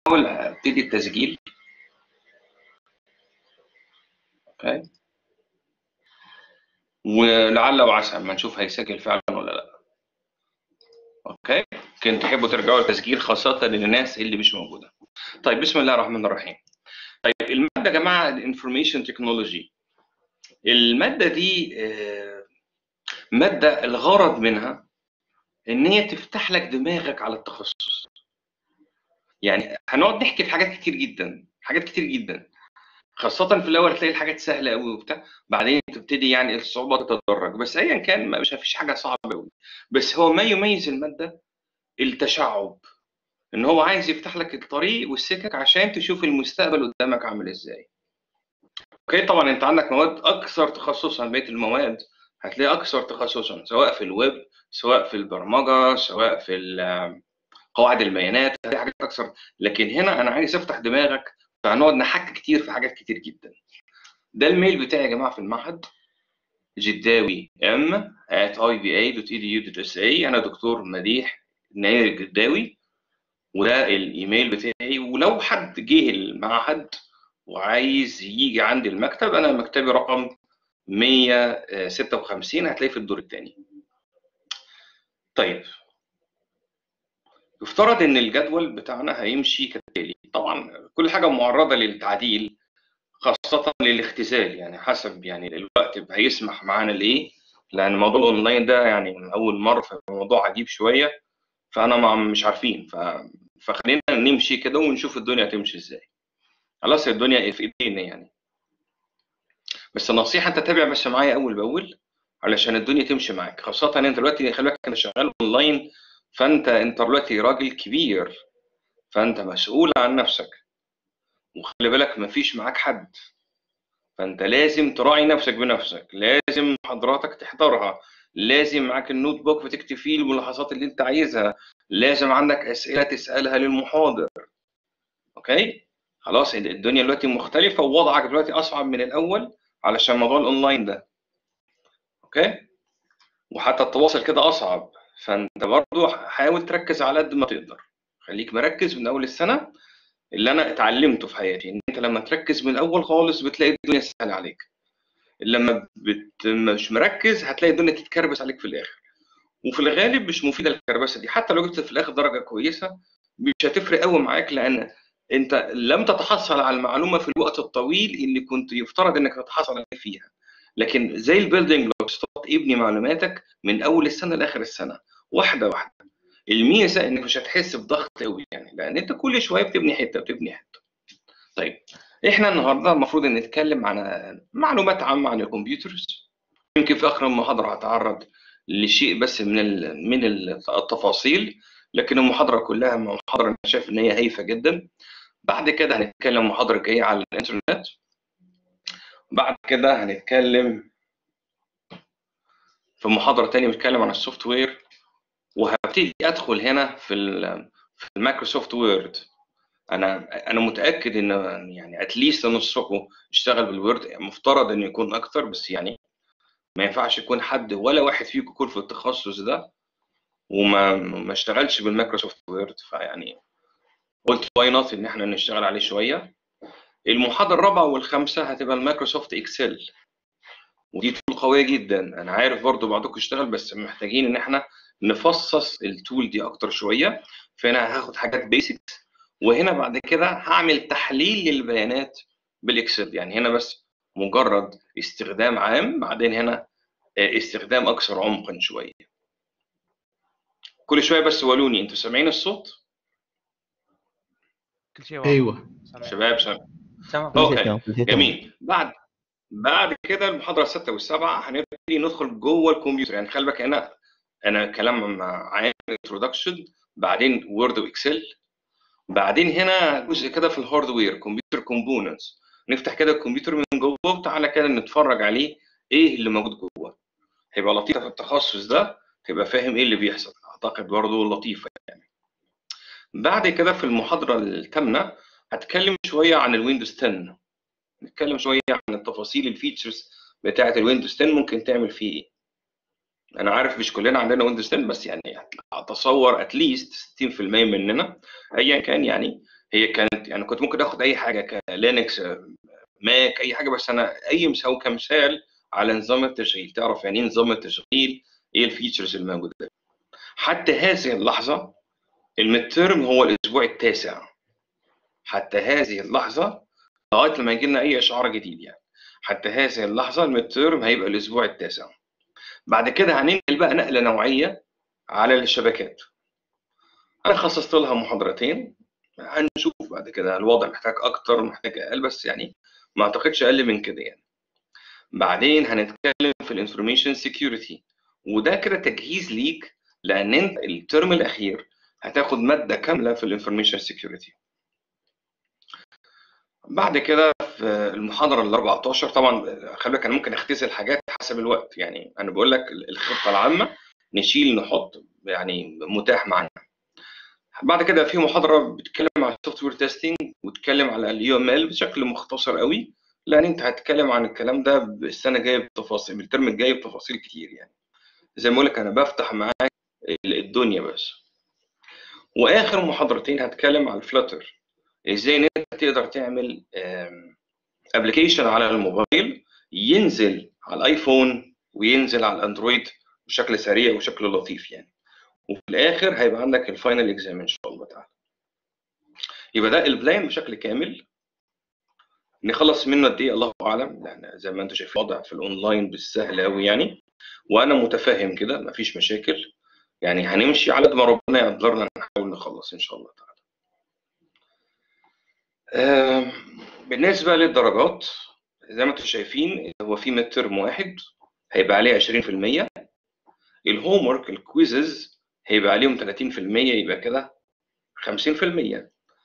احاول ابتدي التسجيل اوكي ولعل وعسى اما نشوف هيسجل فعلا ولا لا اوكي كنت تحبوا ترجعوا التسجيل خاصه للناس اللي مش موجوده طيب بسم الله الرحمن الرحيم طيب الماده يا جماعه الانفورميشن تكنولوجي الماده دي آه، ماده الغرض منها ان هي تفتح لك دماغك على التخصص يعني هنقعد نحكي في حاجات كتير جدا حاجات كتير جدا خاصة في الأول تلاقي الحاجات سهلة قوي وبتاع بعدين تبتدي يعني الصعوبة تتدرج بس أيا كان ما- مش فيش حاجة صعبة قوي بس هو ما يميز المادة التشعب إن هو عايز يفتح لك الطريق والسكك عشان تشوف المستقبل قدامك عامل إزاي. اوكي طبعا انت عندك مواد اكثر تخصصا بقيه المواد هتلاقي اكثر تخصصا سواء في الويب سواء في البرمجه سواء في ال- قواعد البيانات هتلاقي حاجات اكثر لكن هنا انا عايز افتح دماغك فهنقعد نحكي كتير في حاجات كتير جدا ده الميل بتاعي يا جماعه في المعهد جداوي ام at iba.edu.sa انا دكتور مديح ناير الجداوي وده الايميل بتاعي ولو حد جه المعهد وعايز يجي عندي المكتب انا مكتبي رقم 156 هتلاقيه في الدور الثاني طيب يفترض ان الجدول بتاعنا هيمشي كالتالي طبعا كل حاجه معرضه للتعديل خاصه للاختزال يعني حسب يعني الوقت هيسمح معانا لايه لان موضوع الاونلاين ده يعني من اول مره فالموضوع عجيب شويه فانا ما مش عارفين ف... فخلينا نمشي كده ونشوف الدنيا هتمشي ازاي خلاص الدنيا في ايدينا يعني بس النصيحه انت تابع بس معايا اول باول علشان الدنيا تمشي معاك خاصه انت دلوقتي خلي بالك انت شغال اونلاين فانت انت دلوقتي راجل كبير فانت مسؤول عن نفسك وخلي بالك مفيش معاك حد فانت لازم تراعي نفسك بنفسك لازم محاضراتك تحضرها لازم معاك النوت بوك وتكتب فيه الملاحظات اللي انت عايزها لازم عندك اسئله تسالها للمحاضر اوكي خلاص الدنيا دلوقتي مختلفه ووضعك دلوقتي اصعب من الاول علشان موضوع الاونلاين ده اوكي وحتى التواصل كده اصعب فانت برضو حاول تركز على قد ما تقدر خليك مركز من اول السنه اللي انا اتعلمته في حياتي ان انت لما تركز من الاول خالص بتلاقي الدنيا سهله عليك لما بت... مش مركز هتلاقي الدنيا تتكربس عليك في الاخر وفي الغالب مش مفيده الكربسه دي حتى لو جبت في الاخر درجه كويسه مش هتفرق قوي معاك لان انت لم تتحصل على المعلومه في الوقت الطويل اللي كنت يفترض انك تتحصل عليه فيها لكن زي البيلدينج بلوكس ابني معلوماتك من اول السنه لاخر السنه واحده واحده الميزه انك مش هتحس بضغط قوي يعني لان انت كل شويه بتبني حته بتبني حته طيب احنا النهارده المفروض ان نتكلم عن معلومات عامه عن الكمبيوترز يمكن في اخر المحاضره هتعرض لشيء بس من ال- من التفاصيل لكن المحاضره كلها محاضره انا شايف ان هي هايفه جدا بعد كده هنتكلم محاضره جايه على الانترنت بعد كده هنتكلم في محاضره تانية بنتكلم عن السوفت وير وهبتدي ادخل هنا في ال- في المايكروسوفت وورد انا انا متاكد ان يعني اتليست نصكم اشتغل بالوورد مفترض انه يكون اكتر بس يعني ما ينفعش يكون حد ولا واحد فيكم يكون في التخصص ده وما ما اشتغلش بالمايكروسوفت وورد فيعني قلت واي نوت ان احنا نشتغل عليه شويه المحاضره الرابعه والخامسه هتبقى المايكروسوفت اكسل ودي تول قويه جدا انا عارف برضو بعضكم اشتغل بس محتاجين ان احنا نفصص التول دي اكتر شويه فانا هاخد حاجات بيسكس وهنا بعد كده هعمل تحليل للبيانات بالاكسل يعني هنا بس مجرد استخدام عام بعدين هنا آه، استخدام اكثر عمقا شويه كل شويه بس ولوني انتوا سامعين الصوت كل شيء واضح ايوه سامع شباب سامع سامع اوكي جميل بعد بعد كده المحاضره السادسه والسابعه هنبتدي ندخل جوه الكمبيوتر يعني خلي بالك هنا انا كلام عام انترودكشن بعدين وورد واكسل بعدين هنا جزء كده في الهاردوير كمبيوتر كومبوننتس نفتح كده الكمبيوتر من جوه وتعالى كده نتفرج عليه ايه اللي موجود جوه هيبقى لطيفه في التخصص ده تبقى فاهم ايه اللي بيحصل اعتقد برضه لطيفه يعني بعد كده في المحاضره الثامنه هتكلم شويه عن الويندوز 10 نتكلم شويه عن التفاصيل الفيتشرز بتاعه الويندوز 10 ممكن تعمل فيه ايه انا عارف مش كلنا عندنا ويندوز 10 بس يعني اتصور اتليست 60% مننا ايا كان يعني هي كانت يعني كنت ممكن اخد اي حاجه كلينكس ماك اي حاجه بس انا اي مساوي كمثال على نظام التشغيل تعرف يعني ايه نظام التشغيل ايه الفيتشرز الموجوده حتى هذه اللحظه الميد تيرم هو الاسبوع التاسع حتى هذه اللحظه لغايه لما يجي لنا اي اشعار جديد يعني حتى هذه اللحظه الميد تيرم هيبقى الاسبوع التاسع بعد كده هننقل بقى نقله نوعيه على الشبكات انا خصصت لها محاضرتين هنشوف بعد كده الوضع محتاج اكتر محتاج اقل بس يعني ما اعتقدش اقل من كده يعني بعدين هنتكلم في الانفورميشن سيكيورتي وده كده تجهيز ليك لان انت الترم الاخير هتاخد ماده كامله في الانفورميشن سيكيورتي بعد كده في المحاضره ال 14 طبعا خلي بالك انا ممكن اختزل حاجات حسب الوقت يعني انا بقول لك الخطه العامه نشيل نحط يعني متاح معانا بعد كده في محاضره بتتكلم على السوفت وير تيستنج وتتكلم على اليو ام ال بشكل مختصر قوي لان انت هتتكلم عن الكلام ده السنه الجايه بتفاصيل الترم الجاي بتفاصيل كتير يعني زي ما بقول لك انا بفتح معاك الدنيا بس واخر محاضرتين هتكلم على الفلاتر ازاي ان انت تقدر تعمل ابلكيشن على الموبايل ينزل على الايفون وينزل على الاندرويد بشكل سريع وشكل لطيف يعني وفي الاخر هيبقى عندك الفاينل اكزام ان شاء الله تعالى يبقى ده البلان بشكل كامل نخلص منه قد ايه الله اعلم لان زي ما انت شايف وضع في الاونلاين بالسهل قوي يعني وانا متفهم كده مفيش مشاكل يعني هنمشي على قد ما ربنا يقدرنا نحاول نخلص ان شاء الله تعالى بالنسبه للدرجات زي ما انتم شايفين هو في ميد ترم واحد هيبقى عليه 20% الهوم ورك الكويزز هيبقى عليهم 30% يبقى كده 50%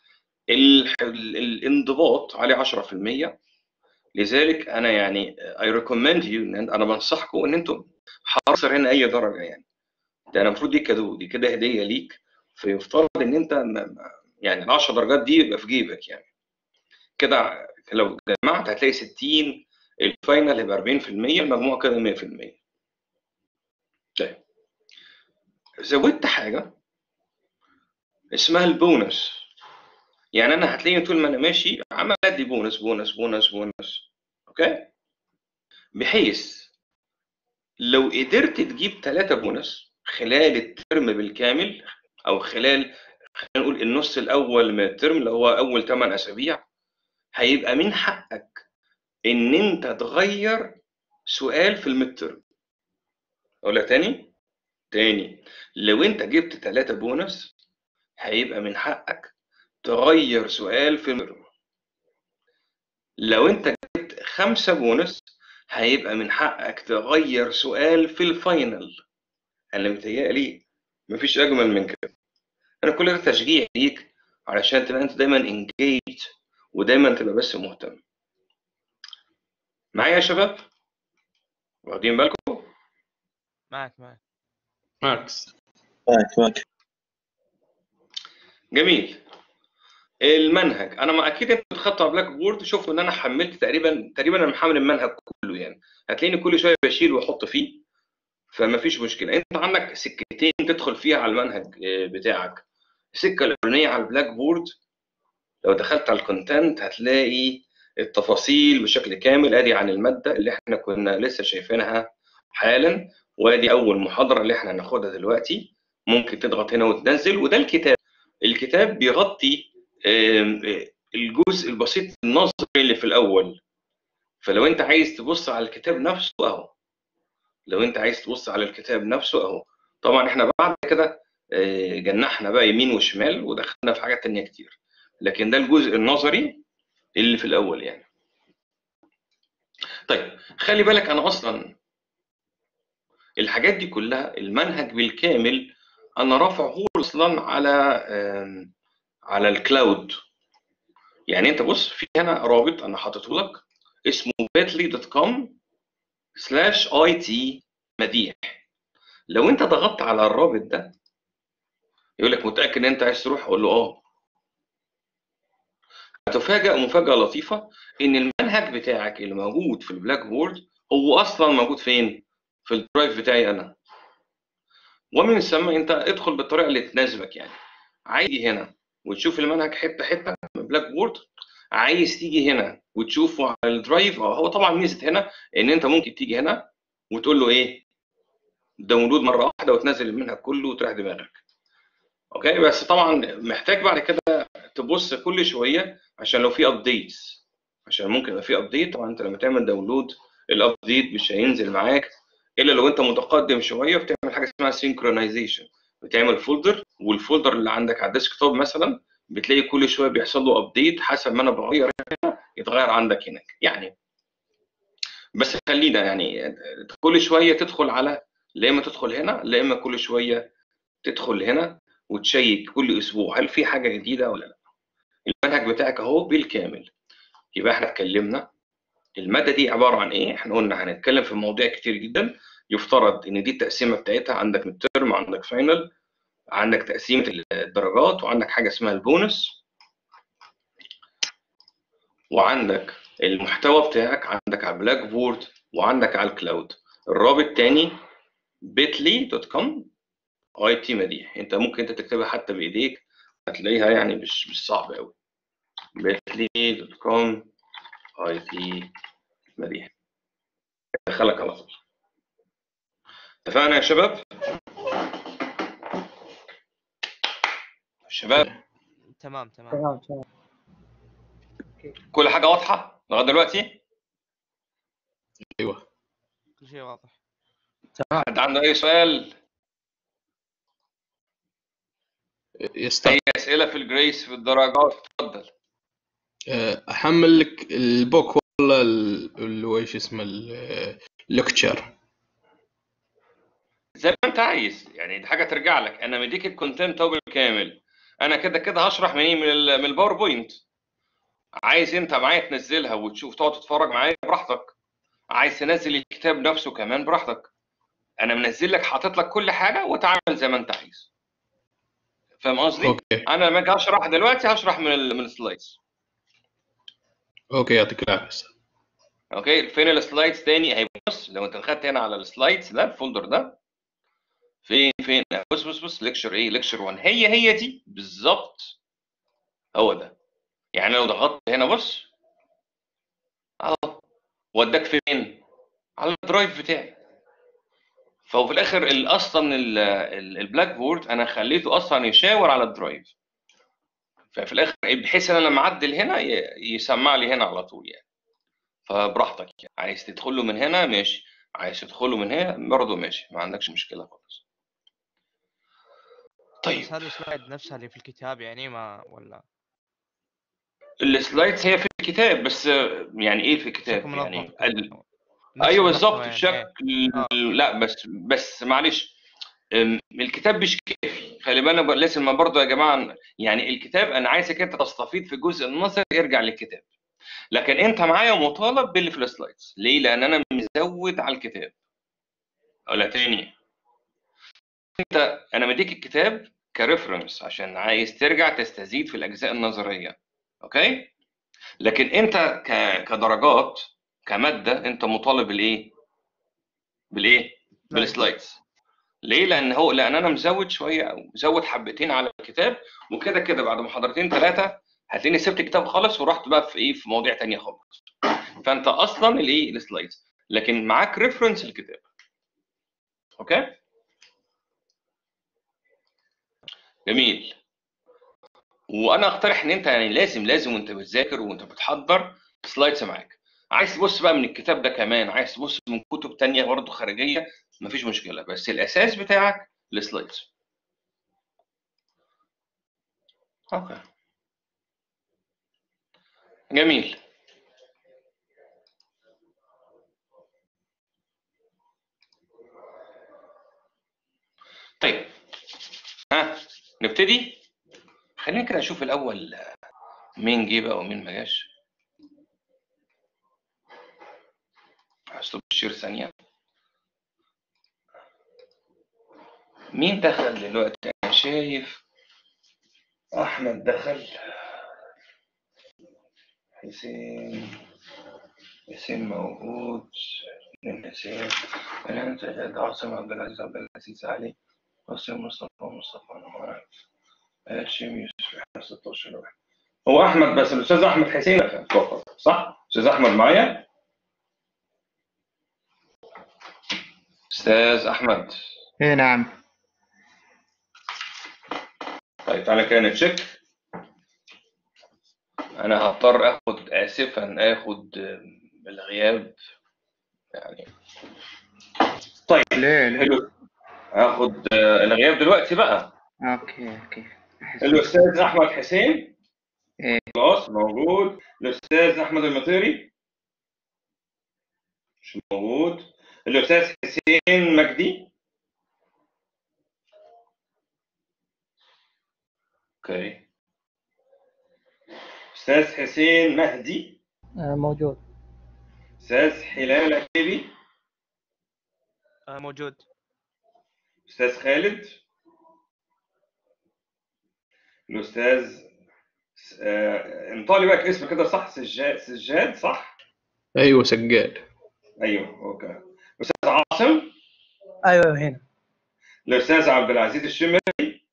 الانضباط عليه 10% لذلك انا يعني اي ريكومند يو ان انا بنصحكم ان انتم حاصر هنا اي درجه يعني ده انا المفروض دي كادو دي كده هديه ليك فيفترض ان انت يعني ال 10 درجات دي يبقى في جيبك يعني كده لو جمعت هتلاقي 60 الفاينل هيبقى 40% المجموع كده 100% طيب زودت حاجه اسمها البونس يعني انا هتلاقيني طول ما انا ماشي عمال ادي بونس بونس بونس بونس اوكي بحيث لو قدرت تجيب ثلاثة بونس خلال الترم بالكامل او خلال خلينا نقول النص الاول من الترم اللي هو اول 8 اسابيع هيبقى من حقك ان انت تغير سؤال في الميد ترم اقولها تاني تاني لو انت جبت ثلاثة بونس هيبقى من حقك تغير سؤال في الميد لو انت جبت خمسة بونس هيبقى من حقك تغير سؤال في الفاينل انا متهيألي مفيش اجمل من كده انا كل ده تشجيع ليك علشان تبقى انت دايما انجيج ودايما تبقى بس مهتم معايا يا شباب واخدين بالكم معك معك ماكس معك معك جميل المنهج انا ما اكيد انت بتخطط على بلاك بورد شفتوا ان انا حملت تقريبا تقريبا انا محمل المنهج كله يعني هتلاقيني كل شويه بشيل واحط فيه فما فيش مشكله انت عندك سكتين تدخل فيها على المنهج بتاعك السكه الاولانيه على البلاك بورد لو دخلت على الكونتنت هتلاقي التفاصيل بشكل كامل ادي عن الماده اللي احنا كنا لسه شايفينها حالا وادي اول محاضره اللي احنا هناخدها دلوقتي ممكن تضغط هنا وتنزل وده الكتاب الكتاب بيغطي الجزء البسيط النظري اللي في الاول فلو انت عايز تبص على الكتاب نفسه اهو لو انت عايز تبص على الكتاب نفسه اهو طبعا احنا بعد كده جنحنا بقى يمين وشمال ودخلنا في حاجات تانية كتير لكن ده الجزء النظري اللي في الاول يعني طيب خلي بالك انا اصلا الحاجات دي كلها المنهج بالكامل انا رافعه اصلا على على الكلاود يعني انت بص في هنا رابط انا حاطته لك اسمه bitly.com سلاش اي تي مديح لو انت ضغطت على الرابط ده يقول لك متاكد ان انت عايز تروح اقول له اه هتفاجئ مفاجاه لطيفه ان المنهج بتاعك اللي موجود في البلاك بورد هو اصلا موجود فين في الدرايف بتاعي انا ومن ثم انت ادخل بالطريقه اللي تناسبك يعني عادي هنا وتشوف المنهج حته حته من بلاك بورد عايز تيجي هنا وتشوفه على الدرايف اه هو طبعا ميزه هنا ان انت ممكن تيجي هنا وتقول له ايه داونلود مره واحده وتنزل المنهج كله وتريح دماغك اوكي بس طبعا محتاج بعد كده تبص كل شويه عشان لو في ابديتس عشان ممكن يبقى في ابديت طبعا انت لما تعمل داونلود الابديت مش هينزل معاك الا لو انت متقدم شويه وبتعمل حاجه اسمها سينكرونايزيشن بتعمل فولدر والفولدر اللي عندك على الديسك توب مثلا بتلاقي كل شويه بيحصل له ابديت حسب ما انا بغير هنا يتغير عندك هناك يعني بس خلينا يعني كل شويه تدخل على لا اما تدخل هنا لا اما كل شويه تدخل هنا وتشيك كل اسبوع هل في حاجه جديده ولا لا المنهج بتاعك اهو بالكامل يبقى احنا اتكلمنا الماده دي عباره عن ايه احنا قلنا هنتكلم في مواضيع كتير جدا يفترض ان دي التقسيمه بتاعتها عندك ميد عندك فاينل عندك تقسيمه الدرجات وعندك حاجه اسمها البونس وعندك المحتوى بتاعك عندك على البلاك بورد وعندك على الكلاود الرابط تاني بيتلي دوت كوم اي تي مديح انت ممكن انت تكتبها حتى بايديك هتلاقيها يعني مش مش صعب قوي بيتلي دوت كوم اي تي مديح دخلك على طول اتفقنا يا شباب شباب تمام تمام تمام تمام كل حاجه واضحه لغايه دلوقتي ايوه كل شيء واضح حد عنده اي سؤال يستاهل اي اسئله في الجريس في الدرجات اتفضل احمل لك البوك ولا ال- اللي هو ايش اسمه الليكتشر زي ما انت عايز يعني دي حاجه ترجع لك انا مديك الكونتنت اهو بالكامل انا كده كده هشرح من ايه من, ال- من الباوربوينت عايز انت معايا تنزلها وتشوف تقعد تتفرج معايا براحتك عايز تنزل الكتاب نفسه كمان براحتك انا منزل لك حاطط لك كل حاجه وتعامل زي ما انت عايز فاهم قصدي اوكي انا لما اجي اشرح دلوقتي هشرح من ال من السلايدز اوكي يعطيك العافيه أستاذ. اوكي فين السلايدز تاني هيبص لو انت دخلت هنا على السلايدز ده الفولدر ده فين فين بص بص بص ليكشر ايه ليكشر 1 هي هي دي بالظبط هو ده يعني لو ضغطت هنا بص اهو وداك فين على الدرايف بتاعي فهو في الاخر ال- اصلا ال- ال- البلاك بورد انا خليته اصلا يشاور على الدرايف ففي الاخر بحيث ان انا لما اعدل هنا ي- يسمع لي هنا على طول يعني فبراحتك يعني عايز تدخله من هنا ماشي عايز تدخله من هنا برضه ماشي ما عندكش مشكله خالص طيب بس هذه السلايد نفسها اللي في الكتاب يعني ما ولا السلايدز هي في الكتاب بس يعني ايه في الكتاب بشكل يعني منظم ال... نفس ايوه المحتوى بالظبط يعني. بشكل آه. لا بس بس معلش أم، الكتاب مش كافي خلي بالك لازم برضه يا جماعه يعني الكتاب انا عايزك انت تستفيد في الجزء النظري ارجع للكتاب لكن انت معايا مطالب باللي في السلايدز ليه لان انا مزود على الكتاب ولا تاني انت انا مديك الكتاب كريفرنس عشان عايز ترجع تستزيد في الاجزاء النظريه اوكي لكن انت ك... كدرجات كماده انت مطالب بالايه بالايه بالسلايدز ليه لان هو لان انا مزود شويه او مزود حبتين على الكتاب وكده كده بعد محاضرتين ثلاثه هتلاقيني سبت الكتاب خالص ورحت بقى في ايه في مواضيع تانية خالص فانت اصلا الايه السلايدز لكن معاك ريفرنس الكتاب اوكي جميل وانا اقترح ان انت يعني لازم لازم وانت بتذاكر وانت بتحضر سلايدز معاك عايز تبص بقى من الكتاب ده كمان عايز تبص من كتب تانية برضه خارجيه مفيش مشكله بس الاساس بتاعك السلايدز اوكي جميل طيب ها نبتدي خلينا كده نشوف الاول مين جه بقى ومين ما جاش هسلب الشير ثانيه مين دخل دلوقتي انا شايف احمد دخل حسين حسين موجود اتنين حسين انا سيد عاصم عبد العزيز عبد العزيز علي حسين مصطفى مصطفى نور هاشم يوسف احنا 16 واحد هو احمد بس الاستاذ احمد حسين فقط صح؟ استاذ احمد معايا؟ استاذ احمد ايه نعم طيب تعالى كده نتشيك انا هضطر اخد اسفا اخد الغياب يعني طيب ليه ليه حلو هاخد آه، الغياب دلوقتي بقى اوكي اوكي أحس- الاستاذ احمد حسين إيه. خلاص موجود الاستاذ احمد المطيري مش موجود الاستاذ حسين مجدي اوكي استاذ حسين مهدي موجود استاذ حلال عتيبي آه، موجود استاذ خالد الاستاذ آه، انطالي بقى اسم كده صح سجاد سجاد صح ايوه سجاد ايوه اوكي استاذ عاصم ايوه هنا الاستاذ عبد العزيز الشمري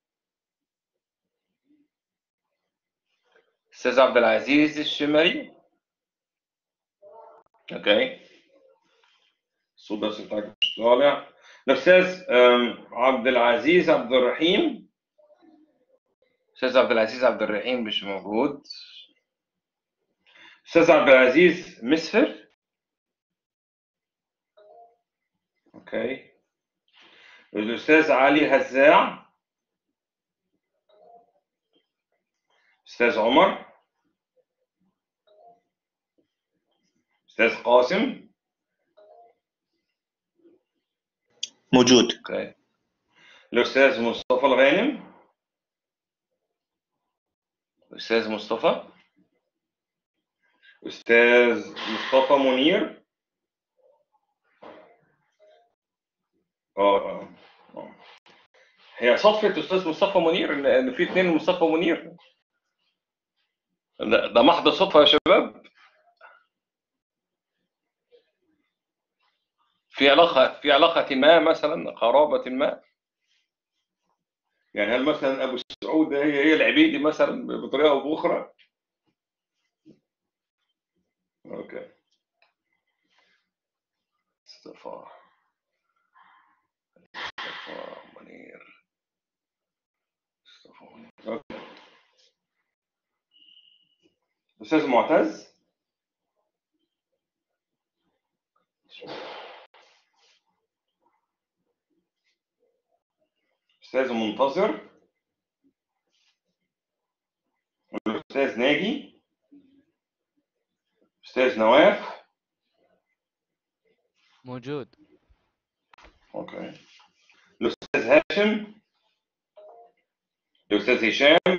استاذ عبد العزيز الشمري اوكي الصوت بس بتاعك مش طالع الاستاذ آم، عبد العزيز عبد الرحيم استاذ عبد العزيز عبد الرحيم مش موجود استاذ عبد العزيز مسفر اوكي الأستاذ علي هزاع أستاذ عمر أستاذ قاسم موجود أوكي الأستاذ مصطفى الغانم أستاذ مصطفى أستاذ مصطفى منير اه اه آه. هي صدفة أستاذ مصطفى منير إن إن في اتنين مصطفى منير ده, ده محض صدفة يا شباب في علاقة في علاقة ما مثلا قرابة ما يعني هل مثلا أبو سعود هي هي العبيدي مثلا بطريقة أو بأخرى؟ أوكي مصطفى مصطفى منير مصطفى منير أوكي أستاذ معتز أستاذ منتصر الأستاذ ناجي أستاذ نواف موجود أوكي الأستاذ هاشم الأستاذ هشام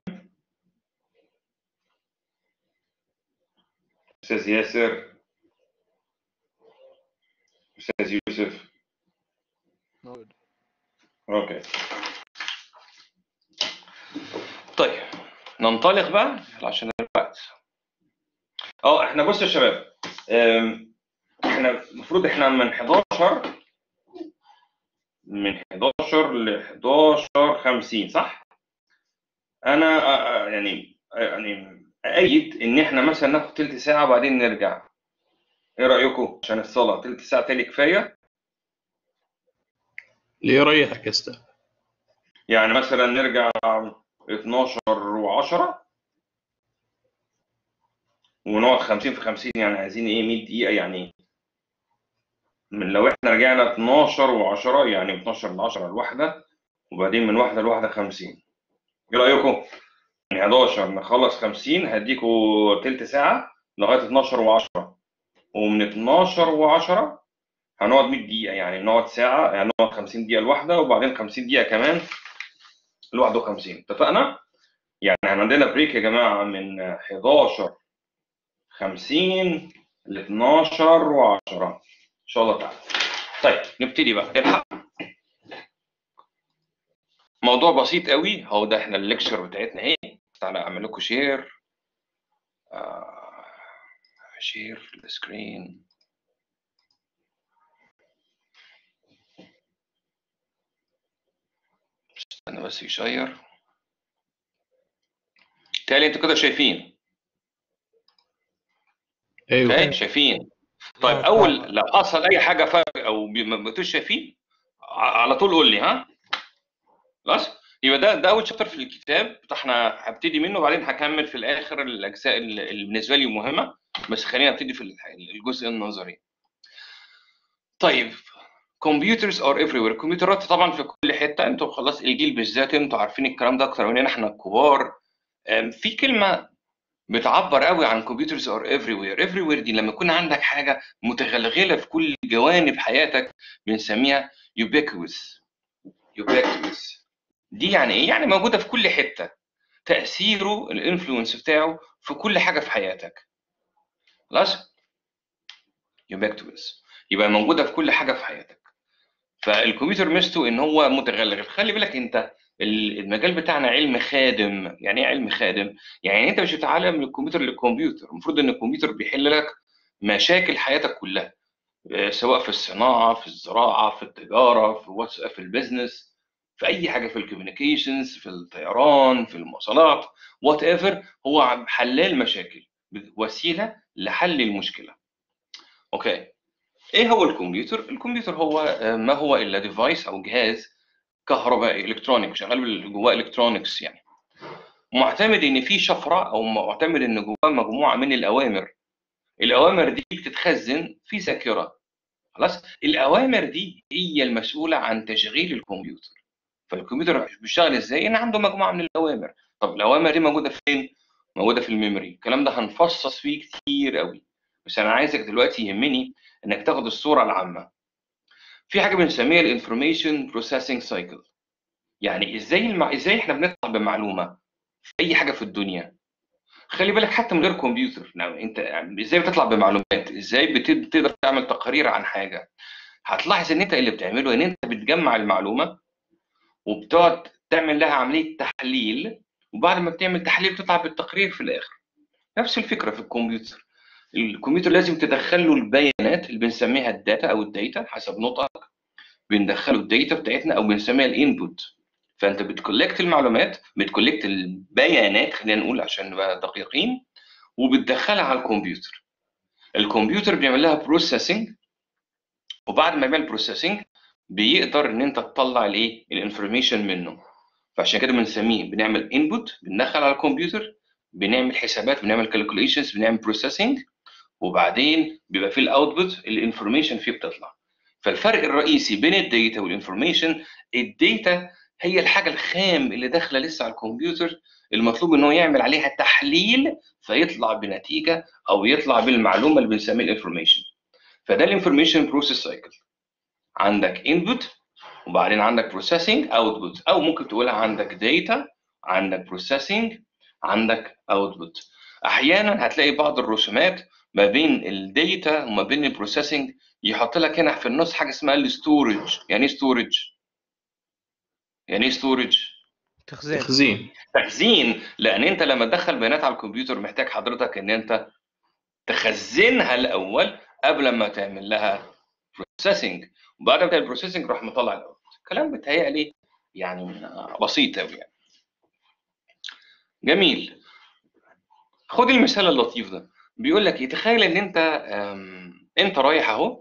أستاذ ياسر أستاذ يوسف موجود اوكي طيب ننطلق بقى عشان الوقت اه احنا بص يا شباب أم، احنا المفروض احنا من 11 من 11 ل 11 50 صح؟ انا آه، آه، يعني آه، يعني أأيد إن إحنا مثلا ناخد تلت ساعة وبعدين نرجع. إيه رأيكم؟ عشان الصلاة تلت ساعة تاني كفاية؟ اللي يريحك يا استاذ يعني مثلا نرجع 12 و10 ونقعد 50 في 50 يعني عايزين ايه 100 دقيقة يعني من لو احنا رجعنا 12 و10 يعني 12 ل 10 الواحدة وبعدين من واحدة لواحدة 50 ايه رأيكم؟ من 11 نخلص 50 هديكوا تلت ساعة لغاية 12 و10 ومن 12 و10 هنقعد 100 دقيقة يعني نقعد ساعة يعني نقعد 50 دقيقة الواحدة وبعدين 50 دقيقة كمان ل 51 اتفقنا؟ يعني احنا عندنا بريك يا جماعة من 11 50 ل 12 و10 ان شاء الله تعالى. طيب نبتدي بقى الحق موضوع بسيط قوي هو ده احنا الليكشر بتاعتنا اهي تعالى اعمل لكم شير آه شير السكرين استنى بس يشير بالتالي انتوا كده شايفين ايوه اوكي شايفين طيب آه، اول لو حصل اي حاجه فرق او بي- ما بقيتوش شايفين ع- على طول قول لي ها خلاص يبقى ده ده اول شابتر في الكتاب احنا هبتدي منه وبعدين هكمل في الاخر الاجزاء اللي اللي بالنسبه لي مهمه بس خلينا نبتدي في الح- الجزء النظري طيب كمبيوترز ار ايفري وير الكمبيوترات طبعا في كل حته انتوا خلاص الجيل بالذات انتوا عارفين الكلام ده اكتر مننا احنا الكبار أم، في كلمه بتعبر قوي عن كمبيوترز ار ايفري وير ايفري وير دي لما يكون عندك حاجه متغلغله في كل جوانب حياتك بنسميها ubiquitous ubiquitous دي يعني ايه يعني موجوده في كل حته تاثيره الانفلونس بتاعه في كل حاجه في حياتك خلاص ubiquitous يبقى موجوده في كل حاجه في حياتك فالكمبيوتر ميزته ان هو متغلغل خلي بالك انت ال- المجال بتاعنا علم خادم يعني ايه علم خادم يعني انت مش بتتعلم من الكمبيوتر للكمبيوتر المفروض ان الكمبيوتر بيحل لك مشاكل حياتك كلها آه، سواء في الصناعه في الزراعه في التجاره في واتس في البيزنس في اي حاجه في الكوميونيكيشنز في الطيران في المواصلات وات ايفر هو حلال مشاكل وسيله لحل المشكله اوكي ايه هو الكمبيوتر الكمبيوتر هو آه، ما هو الا ديفايس او جهاز كهربائي الكترونيك شغال بال- جواه الكترونكس يعني معتمد ان في شفره او معتمد ان جواه مجموعه من الاوامر الاوامر دي بتتخزن في ذاكره خلاص الاوامر دي هي المسؤوله عن تشغيل الكمبيوتر فالكمبيوتر بيشتغل ازاي ان عنده مجموعه من الاوامر طب الاوامر دي موجوده فين موجوده في الميموري الكلام ده هنفصص فيه كتير قوي بس انا عايزك دلوقتي يهمني انك تاخد الصوره العامه في حاجه بنسميها الانفورميشن بروسيسنج سايكل يعني ازاي المع... ازاي احنا بنطلع بمعلومه في اي حاجه في الدنيا خلي بالك حتى من غير كمبيوتر نعم انت ازاي بتطلع بمعلومات ازاي بت- بتقدر تعمل تقارير عن حاجه هتلاحظ ان انت اللي بتعمله ان انت بتجمع المعلومه وبتقعد تعمل لها عمليه تحليل وبعد ما بتعمل تحليل بتطلع بالتقرير في الاخر نفس الفكره في الكمبيوتر الكمبيوتر لازم تدخل له البيانات اللي بنسميها الداتا او الداتا حسب نطقك بندخله الداتا بتاعتنا او بنسميها الانبوت فانت بتكولكت المعلومات بتكولكت البيانات خلينا نقول عشان نبقى دقيقين وبتدخلها على الكمبيوتر الكمبيوتر بيعمل لها بروسيسنج وبعد ما يعمل بروسيسنج بيقدر ان انت تطلع الايه الانفورميشن منه فعشان كده بنسميه بنعمل انبوت بندخل على الكمبيوتر بنعمل حسابات بنعمل كالكوليشنز بنعمل بروسيسنج وبعدين بيبقى في الاوتبوت الانفورميشن فيه بتطلع فالفرق الرئيسي بين الداتا والانفورميشن الداتا هي الحاجه الخام اللي داخله لسه على الكمبيوتر المطلوب ان هو يعمل عليها تحليل فيطلع بنتيجه او يطلع بالمعلومه اللي بنسميها الانفورميشن فده الانفورميشن بروسيس سايكل عندك انبوت وبعدين عندك بروسيسنج اوتبوت او ممكن تقولها عندك داتا عندك بروسيسنج عندك اوتبوت احيانا هتلاقي بعض الرسومات ما بين الداتا وما بين البروسيسنج يحط لك هنا في النص حاجه اسمها الستورج يعني ايه ستورج يعني ايه ستورج تخزين تخزين تخزين لان انت لما تدخل بيانات على الكمبيوتر محتاج حضرتك ان انت تخزنها الاول قبل ما تعمل لها بروسيسنج وبعد ما تعمل بروسيسنج راح مطلع الاوت كلام بيتهيألي يعني بسيط قوي يعني جميل خد المثال اللطيف ده بيقول لك ايه تخيل ان انت أم، انت رايح اهو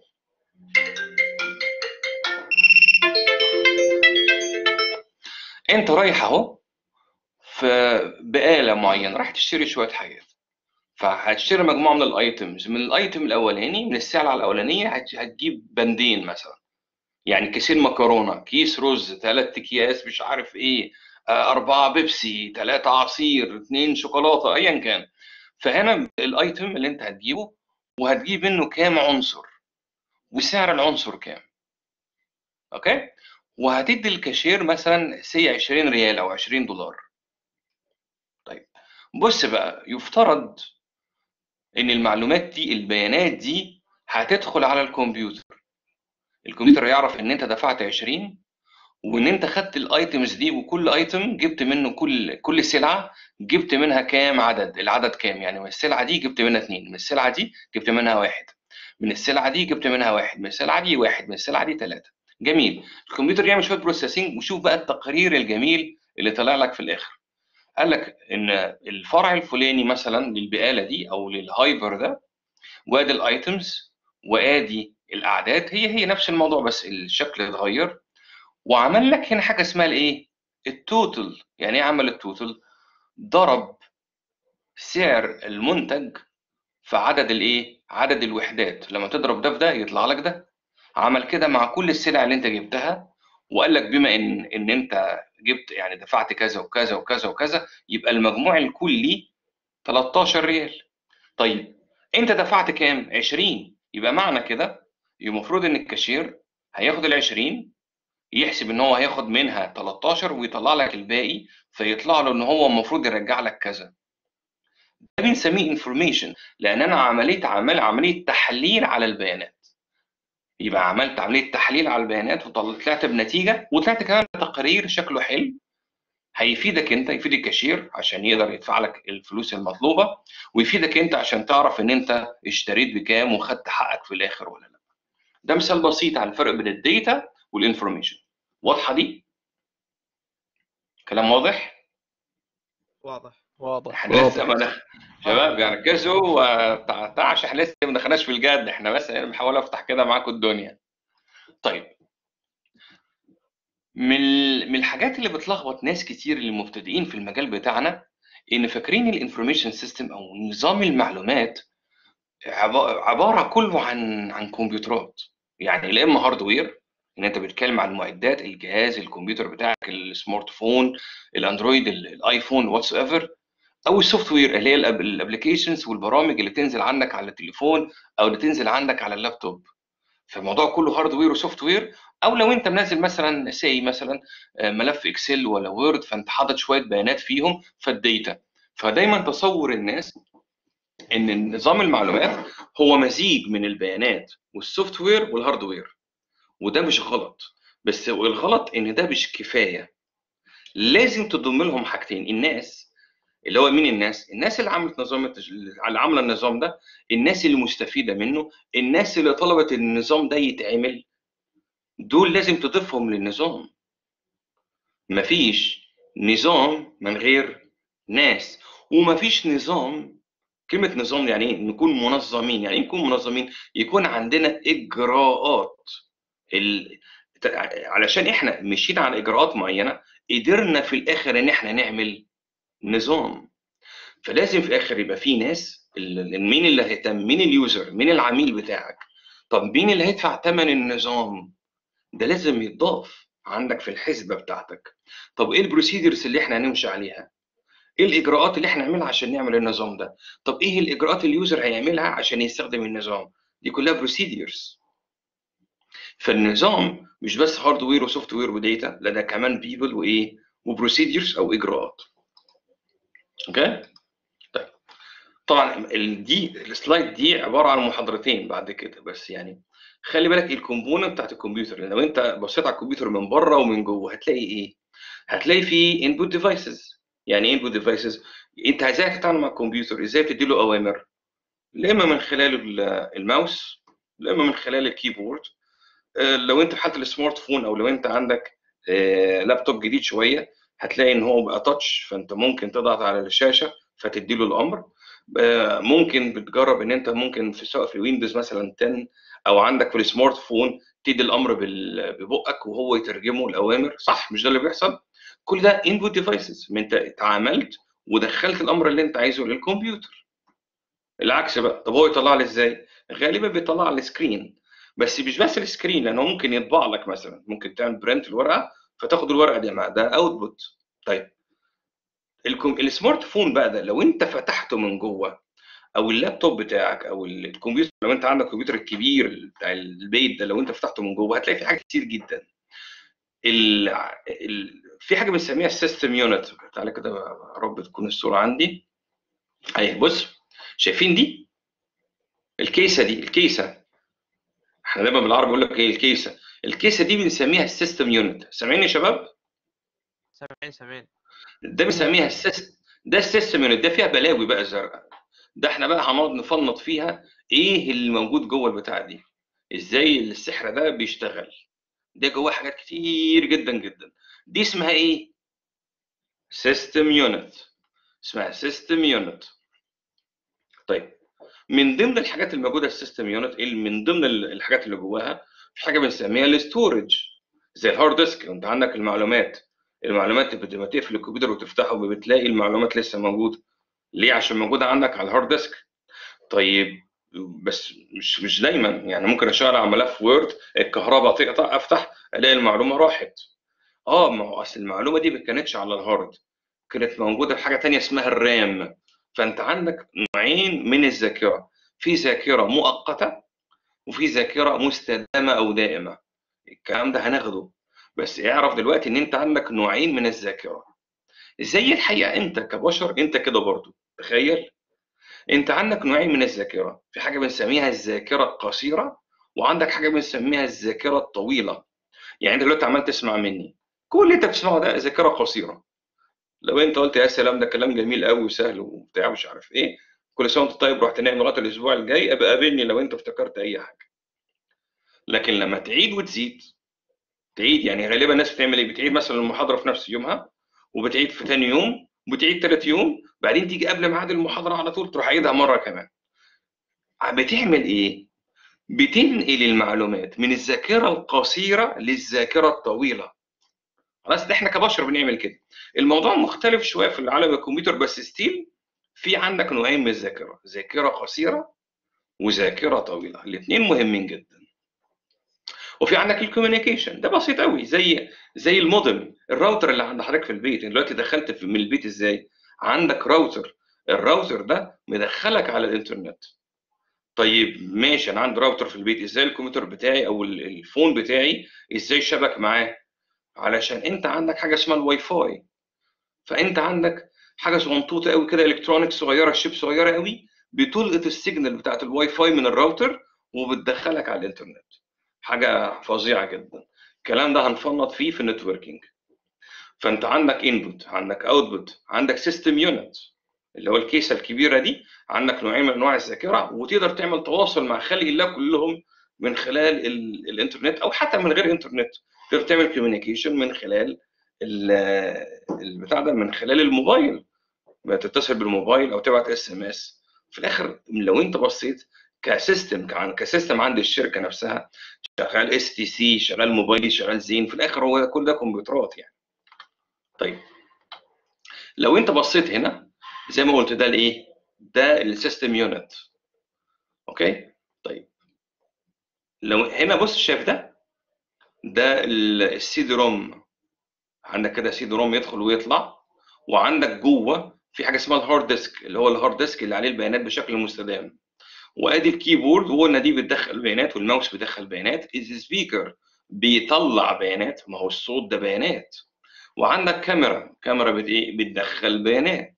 انت رايح اهو في بآلة معينة راح تشتري شوية حاجات فهتشتري مجموعة من الايتمز من الايتم الاولاني من السلعة الاولانية هت- هتجيب بندين مثلا يعني كيسين مكرونة كيس رز ثلاث اكياس مش عارف ايه آه، أربعة بيبسي ثلاثة عصير اثنين شوكولاتة أيا كان فهنا الايتم اللي انت هتجيبه وهتجيب منه كام عنصر وسعر العنصر كام اوكي وهتدي الكاشير مثلا سي 20 ريال او 20 دولار طيب بص بقى يفترض ان المعلومات دي البيانات دي هتدخل على الكمبيوتر الكمبيوتر يعرف ان انت دفعت 20 وان انت خدت الايتمز دي وكل ايتم جبت منه كل كل سلعه جبت منها كام عدد العدد كام يعني من السلعه دي جبت منها اثنين من السلعه دي جبت منها واحد من السلعه دي جبت منها واحد من السلعه دي واحد من السلعه دي ثلاثه جميل الكمبيوتر يعمل شويه بروسيسنج وشوف بقى التقرير الجميل اللي طلع لك في الاخر قال لك ان الفرع الفلاني مثلا للبقاله دي او للهايبر ده وادي الايتمز وادي الاعداد هي هي نفس الموضوع بس الشكل اتغير وعمل لك هنا حاجه اسمها الايه التوتال يعني ايه عمل التوتال ضرب سعر المنتج في عدد الايه عدد الوحدات لما تضرب ده في ده يطلع لك ده عمل كده مع كل السلع اللي انت جبتها وقال لك بما ان ان انت جبت يعني دفعت كذا وكذا وكذا وكذا يبقى المجموع الكلي 13 ريال طيب انت دفعت كام 20 يبقى معنى كده المفروض ان الكاشير هياخد ال 20 يحسب ان هو هياخد منها 13 ويطلع لك الباقي فيطلع له ان هو المفروض يرجع لك كذا ده بنسميه انفورميشن لان انا عمليه عمل عمليه تحليل على البيانات يبقى عملت عمليه تحليل على البيانات وطلعت بنتيجه وطلعت كمان بتقرير شكله حلو هيفيدك انت يفيد الكاشير عشان يقدر يدفع لك الفلوس المطلوبه ويفيدك انت عشان تعرف ان انت اشتريت بكام وخدت حقك في الاخر ولا لا ده مثال بسيط عن الفرق بين الداتا والانفورميشن واضحه دي كلام واضح واضح واضح احنا لسه ما دخ... شباب يعني ركزوا وتعتع عشان احنا لسه ما دخلناش في الجد احنا بس انا بحاول افتح كده معاكم الدنيا طيب من ال- من الحاجات اللي بتلخبط ناس كتير اللي مبتدئين في المجال بتاعنا ان فاكرين الانفورميشن سيستم او نظام المعلومات عب- عباره كله عن عن كمبيوترات يعني لا اما هاردوير ان انت بتتكلم عن المعدات الجهاز الكمبيوتر بتاعك السمارت فون الاندرويد ال- الايفون واتس ايفر او السوفت وير اللي هي الابلكيشنز والبرامج اللي تنزل عندك على التليفون او اللي تنزل عندك على اللابتوب فالموضوع كله هاردوير وسوفت وير او لو انت منزل مثلا سي مثلا آه، ملف اكسل ولا وورد فانت حاطط شويه بيانات فيهم فالديتا فدايما تصور الناس ان نظام المعلومات هو مزيج من البيانات والسوفت وير والهاردوير وده مش غلط بس الغلط ان ده مش كفايه لازم تضم لهم حاجتين الناس اللي هو مين الناس؟ الناس اللي عملت نظام التج... اللي عامله النظام ده، الناس اللي مستفيده منه، الناس اللي طلبت ان النظام ده يتعمل دول لازم تضيفهم للنظام. مفيش نظام من غير ناس، ومفيش نظام كلمة نظام يعني ايه؟ نكون منظمين، يعني ايه نكون منظمين؟ يكون عندنا إجراءات ال... ت- علشان احنا مشينا على إجراءات معينة قدرنا في الآخر إن احنا نعمل نظام فلازم في الاخر يبقى في ناس ال- مين اللي هيهتم مين اليوزر مين العميل بتاعك طب مين اللي هيدفع ثمن النظام ده لازم يتضاف عندك في الحسبه بتاعتك طب ايه البروسيدرز اللي احنا هنمشي عليها ايه الاجراءات اللي احنا نعملها عشان نعمل النظام ده طب ايه الاجراءات اللي اليوزر هيعملها عشان يستخدم النظام دي كلها بروسيدرز فالنظام مش بس هاردوير وسوفت وير وديتا لا ده كمان بيبل وايه وبروسيدرز او اجراءات اوكي طيب طبعا ال- دي السلايد دي عباره عن محاضرتين بعد كده بس يعني خلي بالك الكومبوننت بتاعت الكمبيوتر لو انت بصيت على الكمبيوتر من بره ومن جوه هتلاقي ايه؟ هتلاقي فيه انبوت ديفايسز يعني ايه انبوت ديفايسز؟ انت ازاي هتتعامل مع الكمبيوتر؟ ازاي بتدي له اوامر؟ لا اما من خلال ال- الماوس لا اما من خلال الكيبورد آه، لو انت في حاله السمارت فون او لو انت عندك آه، لابتوب جديد شويه هتلاقي ان هو بقى تاتش فانت ممكن تضغط على الشاشه فتدي له الامر آه، ممكن بتجرب ان انت ممكن في سواء في الويندوز مثلا 10 او عندك في السمارت فون تدي الامر بال- ببقك وهو يترجمه الاوامر صح مش ده اللي بيحصل كل ده انبوت ديفايسز انت اتعاملت ودخلت الامر اللي انت عايزه للكمبيوتر العكس بقى طب هو يطلع لي ازاي غالبا بيطلع على السكرين بس مش بس السكرين لانه ممكن يطبع لك مثلا ممكن تعمل برنت الورقه فتاخد الورقه دي مع ده اوتبوت طيب الكم... السمارت فون بقى ده لو انت فتحته من جوه او اللابتوب بتاعك او الكمبيوتر لو انت عندك الكمبيوتر الكبير بتاع البيت ده لو انت فتحته من جوه هتلاقي في حاجات كتير جدا ال... ال... في حاجه بنسميها السيستم يونت تعالى كده يا رب تكون الصوره عندي اهي بص شايفين دي الكيسه دي الكيسه احنا دايما بالعربي بيقول لك ايه الكيسه الكيسه دي بنسميها السيستم يونت سامعين يا شباب سامعين سامعين ده بنسميها السيستم ده السيستم يونت ده فيها بلاوي بقى زرقاء ده احنا بقى هنقعد نفنط فيها ايه اللي موجود جوه البتاع دي ازاي السحر ده بيشتغل ده جواه حاجات كتير جدا جدا دي اسمها ايه سيستم يونت اسمها سيستم يونت طيب من ضمن الحاجات الموجوده في السيستم يونت من ضمن ال- الحاجات اللي جواها في حاجه بنسميها الاستورج زي الهارد ديسك انت عندك المعلومات المعلومات بت- لما تقفل الكمبيوتر وتفتحه بتلاقي المعلومات لسه موجوده ليه عشان موجوده عندك على الهارد ديسك طيب بس مش مش دايما يعني ممكن اشتغل على ملف وورد الكهرباء تقطع افتح الاقي المعلومه راحت اه ما هو اصل المعلومه دي ما كانتش على الهارد كانت موجوده في حاجه تانية اسمها الرام فانت عندك نوعين من الذاكره في ذاكره مؤقته وفي ذاكره مستدامه او دائمه الكلام ده هناخده بس اعرف دلوقتي ان انت عندك نوعين من الذاكره زي الحقيقه انت كبشر انت كده برضو تخيل انت عندك نوعين من الذاكره في حاجه بنسميها الذاكره القصيره وعندك حاجه بنسميها الذاكره الطويله يعني انت دلوقتي عمال تسمع مني كل اللي انت بتسمعه ده ذاكره قصيره لو انت قلت يا سلام ده كلام جميل قوي وسهل وبتاع مش عارف ايه كل سنه وانت طيب رحت نايم لغايه الاسبوع الجاي ابقى قابلني لو انت افتكرت اي حاجه لكن لما تعيد وتزيد تعيد يعني غالبا الناس بتعمل ايه بتعيد مثلا المحاضره في نفس يومها وبتعيد في ثاني يوم وبتعيد ثالث يوم بعدين تيجي قبل ميعاد المحاضره على طول تروح عيدها مره كمان بتعمل ايه بتنقل المعلومات من الذاكره القصيره للذاكره الطويله خلاص ده احنا كبشر بنعمل كده الموضوع مختلف شويه في العالم الكمبيوتر بس ستيل في عندك نوعين من الذاكره ذاكره قصيره وذاكره طويله الاثنين مهمين جدا وفي عندك الكوميونيكيشن ده بسيط قوي زي زي المودم الراوتر اللي عند حضرتك في البيت انت دلوقتي دخلت في من البيت ازاي عندك راوتر الراوتر ده مدخلك على الانترنت طيب ماشي انا عندي راوتر في البيت ازاي الكمبيوتر بتاعي او ال- الفون بتاعي ازاي شبك معاه علشان انت عندك حاجه اسمها الواي فاي فانت عندك حاجه صغنطوطه قوي كده الكترونيك صغيره شيب صغيره قوي بتلقط السيجنال بتاعت الواي فاي من الراوتر وبتدخلك على الانترنت حاجه فظيعه جدا الكلام ده هنفنط فيه في النتوركينج فانت عندك انبوت عندك اوتبوت عندك سيستم يونت اللي هو الكيسه الكبيره دي عندك نوعين من انواع الذاكره وتقدر تعمل تواصل مع خلق الله كلهم من خلال ال- الانترنت او حتى من غير انترنت تقدر تعمل كوميونيكيشن من خلال ال- البتاع ده من خلال الموبايل ما تتصل بالموبايل او تبعت اس ام اس في الاخر لو انت بصيت كسيستم كعن- كسيستم عند الشركه نفسها شغال اس تي سي شغال موبايلي شغال زين في الاخر هو كل ده كمبيوترات يعني طيب لو انت بصيت هنا زي ما قلت ده الايه ده السيستم يونت اوكي طيب لو هنا بص شايف ده ده السي دي روم عندك كده سي دي روم يدخل ويطلع وعندك جوه في حاجه اسمها الهارد ديسك اللي هو الهارد ديسك اللي عليه البيانات بشكل مستدام وادي الكيبورد وقلنا دي بتدخل بيانات والماوس بيدخل بيانات السبيكر بيطلع بيانات ما هو الصوت ده بيانات وعندك كاميرا كاميرا بت ايه بتدخل بيانات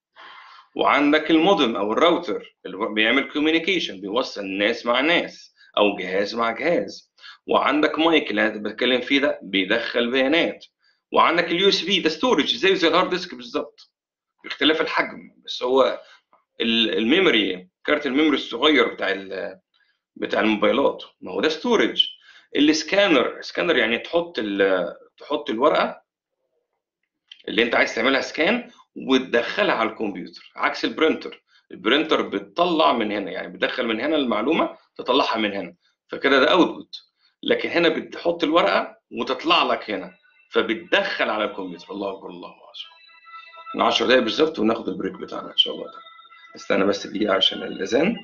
وعندك المودم او الراوتر اللي هو بيعمل كوميونيكيشن بيوصل الناس مع ناس او جهاز مع جهاز وعندك مايك اللي انا بتكلم فيه ده بيدخل بيانات وعندك اليو اس بي ده ستورج زي زي الهارد ديسك بالظبط باختلاف الحجم بس هو ال- الميموري كارت الميموري الصغير بتاع ال- بتاع الموبايلات ما هو ده ستورج السكانر سكانر يعني تحط ال- تحط الورقه اللي انت عايز تعملها سكان وتدخلها على الكمبيوتر عكس البرينتر البرينتر بتطلع من هنا يعني بتدخل من هنا المعلومه تطلعها من هنا فكده ده اوتبوت لكن هنا بتحط الورقه وتطلع لك هنا فبتدخل على الكمبيوتر الله اكبر الله اكبر من 10 دقايق بالظبط وناخد البريك بتاعنا ان شاء الله تعالى استنى بس دقيقه عشان الاذان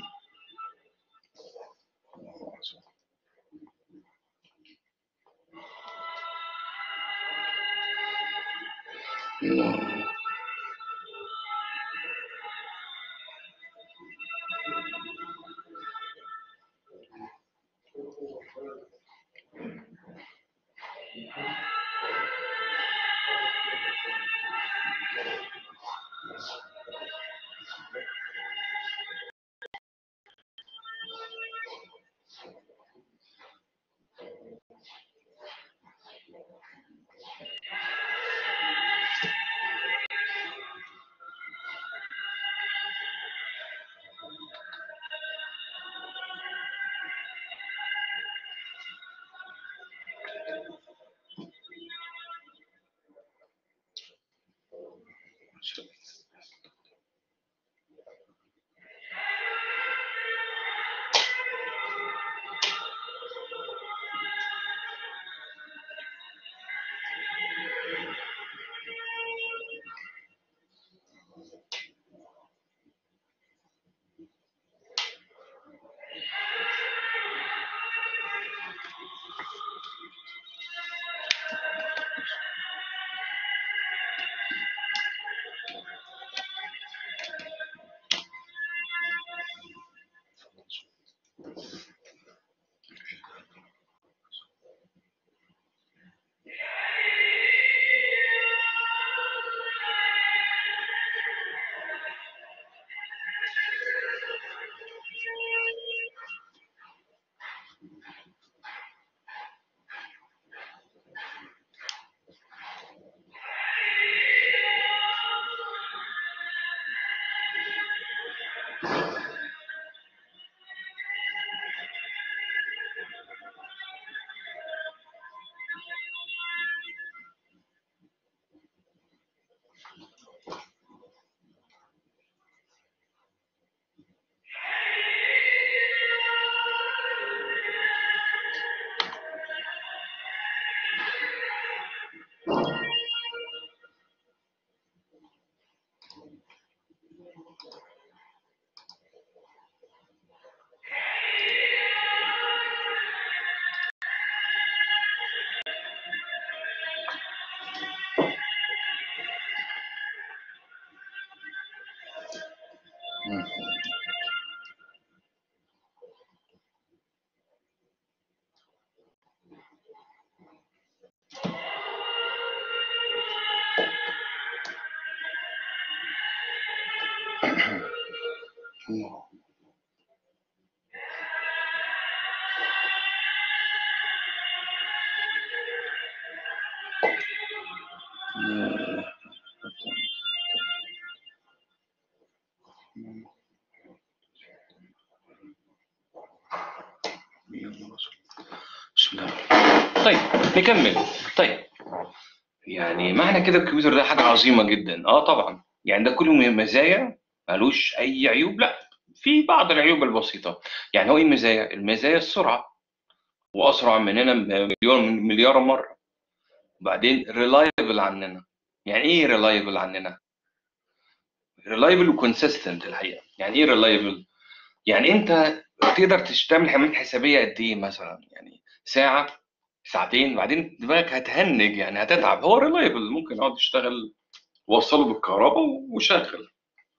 بسم الله طيب نكمل طيب يعني معنى كده الكمبيوتر ده حاجة عظيمة جدا اه طبعا يعني ده كله مزايا ملوش أي عيوب لا في بعض العيوب البسيطة يعني هو ايه المزايا؟ المزايا السرعة وأسرع مننا مليون مليار مرة وبعدين ريلايبل عننا يعني ايه ريلايبل عننا؟ ريلايبل وكونسيستنت الحقيقة يعني ايه ريلايبل؟ يعني انت تقدر تعمل عملية حسابية قد ايه مثلا يعني ساعة ساعتين بعدين دماغك هتهنج يعني هتتعب هو ريلايبل ممكن يقعد يشتغل وصله بالكهرباء وشغل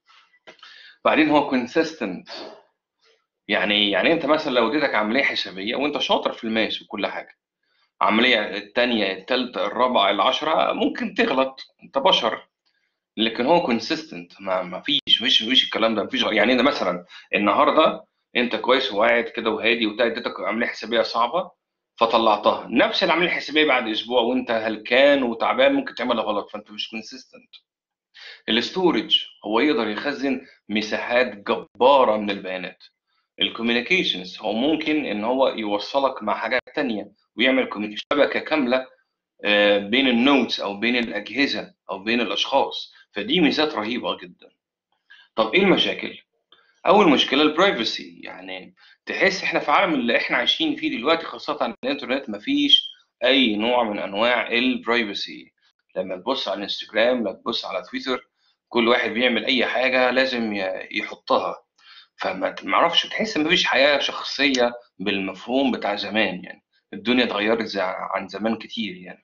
بعدين هو كونسيستنت يعني يعني انت مثلا لو اديتك عمليه حسابيه وانت شاطر في الماس وكل حاجه عمليه الثانيه الثالثه الرابعه العشره ممكن تغلط انت بشر لكن هو كونسيستنت ما, ما فيش مش مش الكلام ده ما فيش يعني انت مثلا النهارده انت كويس وقاعد كده وهادي وبتاع اديتك عمليه حسابيه صعبه فطلعتها نفس العمليه الحسابيه بعد اسبوع وانت هلكان وتعبان ممكن تعملها غلط فانت مش كونسيستنت الاستورج هو يقدر يخزن مساحات جباره من البيانات الكوميونيكيشنز هو ممكن ان هو يوصلك مع حاجات تانية ويعمل شبكه كامله بين النودز او بين الاجهزه او بين الاشخاص فدي ميزات رهيبه جدا طب ايه المشاكل اول مشكله البرايفسي يعني تحس احنا في عالم اللي احنا عايشين فيه دلوقتي خاصه على الانترنت مفيش اي نوع من انواع البرايفسي لما تبص على الانستجرام لما تبص على تويتر كل واحد بيعمل اي حاجه لازم يحطها فما تعرفش تحس ان مفيش حياه شخصيه بالمفهوم بتاع زمان يعني الدنيا اتغيرت عن زمان كتير يعني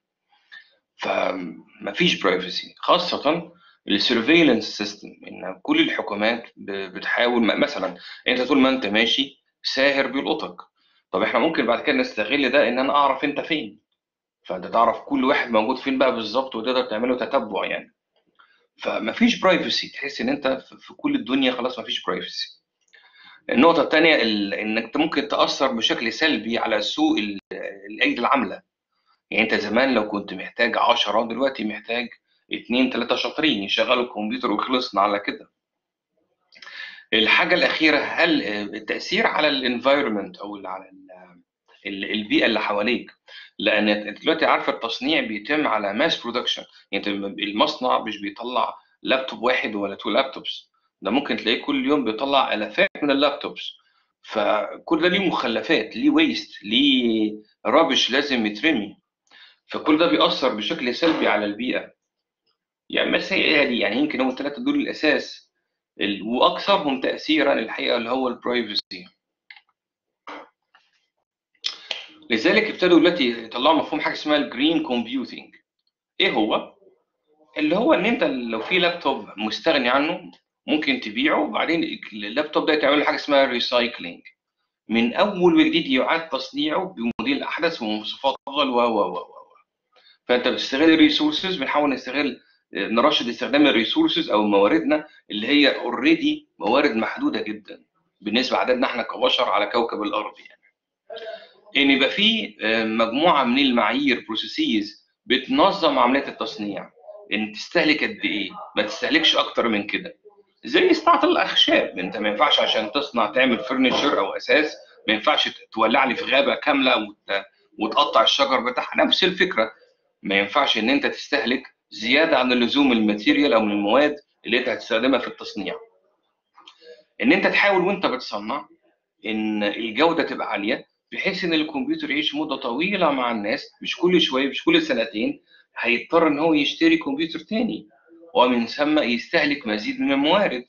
فمفيش برايفسي خاصه السيرفيلانس سيستم ان كل الحكومات بتحاول مثلا انت طول ما انت ماشي ساهر بيلقطك طب احنا ممكن بعد كده نستغل ده ان انا اعرف انت فين فانت تعرف كل واحد موجود فين بقى بالظبط وتقدر تعمله تتبع يعني فمفيش برايفسي تحس ان انت في كل الدنيا خلاص مفيش برايفسي النقطه الثانيه انك انت ممكن تاثر بشكل سلبي على سوق الايدي العامله يعني انت زمان لو كنت محتاج 10 دلوقتي محتاج اتنين تلاتة شاطرين يشغلوا الكمبيوتر وخلصنا على كده الحاجة الأخيرة هل التأثير على الانفايرمنت أو على البيئة اللي حواليك لأن انت دلوقتي عارف التصنيع بيتم على ماس برودكشن يعني المصنع مش بيطلع لابتوب واحد ولا تو لابتوبس ده ممكن تلاقيه كل يوم بيطلع آلافات من اللابتوبس فكل ده ليه مخلفات ليه ويست ليه رابش لازم يترمي فكل ده بيأثر بشكل سلبي على البيئة يعني بس هي دي يعني يمكن هم الثلاثه دول الاساس واكثرهم تاثيرا الحقيقه اللي هو البرايفسي لذلك ابتدوا دلوقتي يطلعوا مفهوم حاجه اسمها الجرين كومبيوتنج ايه هو اللي هو ان انت لو في لابتوب مستغني عنه ممكن تبيعه وبعدين اللابتوب ده تعمل له حاجه اسمها ريسايكلينج من اول وجديد يعاد تصنيعه بموديل احدث ومواصفات افضل و و و فانت بتستغل الريسورسز بنحاول نستغل نرشد استخدام الريسورسز او مواردنا اللي هي اوريدي موارد محدوده جدا بالنسبه لعددنا احنا كبشر على كوكب الارض يعني ان يبقى في مجموعه من المعايير بروسيسز بتنظم عمليه التصنيع ان تستهلك قد ايه ما تستهلكش اكتر من كده زي صناعه الاخشاب انت ما ينفعش عشان تصنع تعمل فرنشر او اساس ما ينفعش تولع لي في غابه كامله وتقطع الشجر بتاعها نفس الفكره ما ينفعش ان انت تستهلك زياده عن اللزوم الماتيريال او من المواد اللي انت هتستخدمها في التصنيع ان انت تحاول وانت بتصنع ان الجوده تبقى عاليه بحيث ان الكمبيوتر يعيش مده طويله مع الناس مش كل شويه مش كل سنتين هيضطر ان هو يشتري كمبيوتر تاني ومن ثم يستهلك مزيد من الموارد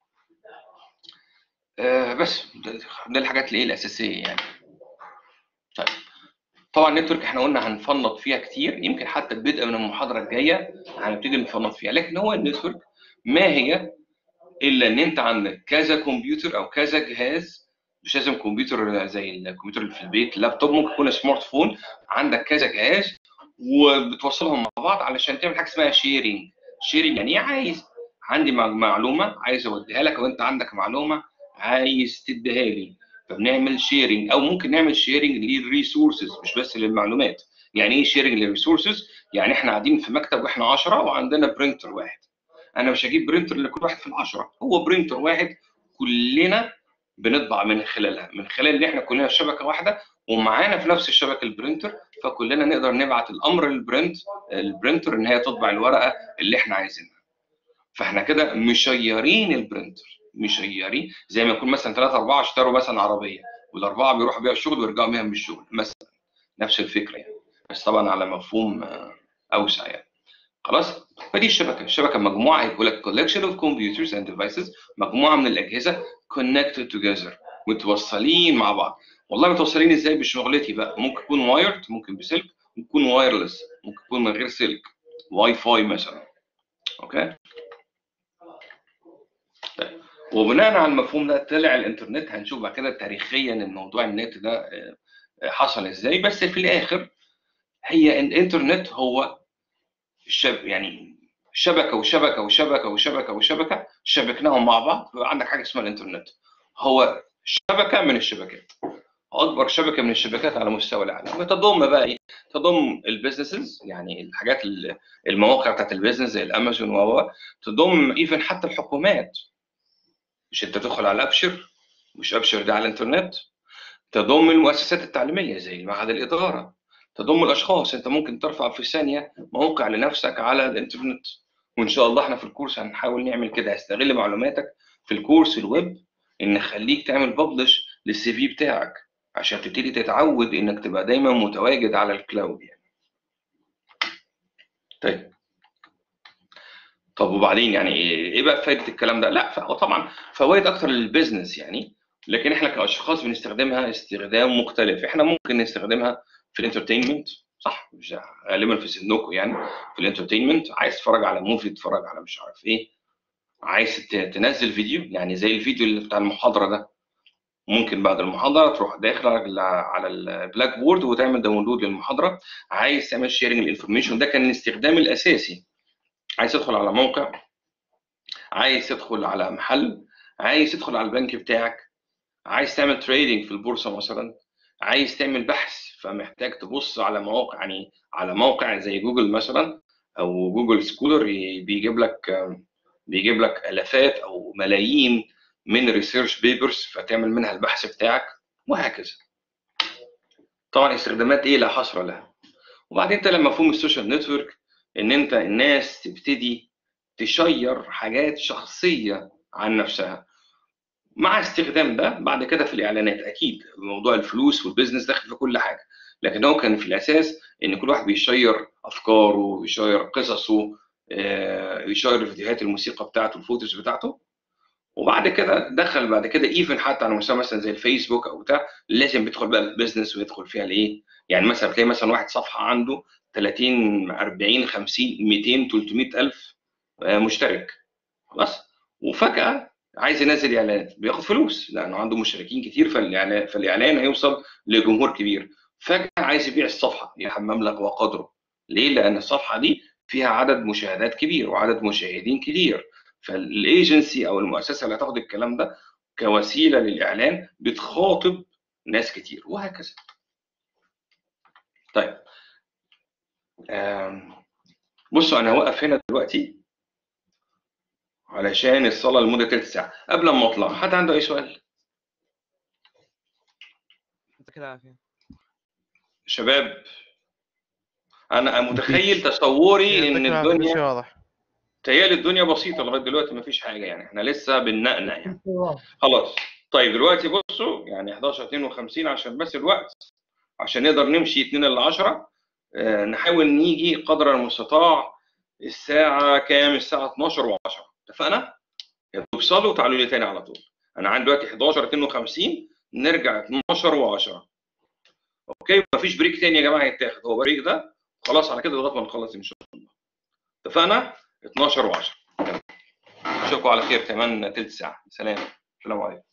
آه بس ده الحاجات اللي ايه الاساسيه يعني طيب طبعا النتورك احنا قلنا هنفنط فيها كتير يمكن حتى البدء من المحاضره الجايه هنبتدي نفنط فيها لكن هو النتورك ما هي الا ان انت عندك كذا كمبيوتر او كذا جهاز مش لازم كمبيوتر زي الكمبيوتر اللي في البيت اللابتوب ممكن يكون سمارت فون عندك كذا جهاز وبتوصلهم مع بعض علشان تعمل حاجه اسمها شيرنج شيرنج يعني ايه عايز عندي معلومه عايز اوديها لك وانت عندك معلومه عايز تديها لي فبنعمل شيرنج او ممكن نعمل شيرنج للريسورسز مش بس للمعلومات يعني ايه شيرنج للريسورسز يعني احنا قاعدين في مكتب واحنا 10 وعندنا برينتر واحد انا مش هجيب برينتر لكل واحد في العشرة هو برينتر واحد كلنا بنطبع من خلالها من خلال ان احنا كلنا في شبكه واحده ومعانا في نفس الشبكه البرينتر فكلنا نقدر نبعت الامر للبرنت البرينتر ان هي تطبع الورقه اللي احنا عايزينها فاحنا كده مشيرين البرينتر مشيرين زي ما يكون مثلا ثلاثة أربعة اشتروا مثلا عربية والأربعة بيروحوا بيها الشغل ويرجعوا بيها من الشغل مثلا نفس الفكرة يعني بس طبعا على مفهوم آه، أوسع يعني خلاص فدي الشبكة الشبكة مجموعة يقول لك collection of computers and devices مجموعة من الأجهزة connected together متوصلين مع بعض والله متوصلين ازاي بشغلتي بقى ممكن يكون وايرد ممكن بسلك ممكن يكون وايرلس ممكن يكون من غير سلك واي فاي مثلا اوكي طيب وبناء على المفهوم ده طلع الانترنت هنشوف بعد كده تاريخيا الموضوع النت ده آه، آه، حصل ازاي بس في الاخر هي الانترنت هو الشب يعني شبكه وشبكه وشبكه وشبكه وشبكه شبكناهم مع بعض بقى عندك حاجه اسمها الانترنت هو شبكه من الشبكات اكبر شبكه من الشبكات على مستوى العالم تضم بقى ايه تضم البيزنسز يعني الحاجات ال- المواقع بتاعت البيزنس زي الامازون و تضم ايفن حتى الحكومات مش انت تدخل على ابشر مش ابشر ده على الانترنت تضم المؤسسات التعليميه زي معهد الاداره تضم الاشخاص انت ممكن ترفع في ثانيه موقع لنفسك على الانترنت وان شاء الله احنا في الكورس هنحاول نعمل كده هستغل معلوماتك في الكورس الويب ان نخليك تعمل ببلش للسي في بتاعك عشان تبتدي تتعود انك تبقى دايما متواجد على الكلاود يعني طيب طب وبعدين يعني ايه إيه بقى فايده الكلام ده؟ لا فهو طبعا فوائد اكتر للبيزنس يعني لكن احنا كاشخاص بنستخدمها استخدام مختلف احنا ممكن نستخدمها في الانترتينمنت صح مش غالبا في سنكم يعني في الانترتينمنت عايز تتفرج على موفي تتفرج على مش عارف ايه عايز ت- تنزل فيديو يعني زي الفيديو اللي بتاع المحاضره ده ممكن بعد المحاضره تروح داخل على على البلاك بورد وتعمل داونلود للمحاضره عايز تعمل شيرنج الانفورميشن ده كان الاستخدام الاساسي عايز تدخل على موقع عايز تدخل على محل عايز تدخل على البنك بتاعك عايز تعمل تريدنج في البورصه مثلا عايز تعمل بحث فمحتاج تبص على مواقع يعني على موقع زي جوجل مثلا او جوجل سكولر ي- بيجيب لك بيجيب لك الافات او ملايين من ريسيرش بيبرز فتعمل منها البحث بتاعك وهكذا طبعا استخدامات ايه لا حصر لها وبعدين طلع مفهوم السوشيال نتورك ان انت الناس تبتدي تشير حاجات شخصيه عن نفسها مع استخدام ده بعد كده في الاعلانات اكيد موضوع الفلوس والبيزنس داخل في كل حاجه لكن هو كان في الاساس ان كل واحد بيشير افكاره بيشير قصصه آه، يشير فيديوهات الموسيقى بتاعته الفوتوز بتاعته وبعد كده دخل بعد كده ايفن حتى على مستوى مثلا زي الفيسبوك او بتاع لازم بيدخل بقى البيزنس ويدخل فيها الايه يعني مثلا تلاقي مثلا واحد صفحه عنده 30 40 50 200 300 الف آه، مشترك خلاص وفجاه عايز ينزل اعلانات بياخد فلوس لانه عنده مشتركين كتير فالاعلان فالاعلان هيوصل لجمهور كبير فجاه عايز يبيع الصفحه يحمل مبلغ وقدره ليه لان الصفحه دي فيها عدد مشاهدات كبير وعدد مشاهدين كتير فالايجنسي او المؤسسه اللي هتاخد الكلام ده كوسيله للاعلان بتخاطب ناس كتير وهكذا طيب آم، بصوا انا هوقف هنا دلوقتي علشان الصلاه لمده تلت ساعه قبل ما اطلع حد عنده اي سؤال يعطيك العافيه شباب انا متخيل تصوري ان يعطيك العافية، كل الدنيا شيء واضح تهيألي الدنيا بسيطه لغايه دلوقتي ما فيش حاجه يعني احنا لسه بننقنق يعني واضح. خلاص طيب دلوقتي بصوا يعني 11 52 عشان بس الوقت عشان نقدر نمشي 2 ل 10 آه، نحاول نيجي قدر المستطاع الساعة كام؟ الساعة 12 و10 اتفقنا؟ يا دوب صلوا وتعالوا لي تاني على طول أنا عندي دلوقتي 11 52 نرجع 12 و10 أوكي مفيش بريك تاني يا جماعة يتاخد هو بريك ده خلاص على كده لغاية ما نخلص إن شاء الله اتفقنا؟ 12 و10 اشوفكم على خير كمان تلت ساعة سلام السلام عليكم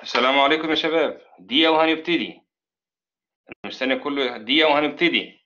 السلام عليكم يا شباب دقيقة وهنبتدي مستني كله دقيقة وهنبتدي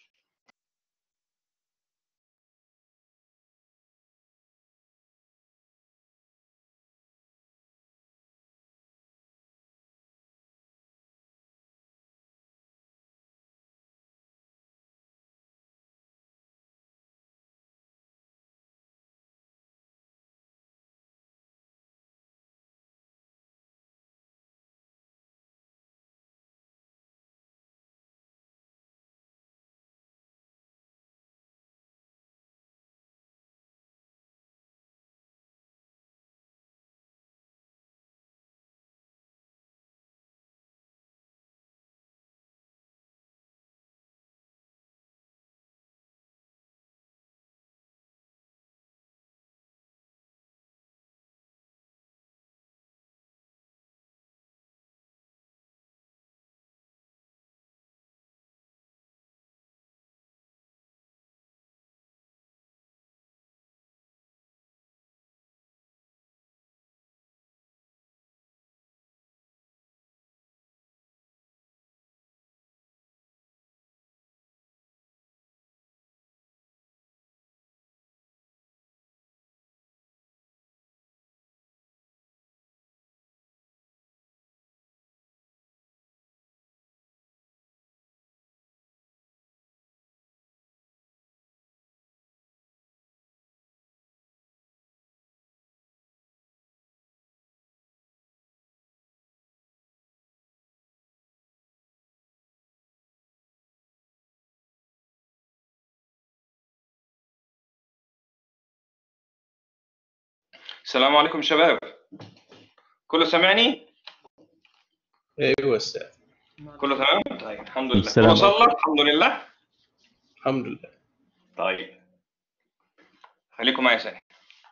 السلام عليكم شباب كله سامعني؟ ايوه استاذ كله تمام؟ طيب الحمد لله السلام كله صلى الحمد لله الحمد لله طيب خليكم معايا ثانية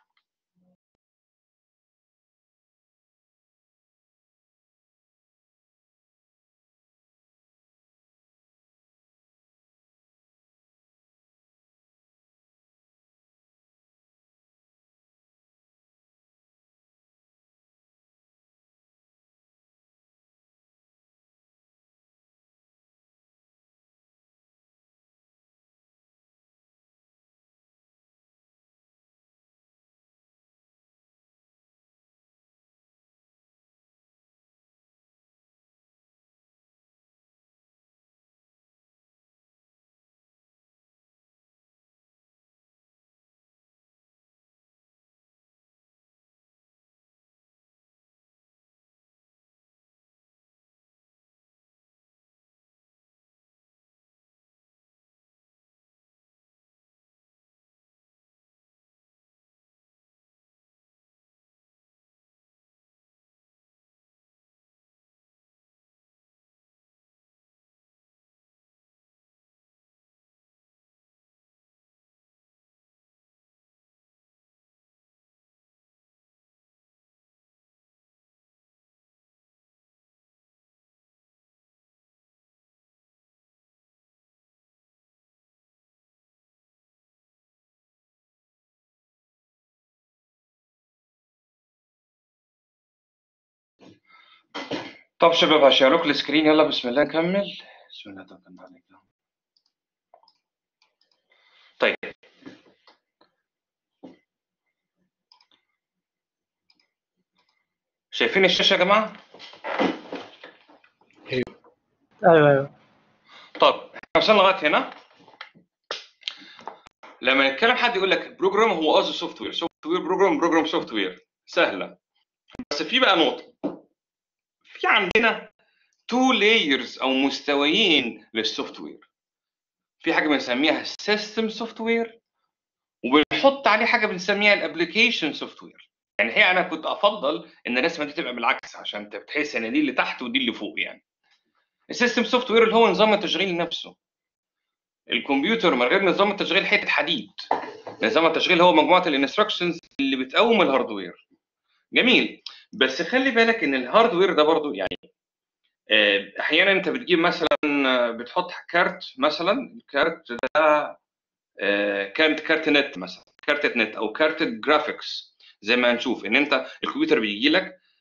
طب شباب هشيرك السكرين يلا بسم الله نكمل بسم الله توكلنا على الله طيب شايفين الشاشة يا جماعة؟ ايوه ايوه طب احنا وصلنا لغاية هنا لما نتكلم حد يقول لك بروجرام هو قصده سوفت وير سوفت وير بروجرام بروجرام سوفت وير سهلة بس في بقى نقطة في عندنا تو لايرز او مستويين للسوفت وير في حاجه بنسميها سيستم سوفت وير وبنحط عليه حاجه بنسميها الابلكيشن سوفت وير يعني هي انا كنت افضل ان الرسمه دي تبقى بالعكس عشان انت بتحس ان دي اللي تحت ودي اللي فوق يعني السيستم سوفت وير اللي هو نظام التشغيل نفسه الكمبيوتر من غير نظام التشغيل حته حديد نظام التشغيل هو مجموعه الانستراكشنز اللي بتقوم الهاردوير جميل بس خلي بالك ان الهاردوير ده برضو يعني آه، احيانا انت بتجيب مثلا آه، بتحط كارت مثلا الكارت ده آه، كارت كارت نت مثلا كارت نت او كارت جرافيكس زي ما هنشوف ان انت الكمبيوتر بيجي لك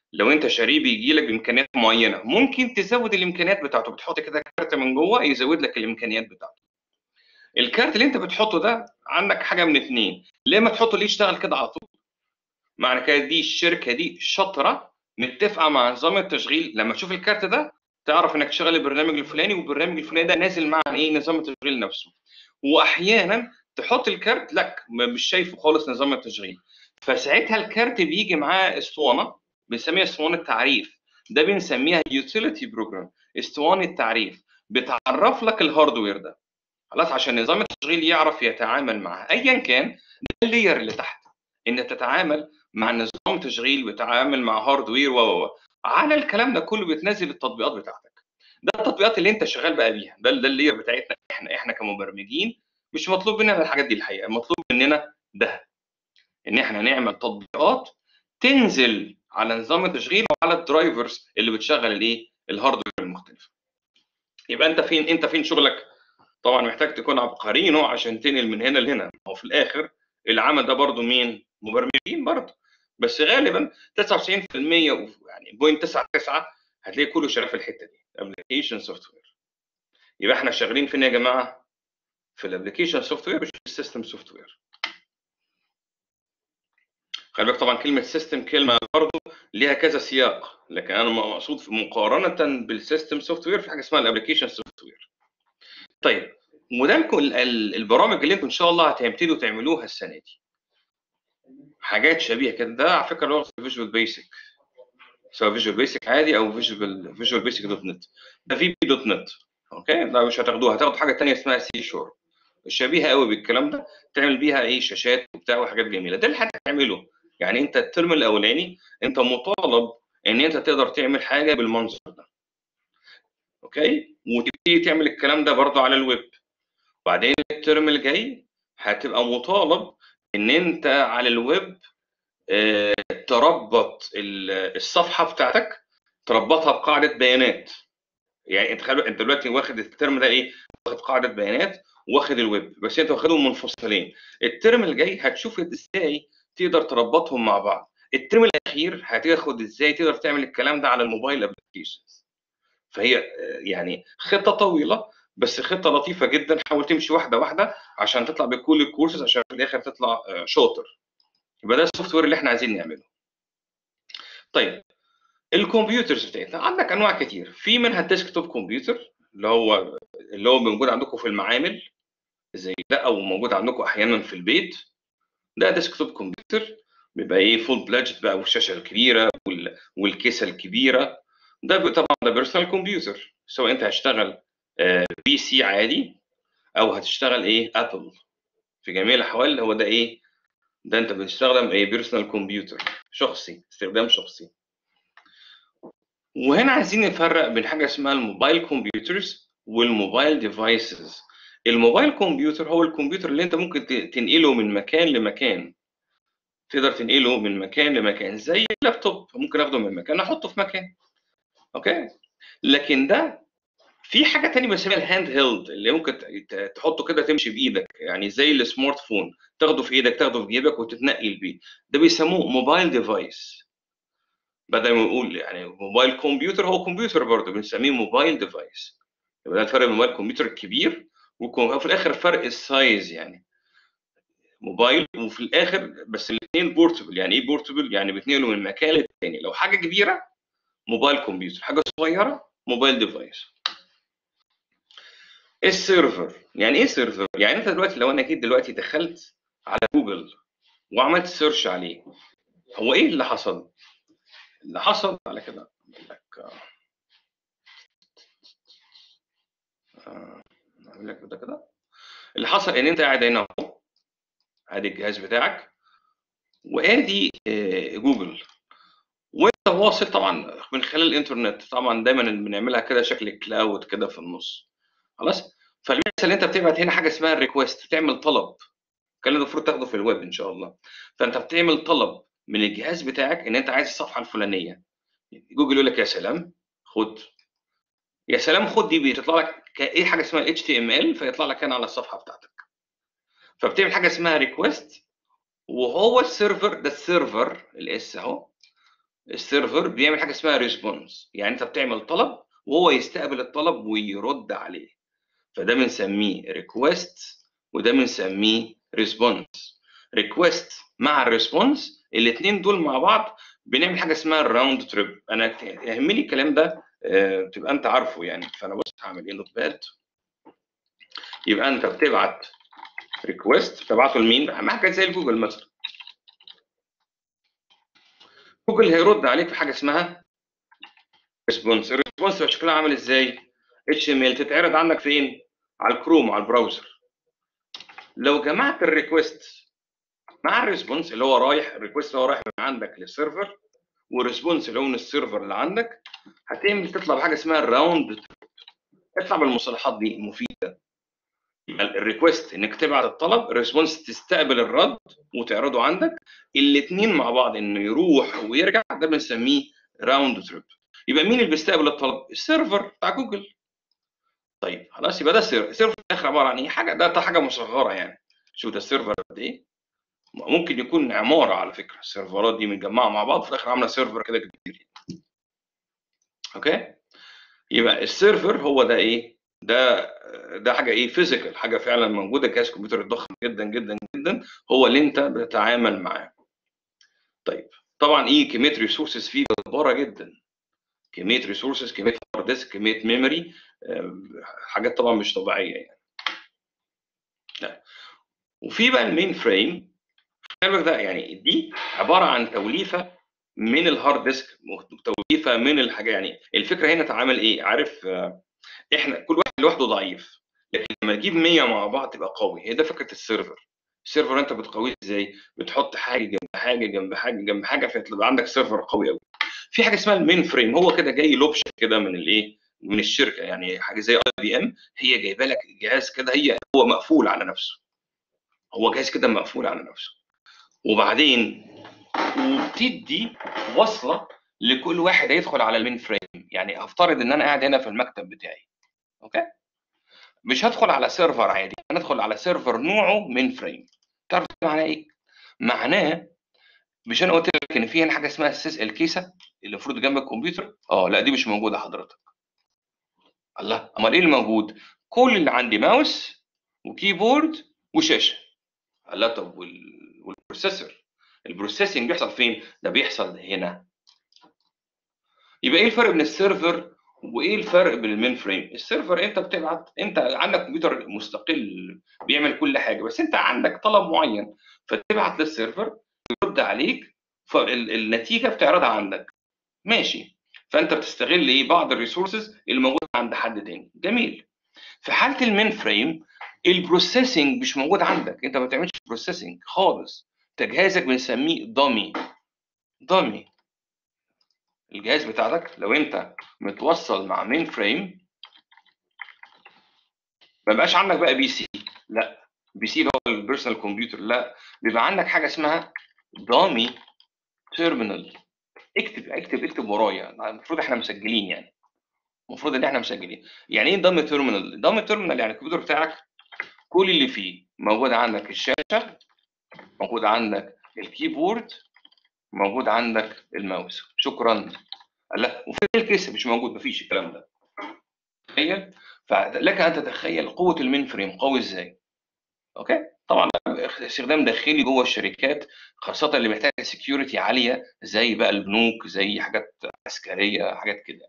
لو انت شاريه بيجي لك بامكانيات معينه ممكن تزود الامكانيات بتاعته بتحط كده كارت من جوه يزود لك الامكانيات بتاعته الكارت اللي انت بتحطه ده عندك حاجه من اتنين يا اما تحطه اللي يشتغل كده على طول معنى كده دي الشركه دي شاطره متفقه مع نظام التشغيل لما تشوف الكارت ده تعرف انك تشغل البرنامج الفلاني والبرنامج الفلاني ده نازل مع ايه نظام التشغيل نفسه واحيانا تحط الكارت لك م- مش شايفه خالص نظام التشغيل فساعتها الكارت بيجي معاه اسطوانه بنسميها اسطوانه تعريف ده بنسميها يوتيليتي بروجرام اسطوانه تعريف بتعرف لك الهاردوير ده خلاص عشان نظام التشغيل يعرف يتعامل معاه ايا كان ده اللير اللي تحت ان تتعامل مع نظام تشغيل بتعامل مع هاردوير و و و. على الكلام ده كله بتنزل التطبيقات بتاعتك ده التطبيقات اللي انت شغال بقى بيها ده ده اللير بتاعتنا احنا احنا كمبرمجين مش مطلوب مننا الحاجات دي الحقيقه مطلوب مننا ده ان احنا نعمل تطبيقات تنزل على نظام التشغيل وعلى الدرايفرز اللي بتشغل الايه الهاردوير المختلفه يبقى انت فين انت فين شغلك طبعا محتاج تكون عبقرينه عشان تنقل من هنا لهنا هو في الاخر العمل ده برضو مين مبرمجين برضو بس غالبا 99% و- يعني بوينت 99 هتلاقي كله شغال في الحته دي ابلكيشن سوفت وير يبقى احنا شغالين فين يا جماعه في الابلكيشن سوفت وير مش في السيستم سوفت وير خلي بالك طبعا كلمه سيستم كلمه برضو ليها كذا سياق لكن انا مقصود في مقارنه بالسيستم سوفت وير في حاجه اسمها الابلكيشن سوفت وير طيب وده الكو- ال- ال- البرامج اللي انتم ان شاء الله هتبتدوا تعملوها السنه دي حاجات شبيهه كده ده على فكره لغه فيجوال بيسك سواء فيجوال بيسك عادي او فيجوال فيجوال بيسك دوت نت ده في بي دوت نت اوكي ده مش هتاخدوها هتاخدوا حاجه ثانيه اسمها سي شور شبيهه قوي بالكلام ده تعمل بيها ايه شاشات وبتاع وحاجات جميله ده اللي هتعمله يعني انت الترم الاولاني انت مطالب ان انت تقدر تعمل حاجه بالمنظر ده اوكي وتبتدي تعمل الكلام ده برضه على الويب وبعدين الترم الجاي هتبقى مطالب ان انت على الويب آه، تربط ال- الصفحه بتاعتك تربطها بقاعده بيانات يعني انت خلي انت دلوقتي واخد الترم ده ايه واخد قاعده بيانات واخد الويب بس انت واخدهم منفصلين الترم الجاي هتشوف ازاي تقدر تربطهم مع بعض الترم الاخير هتاخد ازاي تقدر تعمل الكلام ده على الموبايل ابلكيشنز فهي آه، يعني خطه طويله بس خطه لطيفه جدا حاول تمشي واحده واحده عشان تطلع بكل الكورسز عشان في الاخر تطلع آه، شاطر يبقى ده السوفت وير اللي احنا عايزين نعمله طيب الكمبيوترز بتاعتنا عندك انواع كتير في منها الديسكتوب كمبيوتر اللي هو اللي هو موجود عندكم في المعامل زي ده او موجود عندكم احيانا في البيت ده ديسكتوب كمبيوتر بيبقى ايه فول بلاجت بقى والشاشه الكبيره وال- والكيسه الكبيره ده بيبقى طبعا ده بيرسونال كمبيوتر سواء انت هتشتغل بي سي عادي او هتشتغل ايه ابل في جميع الاحوال هو ده ايه ده انت بتستخدم ايه بيرسونال كمبيوتر شخصي استخدام شخصي وهنا عايزين نفرق بين حاجه اسمها الموبايل كمبيوترز والموبايل ديفايسز الموبايل كمبيوتر هو الكمبيوتر اللي انت ممكن ت- تنقله من مكان لمكان تقدر تنقله من مكان لمكان زي اللابتوب ممكن اخده من مكان احطه في مكان اوكي لكن ده في حاجه تانية بنسميها الهاند هيلد اللي ممكن ت- ت- تحطه كده تمشي بايدك يعني زي السمارت فون تاخده في ايدك تاخده في جيبك وتتنقل بيه ده بيسموه موبايل ديفايس بدل ما نقول يعني موبايل كمبيوتر هو كمبيوتر برضه بنسميه موبايل ديفايس يبقى ده الفرق بين الموبايل كمبيوتر الكبير وكم- وفي الاخر فرق السايز يعني موبايل وفي الاخر بس الاثنين بورتبل يعني ايه بورتبل يعني بيتنقلوا من مكان للتاني لو حاجه كبيره موبايل كمبيوتر حاجه صغيره موبايل ديفايس السيرفر يعني ايه سيرفر يعني انت دلوقتي لو انا جيت دلوقتي دخلت على جوجل وعملت سيرش عليه هو ايه اللي حصل اللي حصل على كده أقول لك آه، اعمل لك ده كده اللي حصل ان انت قاعد هنا اهو ادي الجهاز بتاعك وادي آه، جوجل وانت واصل طبعا من خلال الانترنت طبعا دايما بنعملها كده شكل كلاود كده في النص خلاص فاللي بيحصل انت بتبعت هنا حاجه اسمها الريكوست بتعمل طلب الكلام ده المفروض تاخده في الويب ان شاء الله فانت بتعمل طلب من الجهاز بتاعك ان انت عايز الصفحه الفلانيه جوجل يقول لك يا سلام خد يا سلام خد دي بتطلع لك ك- ايه حاجه اسمها اتش تي ام ال فيطلع لك هنا على الصفحه بتاعتك فبتعمل حاجه اسمها ريكوست وهو السيرفر ده السيرفر الاس اهو السيرفر بيعمل حاجه اسمها ريسبونس يعني انت بتعمل طلب وهو يستقبل الطلب ويرد عليه فده بنسميه ريكويست وده بنسميه ريسبونس ريكويست مع الريسبونس الاثنين دول مع بعض بنعمل حاجه اسمها الراوند تريب انا يهمني الكلام ده آه، تبقى انت عارفه يعني فانا بص هعمل ايه نوت باد يبقى انت بتبعت ريكويست تبعته لمين؟ حاجه زي الجوجل مثلا جوجل هيرد عليك في حاجه اسمها ريسبونس الريسبونس بقى شكلها عامل ازاي؟ اتش ام ال تتعرض عندك فين؟ على الكروم على البراوزر لو جمعت الريكوست مع الريسبونس اللي هو رايح الريكوست اللي هو رايح من عندك للسيرفر والريسبونس اللي هو من السيرفر اللي عندك هتعمل تطلع بحاجه اسمها الراوند اطلع بالمصطلحات دي مفيده يبقى الريكوست انك تبعت الطلب الريسبونس تستقبل الرد وتعرضه عندك الاثنين مع بعض انه يروح ويرجع ده بنسميه راوند تريب يبقى مين اللي بيستقبل الطلب السيرفر بتاع جوجل طيب خلاص يبقى ده السيرفر السيرفر في الاخر عباره عن ايه حاجه ده حاجه مصغره يعني شوف ده السيرفر قد ايه ممكن يكون عماره على فكره السيرفرات دي متجمعه مع بعض في الاخر عامله سيرفر كده كبير اوكي يبقى السيرفر هو ده ايه ده ده حاجه ايه فيزيكال حاجه فعلا موجوده جهاز كمبيوتر ضخم جدا جدا جدا هو اللي انت بتتعامل معاه طيب طبعا ايه كميه ريسورسز فيه جباره جدا كميه ريسورسز كميه هارد ديسك كميه ميموري حاجات طبعا مش طبيعيه يعني لا. وفي بقى المين فريم خلي بالك ده يعني دي عباره عن توليفه من الهارد ديسك توليفه من الحاجه يعني الفكره هنا تعامل ايه عارف آه، احنا كل واحد لوحده ضعيف لكن لما تجيب 100 مع بعض تبقى قوي هي ده فكره السيرفر السيرفر انت بتقويه ازاي بتحط حاجه جنب حاجه جنب حاجه جنب حاجه فتبقى عندك سيرفر قوي قوي في حاجه اسمها المين فريم هو كده جاي لوبشن كده من الايه من الشركه يعني حاجه زي اي بي ام هي جايبه لك جهاز كده هي هو مقفول على نفسه هو جهاز كده مقفول على نفسه وبعدين وبتدي وصله لكل واحد هيدخل على المين فريم يعني هفترض ان انا قاعد هنا في المكتب بتاعي اوكي مش هدخل على سيرفر عادي انا ادخل على سيرفر نوعه مين فريم تعرف ده معناه ايه معناه مش انا قلت لك ان في هنا حاجه اسمها السيس الكيسه اللي المفروض جنب الكمبيوتر اه لا دي مش موجوده حضرتك الله امال ايه اللي موجود كل اللي عندي ماوس وكيبورد وشاشه الله طب وال- والبروسيسور البروسيسنج بيحصل فين ده بيحصل هنا يبقى ايه الفرق بين السيرفر وايه الفرق بين المين فريم السيرفر انت بتبعت انت عندك كمبيوتر مستقل بيعمل كل حاجه بس انت عندك طلب معين فتبعت للسيرفر يرد عليك فالنتيجه بتعرضها عندك ماشي فانت بتستغل ايه بعض الريسورسز اللي موجوده عند حد تاني جميل في حاله المين فريم البروسيسنج مش موجود عندك انت ما بتعملش بروسيسنج خالص انت جهازك بنسميه دامي دامي الجهاز بتاعتك لو انت متوصل مع مين فريم ما بقاش عندك بقى بي سي لا بي سي اللي هو البيرسونال كمبيوتر لا بيبقى عندك حاجه اسمها دامي تيرمينال اكتب اكتب اكتب ورايا المفروض احنا مسجلين يعني المفروض ان احنا مسجلين يعني ايه دامي تيرمينال دامي تيرمينال يعني الكمبيوتر بتاعك كل اللي فيه موجود عندك الشاشه موجود عندك الكيبورد موجود عندك الماوس شكرا لا وفي الكيس مش موجود مفيش الكلام ده تخيل فلك ان تتخيل قوه المين فريم قوي ازاي اوكي طبعا استخدام داخلي جوه الشركات خاصه اللي محتاجه سكيورتي عاليه زي بقى البنوك زي حاجات عسكريه حاجات كده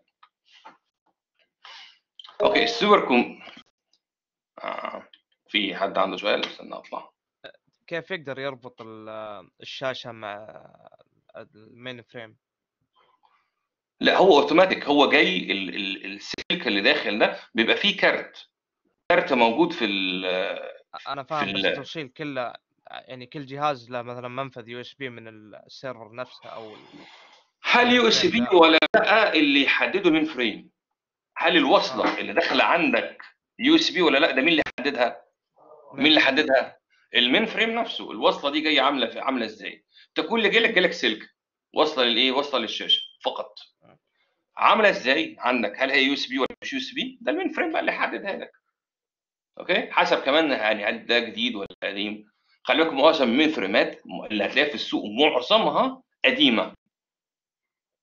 اوكي السوبر كوم آه. في حد عنده سؤال استنى اطلع كيف يقدر يربط ال- الشاشه مع المين فريم لا هو اوتوماتيك هو جاي ال- ال- السلك اللي داخل ده بيبقى فيه كارت كارت موجود في ال انا فاهم بس ال- التوصيل كله يعني كل جهاز له مثلا منفذ يو اس بي من السيرفر نفسه او ال- هل يو اس بي ولا لا اللي يحدده مين فريم هل الوصله اللي داخله عندك يو اس بي ولا لا ده مين اللي حددها مين اللي حددها المين فريم نفسه الوصله دي جايه عامله عامله ازاي انت كل اللي جالك جالك سلك واصله للايه واصله للشاشه فقط عامله ازاي عندك هل هي يو اس بي ولا مش يو اس بي ده المين فريم بقى اللي حددها لك اوكي حسب كمان يعني هل ده جديد ولا قديم خلي بالكم معظم المين فريمات اللي هتلاقيها في السوق معظمها قديمه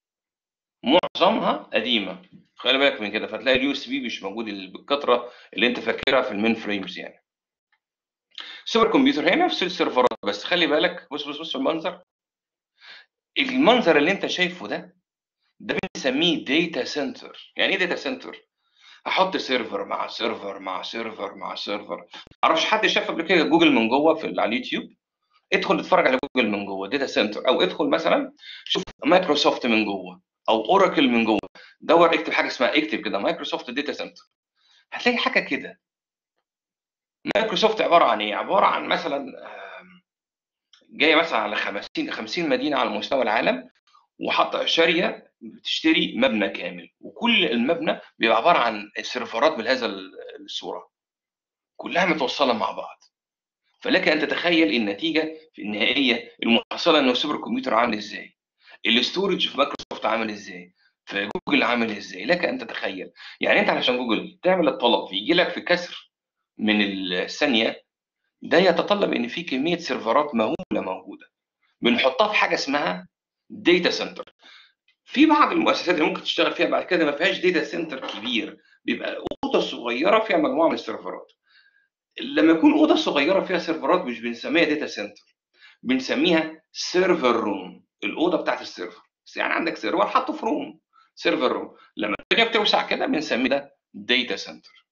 معظمها قديمه خلي بالك من كده فتلاقي اليو اس بي مش موجود ال- بالكثره اللي انت فاكرها في المين فريمز يعني سوبر كمبيوتر هي نفس السيرفرات بس خلي بالك بص بص بص المنظر المنظر اللي انت شايفه ده ده بنسميه داتا سنتر يعني ايه داتا سنتر احط سيرفر مع سيرفر مع سيرفر مع سيرفر معرفش حد شاف قبل كده جوجل من جوه في على اليوتيوب ادخل اتفرج على جوجل من جوه داتا سنتر او ادخل مثلا شوف مايكروسوفت من جوه او اوراكل من جوه دور اكتب حاجه اسمها اكتب كده مايكروسوفت داتا سنتر هتلاقي حاجه كده مايكروسوفت عباره عن ايه عباره عن مثلا آم، جايه مثلا على 50 50 مدينه على مستوى العالم وحاطه شاريه بتشتري مبنى كامل وكل المبنى بيبقى عباره عن سيرفرات بهذا الصوره كلها متوصله مع بعض فلك ان تتخيل النتيجه في النهائيه المحصله ان السوبر كمبيوتر عامل ازاي الاستورج في مايكروسوفت عامل ازاي في جوجل عامل ازاي لك ان تتخيل يعني انت علشان جوجل تعمل الطلب يجي لك في كسر من الثانيه ده يتطلب ان في كميه سيرفرات مهوله موجوده بنحطها في حاجه اسمها داتا سنتر في بعض المؤسسات اللي ممكن تشتغل فيها بعد كده ما فيهاش داتا سنتر كبير بيبقى اوضه صغيره فيها مجموعه من السيرفرات لما يكون اوضه صغيره فيها سيرفرات مش بنسميها داتا سنتر بنسميها سيرفر روم الاوضه بتاعت السيرفر بس يعني عندك سيرفر حاطه في روم سيرفر روم لما الدنيا بتوسع كده بنسميه ده داتا سنتر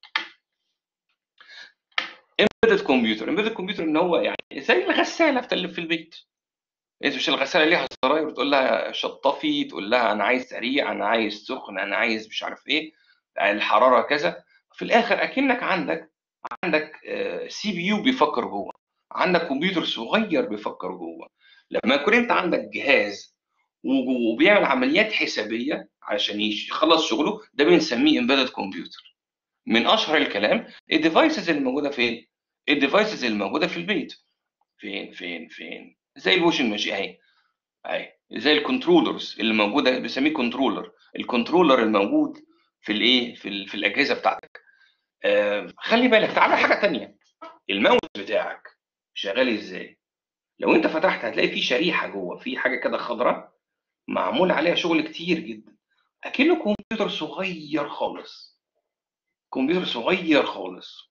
امبيدد كمبيوتر امبيدد كمبيوتر ان هو يعني زي الغساله بتقلب في البيت انت مش الغساله ليها زراير تقول لها شطفي تقول لها انا عايز سريع انا عايز سخن انا عايز مش عارف ايه الحراره كذا في الاخر اكنك عندك عندك سي بي يو بيفكر جوه عندك كمبيوتر صغير بيفكر جوه لما يكون انت عندك جهاز وبيعمل عمليات حسابيه عشان يخلص شغله ده بنسميه امبيدد كمبيوتر من اشهر الكلام الديفايسز اللي موجوده فين الديفايسز اللي موجوده في البيت فين فين فين زي الواشنج ماشين اهي اهي زي الكنترولرز اللي موجوده بنسميه كنترولر الكنترولر الموجود في الايه في, ال- في الاجهزه بتاعتك آه خلي بالك تعالى حاجه تانية الماوس بتاعك شغال ازاي لو انت فتحت هتلاقي في شريحه جوه في حاجه كده خضراء معمول عليها شغل كتير جدا اكنه كمبيوتر صغير خالص كمبيوتر صغير خالص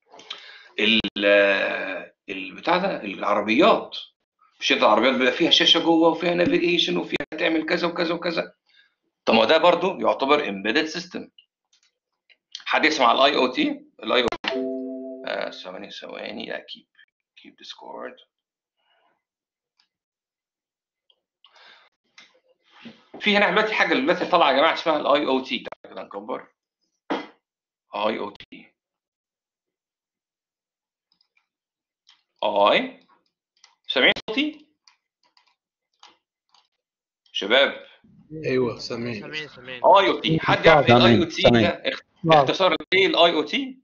ال- البتاع ده العربيات مش انت العربيات بيبقى فيها شاشه جوه وفيها نافيجيشن وفيها تعمل كذا وكذا وكذا طب ما ده برضو يعتبر امبيدد سيستم حد يسمع الاي او تي الاي او تي ثواني ثواني لا كيب كيب ديسكورد في هنا دلوقتي حاجه دلوقتي طالعه يا جماعه اسمها الاي او تي تعالى كده نكبر اي او تي اي سامعين صوتي شباب ايوه سامعين سامعين سامعين اي او تي حد يعرف ايه الاي او تي سامعين. ده اخ- نعم اختصار لايه الاي او تي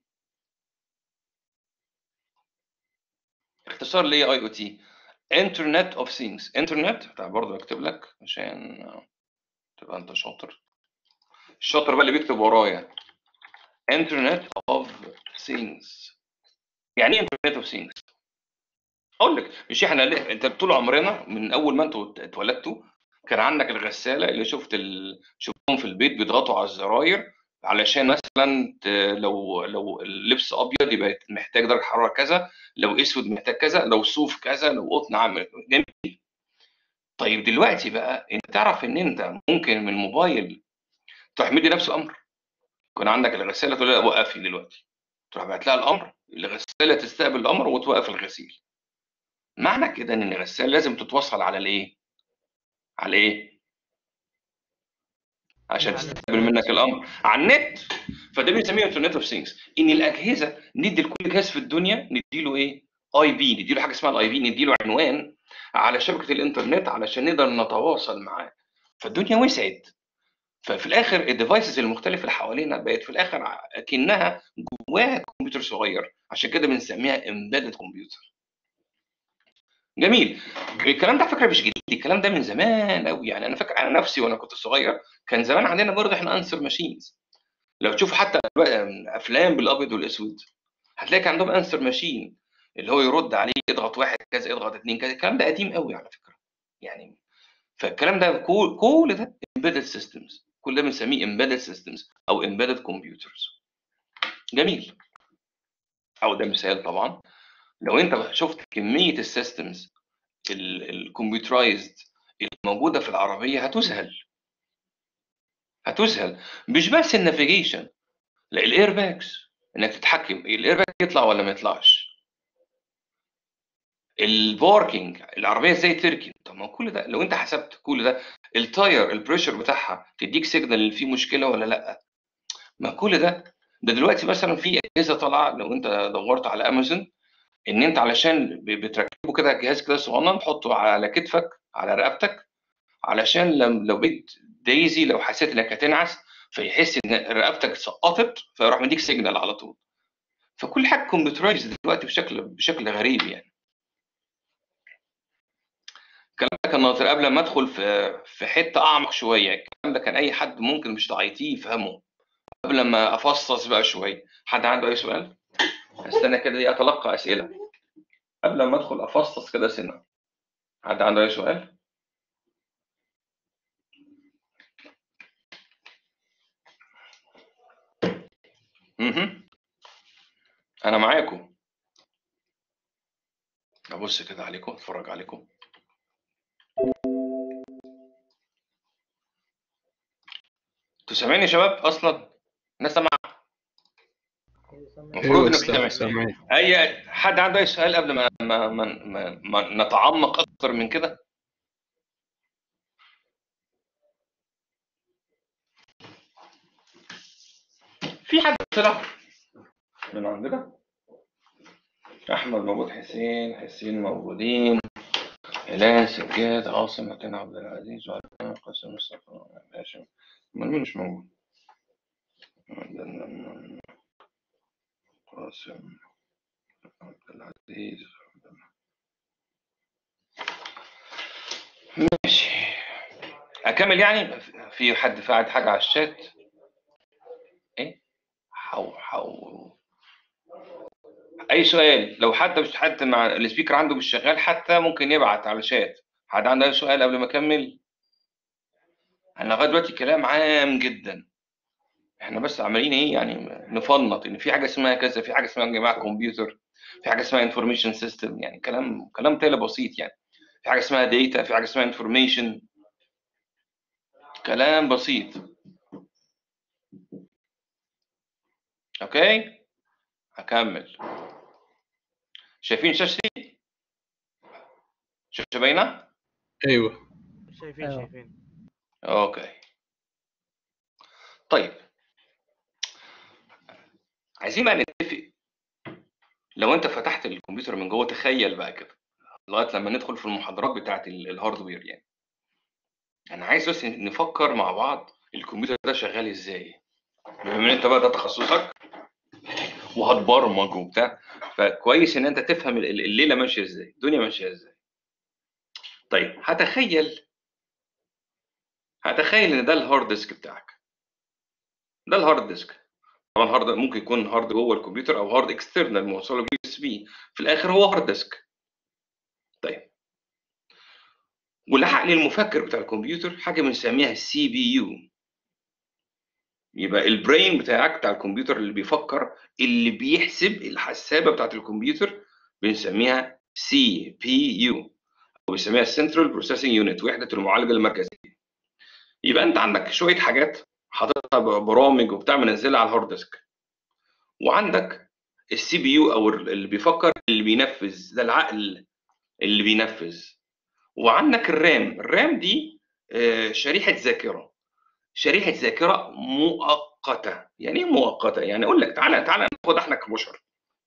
اختصار ليه اي او تي انترنت اوف ثينجز انترنت تعال برضه اكتب لك عشان تبقى انت شاطر الشاطر بقى اللي بيكتب ورايا انترنت اوف ثينجز يعني ايه انترنت اوف ثينجز اقول لك مش احنا ليه انت طول عمرنا من اول ما انتوا اتولدتوا كان عندك الغساله اللي شفت ال... شفتهم في البيت بيضغطوا على الزراير علشان مثلا ت... لو لو اللبس ابيض يبقى محتاج درجه حراره كذا لو اسود محتاج كذا لو صوف كذا لو قطن عامل جميل طيب دلوقتي بقى انت تعرف ان انت ممكن من الموبايل تروح مدي نفسه امر يكون عندك الغساله تقول لها وقفي دلوقتي تروح بعت لها الامر الغساله تستقبل الامر وتوقف الغسيل معنى كده ان الغساله لازم تتوصل على الايه على ايه عشان على تستقبل منك الامر على النت فده بنسميه انترنت اوف ثينجز ان الاجهزه ندي لكل جهاز في الدنيا نديله ايه اي بي نديله حاجه اسمها الاي بي نديله عنوان على شبكه الانترنت علشان نقدر نتواصل معاه فالدنيا وسعت ففي الاخر الديفايسز المختلفه اللي حوالينا بقت في الاخر اكنها جواها كمبيوتر صغير عشان كده بنسميها امبيدد كمبيوتر جميل الكلام ده على فكره مش جديد الكلام ده من زمان قوي يعني انا فاكر انا نفسي وانا كنت صغير كان زمان عندنا برضه احنا انسر ماشينز لو تشوفوا حتى افلام بالابيض والاسود هتلاقي كان عندهم انسر ماشين اللي هو يرد عليه اضغط واحد كذا اضغط اثنين كذا الكلام ده قديم قوي على فكره يعني فالكلام ده كل كل ده امبيدد سيستمز كل ده بنسميه embedded systems او embedded computers جميل او ده مثال طبعا لو انت شفت كميه السيستمز الكمبيوترايزد الموجوده في العربيه هتذهل هتذهل مش بس النافيجيشن لا الاير باكس انك تتحكم الاير باك يطلع ولا ما يطلعش الباركينج العربيه ازاي تركن طب ما كل ده لو انت حسبت كل ده التاير البريشر بتاعها تديك سيجنال ان في مشكله ولا لا ما كل ده ده دلوقتي مثلا في اجهزه طالعه لو انت دورت على امازون ان انت علشان ب- بتركبه كده جهاز كده صغنن تحطه على كتفك على رقبتك علشان لم- لو بقيت دايزي لو حسيت انك هتنعس فيحس ان رقبتك سقطت فيروح مديك سيجنال على طول فكل حاجه كمبيوترايز دلوقتي بشكل بشكل غريب يعني الكلام ده كان ناظر قبل ما ادخل في في حته اعمق شويه الكلام ده كان اي حد ممكن مش اي تي يفهمه قبل ما افصص بقى شويه حد عنده اي سؤال استنى كده دي اتلقى اسئله قبل ما ادخل افصص كده سنه حد عنده اي سؤال اها انا معاكم ابص كده عليكم اتفرج عليكم انتوا سامعيني يا شباب اصلا الناس سامعه المفروض ايوه انك استاذ سامع سامعين اي حد عنده اي سؤال قبل ما ما ما, ما, ما نتعمق اكتر من كده في حد طلع من عندنا احمد موجود حسين حسين موجودين هلال سجاد عاصم متين عبد العزيز وعلي قاسم مصطفى هاشم امال مين مش موجود عندنا قاسم عبد العزيز ماشي اكمل يعني في حد فاعل حاجه على الشات ايه حو حو اي سؤال لو حد مش حد مع السبيكر عنده مش شغال حتى ممكن يبعت على الشات حد عنده اي سؤال قبل ما اكمل انا لغايه دلوقتي كلام عام جدا احنا بس عمالين ايه يعني نفنط ان في حاجه اسمها كذا في حاجه اسمها يا جماعه كمبيوتر في حاجه اسمها انفورميشن سيستم يعني كلام كلام تاني بسيط يعني في حاجه اسمها داتا في حاجه اسمها انفورميشن كلام بسيط اوكي هكمل شايفين شاشتي شاشه باينه ايوه شايفين أيوة. شايفين اوكي طيب عايزين بقى نتفق لو انت فتحت الكمبيوتر من جوه تخيل بقى كده لغايه لما ندخل في المحاضرات بتاعت ال- الهاردوير يعني انا عايز بس نفكر مع بعض الكمبيوتر ده شغال ازاي بما ان انت بقى ده تخصصك وهتبرمج وبتاع فكويس ان انت تفهم ال- ال- الليله ماشيه ازاي الدنيا ماشيه ازاي طيب هتخيل هتخيل ان ده الهارد ديسك بتاعك ده الهارد ديسك طبعا هارد ممكن يكون هارد جوه الكمبيوتر او هارد اكسترنال موصله بي اس بي في الاخر هو هارد ديسك طيب والعقل المفكر بتاع الكمبيوتر حاجه بنسميها السي بي يو يبقى البرين بتاعك بتاع الكمبيوتر اللي بيفكر اللي بيحسب الحسابه بتاعت الكمبيوتر بنسميها سي بي يو او بنسميها سنترال بروسيسنج يونت وحده المعالجه المركزيه يبقى انت عندك شويه حاجات حاططها برامج وبتاع منزلها على الهارد ديسك وعندك السي بي يو او اللي بيفكر اللي بينفذ ده العقل اللي بينفذ وعندك الرام الرام دي آه، شريحه ذاكره شريحه ذاكره مؤقته يعني ايه مؤقته يعني اقول لك تعالى تعالى ناخد احنا كبشر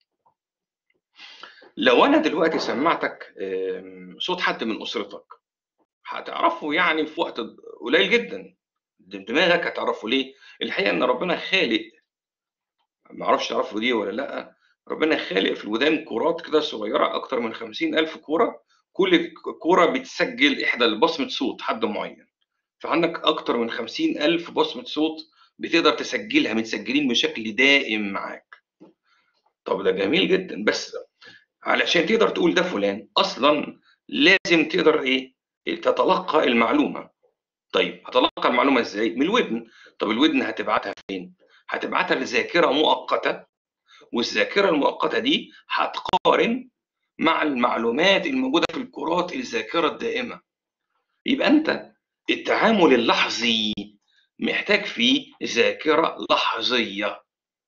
لو انا دلوقتي سمعتك آم، صوت حد من اسرتك هتعرفه يعني في وقت قليل جدا دماغك هتعرفه ليه الحقيقه ان ربنا خالق ما اعرفش تعرفوا دي ولا لا ربنا خالق في الودان كرات كده صغيره اكتر من خمسين الف كوره كل كوره بتسجل احدى بصمه صوت حد معين فعندك اكتر من خمسين الف بصمه صوت بتقدر تسجلها متسجلين بشكل دائم معاك طب ده جميل جدا بس علشان تقدر تقول ده فلان اصلا لازم تقدر ايه تتلقى المعلومه طيب هتلقى المعلومه ازاي من الودن طب الودن هتبعتها فين هتبعتها لذاكره مؤقته والذاكره المؤقته دي هتقارن مع المعلومات الموجوده في الكرات الذاكره الدائمه يبقى انت التعامل اللحظي محتاج فيه ذاكره لحظيه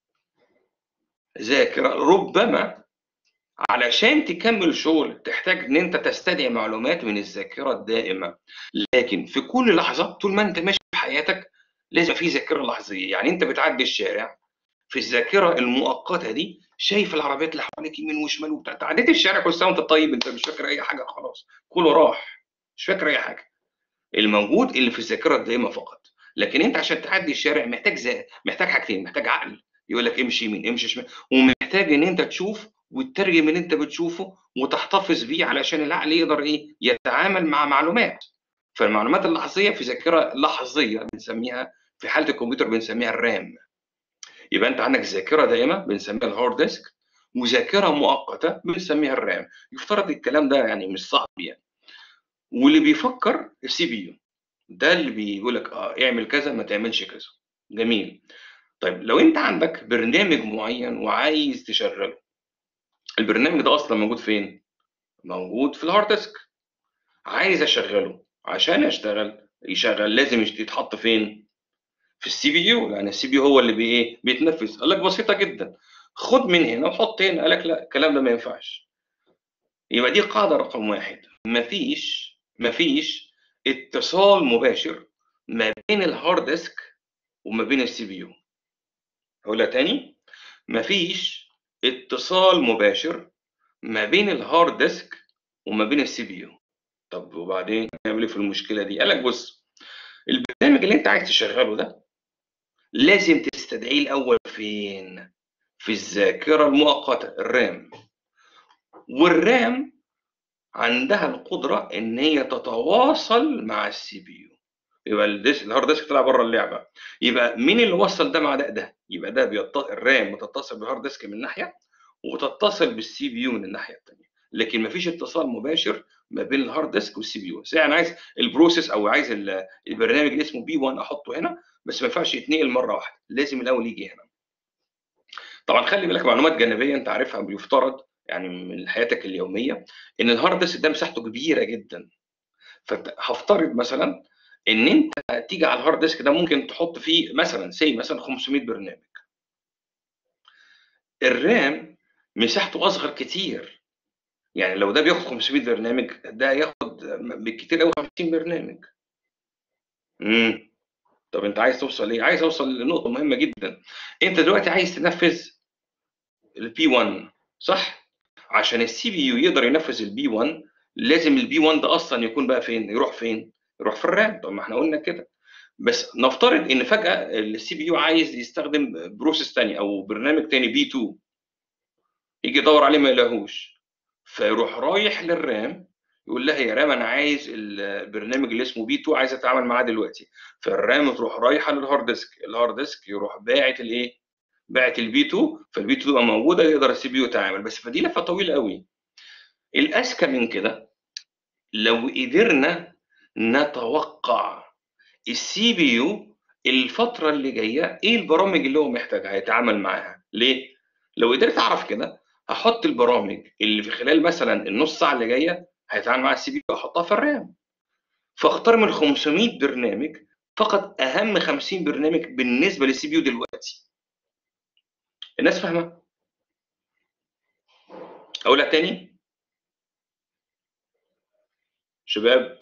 ذاكره ربما علشان تكمل شغل تحتاج ان انت تستدعي معلومات من الذاكره الدائمه لكن في كل لحظه طول ما انت ماشي في حياتك لازم في ذاكره لحظيه يعني انت بتعدي الشارع في الذاكره المؤقته دي شايف العربيات اللي حواليك يمين وشمال وبتاع أنت عديت الشارع كل سنه وانت طيب انت مش فاكر اي حاجه خلاص كله راح مش فاكر اي حاجه الموجود اللي في الذاكره الدائمه فقط لكن انت عشان تعدي الشارع محتاج زي... محتاج حاجتين محتاج عقل يقول لك امشي يمين امشي شمال ومحتاج ان انت تشوف وتترجم اللي انت بتشوفه وتحتفظ بيه علشان العقل يقدر ايه يتعامل مع معلومات فالمعلومات اللحظيه في ذاكره لحظيه بنسميها في حاله الكمبيوتر بنسميها الرام يبقى انت عندك ذاكره دائمه بنسميها الهارد ديسك وذاكره مؤقته بنسميها الرام يفترض الكلام ده يعني مش صعب يعني واللي بيفكر السي بي يو ده اللي بيقول لك اه اعمل كذا ما تعملش كذا جميل طيب لو انت عندك برنامج معين وعايز تشغله البرنامج ده اصلا موجود فين موجود في الهارد ديسك عايز اشغله عشان اشتغل يشغل لازم يتحط فين في السي بي يو لان السي بي يو هو اللي بي ايه بيتنفذ قال لك بسيطه جدا خد من هنا وحط هنا قال لك لا الكلام ده ما ينفعش يبقى دي قاعده رقم واحد مفيش مفيش اتصال مباشر ما بين الهارد ديسك وما بين السي بي يو هقولها تاني مفيش اتصال مباشر ما بين الهارد ديسك وما بين السي بي يو طب وبعدين نعمل ايه في المشكله دي قال لك بص البرنامج اللي انت عايز تشغله ده لازم تستدعيه الاول فين في الذاكره المؤقته الرام والرام عندها القدره ان هي تتواصل مع السي بي يو يبقى الديسك الهارد ديسك طلع بره اللعبه يبقى مين اللي وصل ده مع ده ده يبقى ده بيط... الرام بتتصل بالهارد ديسك من ناحيه وتتصل بالسي بي يو من الناحيه الثانيه لكن ما فيش اتصال مباشر ما بين الهارد ديسك والسي بي يو يعني عايز البروسيس او عايز البرنامج اللي اسمه بي 1 احطه هنا بس ما ينفعش يتنقل مره واحده لازم الاول يجي هنا طبعا خلي بالك معلومات جانبيه انت عارفها بيفترض يعني من حياتك اليوميه ان الهارد ديسك ده مساحته كبيره جدا فهفترض مثلا ان انت تيجي على الهارد ديسك ده ممكن تحط فيه مثلا سي مثلا 500 برنامج الرام مساحته اصغر كتير يعني لو ده بياخد 500 برنامج ده ياخد بالكتير قوي 50 برنامج امم طب انت عايز توصل ايه عايز اوصل لنقطه مهمه جدا انت دلوقتي عايز تنفذ البي 1 صح عشان السي بي يو يقدر ينفذ البي 1 لازم البي 1 ده اصلا يكون بقى فين يروح فين يروح في الرام طب ما احنا قلنا كده بس نفترض ان فجاه السي بي يو عايز يستخدم بروسيس ثاني او برنامج ثاني بي 2 يجي يدور عليه ما يلاقوش فيروح رايح للرام يقول لها يا رام انا عايز البرنامج اللي اسمه بي 2 عايز اتعامل معاه دلوقتي فالرام تروح رايحه للهارد ديسك الهارد ديسك يروح باعت الايه باعت البي 2 فالبي 2 تبقى موجوده يقدر السي بي يو يتعامل بس فدي لفه طويله قوي الاذكى من كده لو قدرنا نتوقع السي بي يو الفتره اللي جايه ايه البرامج اللي هو محتاجها يتعامل معاها ليه لو قدرت اعرف كده هحط البرامج اللي في خلال مثلا النص ساعه اللي جايه هيتعامل مع السي بي يو احطها في الرام فاختار من 500 برنامج فقط اهم 50 برنامج بالنسبه للسي بي يو دلوقتي الناس فاهمه اقولها تاني شباب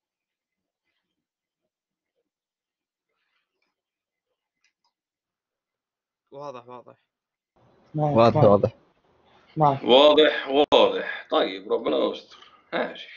واضح واضح معك واضح معك واضح معك واضح واضح طيب ربنا يستر ماشي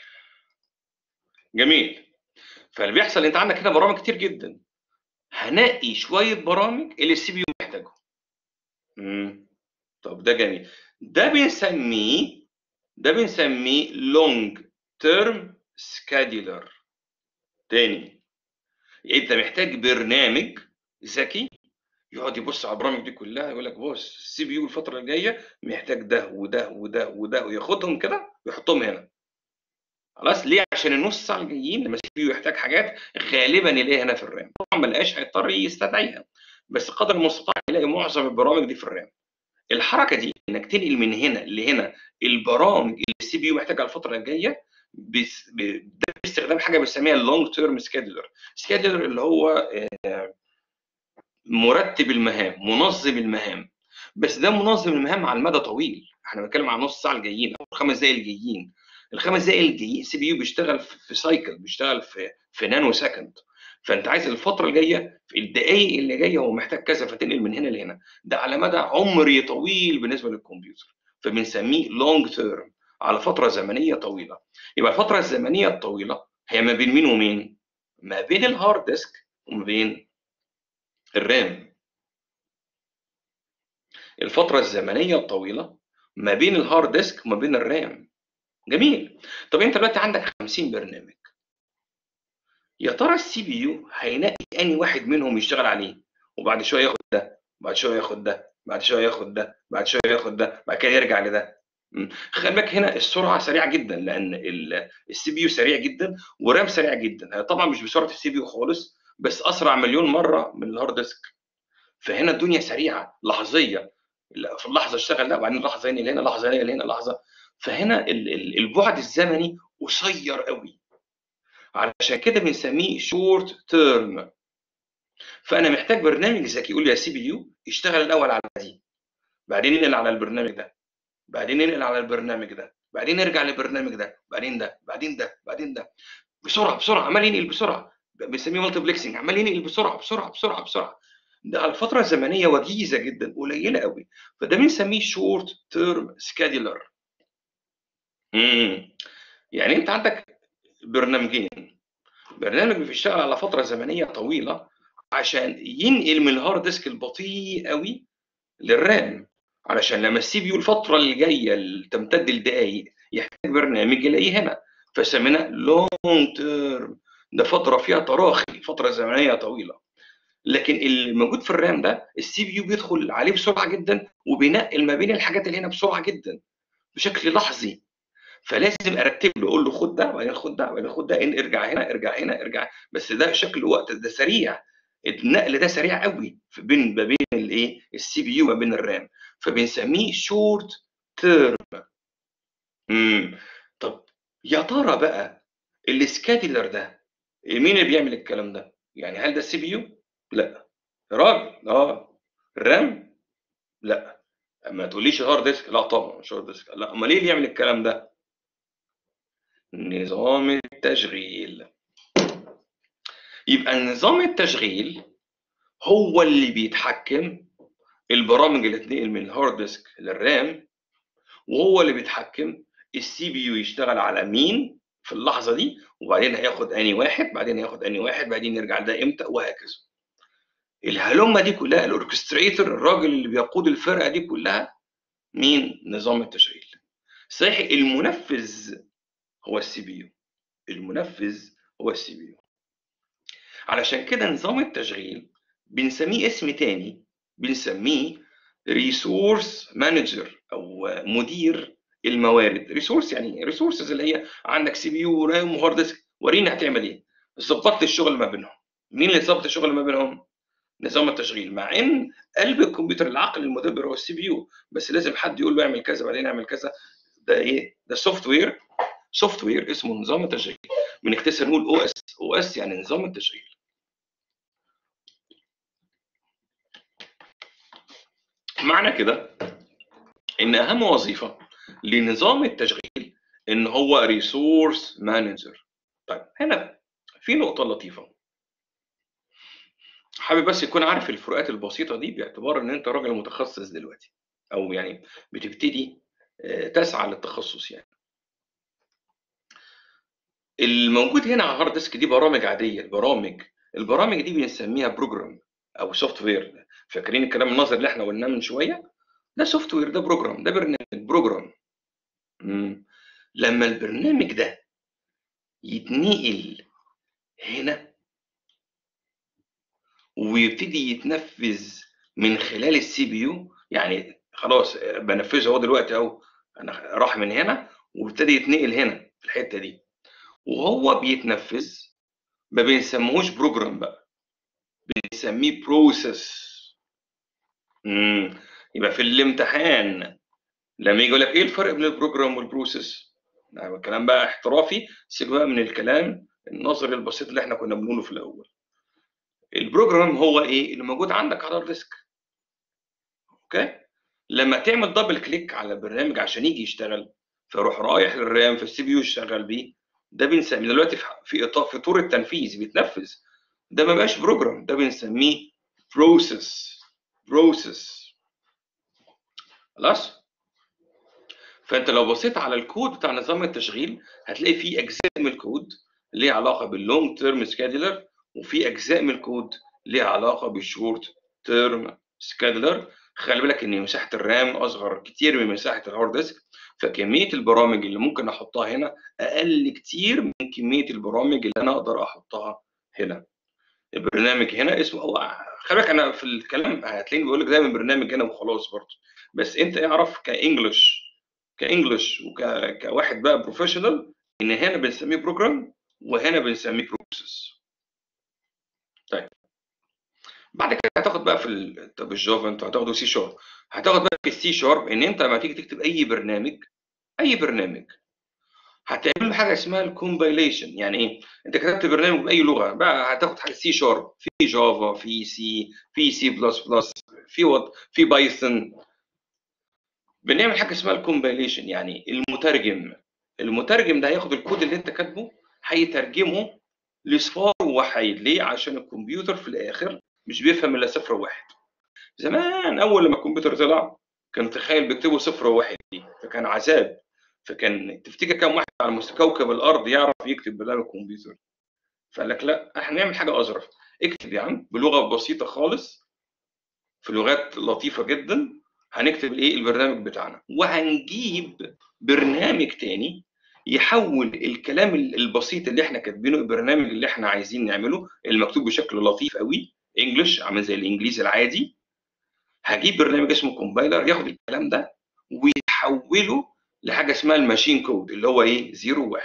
جميل فاللي بيحصل انت عندك هنا برامج كتير جدا هنقي شويه برامج اللي السي بي يو محتاجهم امم طب ده جميل ده بنسميه ده بنسميه لونج تيرم سكادولر تاني انت محتاج برنامج ذكي يقعد يبص على البرامج دي كلها يقول لك بص السي بي يو الفتره الجايه محتاج ده وده وده وده وياخدهم كده ويحطهم هنا خلاص ليه عشان النص ساعه الجايين لما السي بي يو يحتاج حاجات غالبا يلاقيها هنا في الرام طبعا ما لقاش هيضطر يستدعيها بس قدر المستطاع يلاقي معظم البرامج دي في الرام الحركه دي انك تنقل من هنا لهنا البرامج اللي السي بي يو محتاجها الفتره الجايه بس- ب- ده باستخدام حاجه بنسميها اللونج تيرم سكيدولر سكيدولر اللي هو آه، مرتب المهام منظم المهام بس ده منظم المهام على المدى طويل احنا بنتكلم عن نص ساعه الجايين او الخمس دقائق الجايين الخمس دقائق الجايين سي بي يو بيشتغل في في سايكل بيشتغل في في نانو سكند فانت عايز الفتره الجايه في الدقائق اللي جايه هو محتاج كذا فتنقل من هنا لهنا ده على مدى عمري طويل بالنسبه للكمبيوتر فبنسميه لونج تيرم على فتره زمنيه طويله يبقى الفتره الزمنيه الطويله هي ما بين مين ومين ما بين الهارد ديسك وما بين الرام الفتره الزمنيه الطويله ما بين الهارد ديسك وما بين الرام جميل طب انت دلوقتي عندك 50 برنامج يا ترى السي بي يو هينقي اني واحد منهم يشتغل عليه وبعد شويه ياخد ده بعد شويه ياخد ده بعد شويه ياخد ده بعد شويه ياخد ده بعد كده يرجع لده مم. خلي بالك هنا السرعه سريعه جدا لان السي بي يو سريع جدا ورام سريع جدا هي طبعا مش بسرعه السي بي يو خالص بس اسرع مليون مره من الهارد ديسك فهنا الدنيا سريعه لحظيه لا، في اللحظه اشتغل ده وبعدين لحظه هنا هنا لحظه هنا هنا لحظه فهنا ال- ال- البعد الزمني قصير قوي علشان كده بنسميه شورت تيرم فانا محتاج برنامج ذكي يقول لي يا سي بي يو اشتغل الاول على دي بعدين ينقل على البرنامج ده بعدين ينقل على البرنامج ده بعدين يرجع للبرنامج ده بعدين ده بعدين ده بعدين ده بسرعه بسرعه عمال ينقل بسرعه بنسميه مالتيبلكسنج عمال ينقل بسرعه بسرعه بسرعه بسرعه ده على فتره زمنيه وجيزه جدا قليله قوي فده بنسميه شورت تيرم سكادولر امم يعني انت عندك برنامجين برنامج بيشتغل على فتره زمنيه طويله عشان ينقل من الهارد ديسك البطيء قوي للرام علشان لما السي بي يو الفتره اللي جايه اللي تمتد لدقائق يحتاج برنامج يلاقيه هنا فسميناه لونج تيرم ده فتره فيها تراخي فتره زمنيه طويله لكن اللي موجود في الرام ده السي بي يو بيدخل عليه بسرعه جدا وبينقل ما بين الحاجات اللي هنا بسرعه جدا بشكل لحظي فلازم ارتب له اقول له خد ده وبعدين خد ده وبعدين خد ده إن ارجع هنا ارجع هنا ارجع بس ده شكل وقت ده سريع النقل ده سريع قوي في بين ما بين الايه السي بي يو وما بين الرام فبنسميه شورت تيرم امم طب يا ترى بقى السكادلر ده مين اللي بيعمل الكلام ده يعني هل ده السي بي يو لا يا راجل اه الرام لا ما تقوليش هارد ديسك لا طبعا مش هارد ديسك لا امال ليه اللي يعمل الكلام ده نظام التشغيل يبقى نظام التشغيل هو اللي بيتحكم البرامج اللي تنقل من الهارد ديسك للرام وهو اللي بيتحكم السي بي يو يشتغل على مين في اللحظه دي وبعدين هياخد اني واحد بعدين هياخد اني واحد بعدين يرجع ده امتى وهكذا الهلمه دي كلها الاوركستريتور الراجل اللي بيقود الفرقه دي كلها مين نظام التشغيل صحيح المنفذ هو السي بي يو المنفذ هو السي بي يو علشان كده نظام التشغيل بنسميه اسم تاني بنسميه ريسورس مانجر او مدير الموارد ريسورس يعني ريسورسز اللي هي عندك سي بي يو ورام وهارد ديسك ورينا هتعمل ايه ظبطت الشغل ما بينهم مين اللي ظبط الشغل ما بينهم نظام التشغيل مع ان قلب الكمبيوتر العقل المدبر هو السي بي يو بس لازم حد يقول له اعمل كذا بعدين اعمل كذا ده ايه ده سوفت وير سوفت وير اسمه نظام التشغيل بنختصر نقول او اس او اس يعني نظام التشغيل معنى كده ان اهم وظيفه لنظام التشغيل ان هو ريسورس مانجر طيب هنا في نقطه لطيفه حابب بس يكون عارف الفروقات البسيطه دي باعتبار ان انت راجل متخصص دلوقتي او يعني بتبتدي آه، تسعى للتخصص يعني الموجود هنا على الهارد ديسك دي برامج عاديه البرامج البرامج دي بنسميها بروجرام او سوفت وير فاكرين الكلام النظري اللي احنا قلناه من شويه ده سوفت وير ده بروجرام ده برنامج بروجرام مم. لما البرنامج ده يتنقل هنا ويبتدي يتنفذ من خلال السي بي يو يعني خلاص بنفذه هو دلوقتي اهو انا راح من هنا وابتدي يتنقل هنا في الحته دي وهو بيتنفذ ما بنسموهوش بروجرام بقى بنسميه بروسيس امم يبقى في الامتحان لما يجي يقول لك ايه الفرق بين البروجرام والبروسيس يعني الكلام بقى احترافي سيبك بقى من الكلام النظري البسيط اللي احنا كنا بنقوله في الاول البروجرام هو ايه اللي موجود عندك على الديسك اوكي لما تعمل دبل كليك على البرنامج عشان يجي يشتغل فيروح رايح للرام في السي بي يو يشتغل بيه ده بنسميه دلوقتي في في اطار في طور التنفيذ بيتنفذ ده ما بقاش بروجرام ده بنسميه بروسيس بروسيس خلاص فانت لو بصيت على الكود بتاع نظام التشغيل هتلاقي فيه اجزاء من الكود ليها علاقه باللونج تيرم سكادولر وفي اجزاء من الكود ليها علاقه بالشورت تيرم سكادولر خلي بالك ان مساحه الرام اصغر كتير من مساحه الهارد ديسك فكميه البرامج اللي ممكن احطها هنا اقل كتير من كميه البرامج اللي انا اقدر احطها هنا البرنامج هنا اسمه هو خلي بالك انا في الكلام هتلاقيني بقول لك دايما برنامج هنا وخلاص برضه بس انت اعرف كانجلش كانجلش وكواحد بقى بروفيشنال ان هنا بنسميه بروجرام وهنا بنسميه بروسيس طيب بعد كده هتاخد بقى في ال... طب الجافا انت هتاخده سي شارب هتاخد بقى في السي شارب ان انت لما تيجي تكتب اي برنامج اي برنامج هتعمل له حاجه اسمها الكومبايليشن يعني ايه انت كتبت برنامج باي لغه بقى هتاخد حاجه سي شارب في جافا في سي في سي بلس بلس في وات في بايثون بنعمل حاجه اسمها الكومبايليشن يعني المترجم المترجم ده هياخد الكود اللي انت كاتبه هيترجمه لصفار ووحيد ليه عشان الكمبيوتر في الاخر مش بيفهم الا صفر وواحد زمان اول لما الكمبيوتر طلع كان تخيل بيكتبوا صفر وواحد دي فكان عذاب فكان تفتكر كم واحد على مستوى كوكب الارض يعرف يكتب برنامج كمبيوتر فقال لك لا احنا نعمل حاجه اظرف اكتب يا عم بلغه بسيطه خالص في لغات لطيفه جدا هنكتب الايه البرنامج بتاعنا وهنجيب برنامج تاني يحول الكلام البسيط اللي احنا كاتبينه البرنامج اللي احنا عايزين نعمله المكتوب بشكل لطيف قوي انجلش عامل زي الانجليزي العادي هجيب برنامج اسمه كومبايلر ياخد الكلام ده ويحوله لحاجه اسمها الماشين كود اللي هو ايه 0 1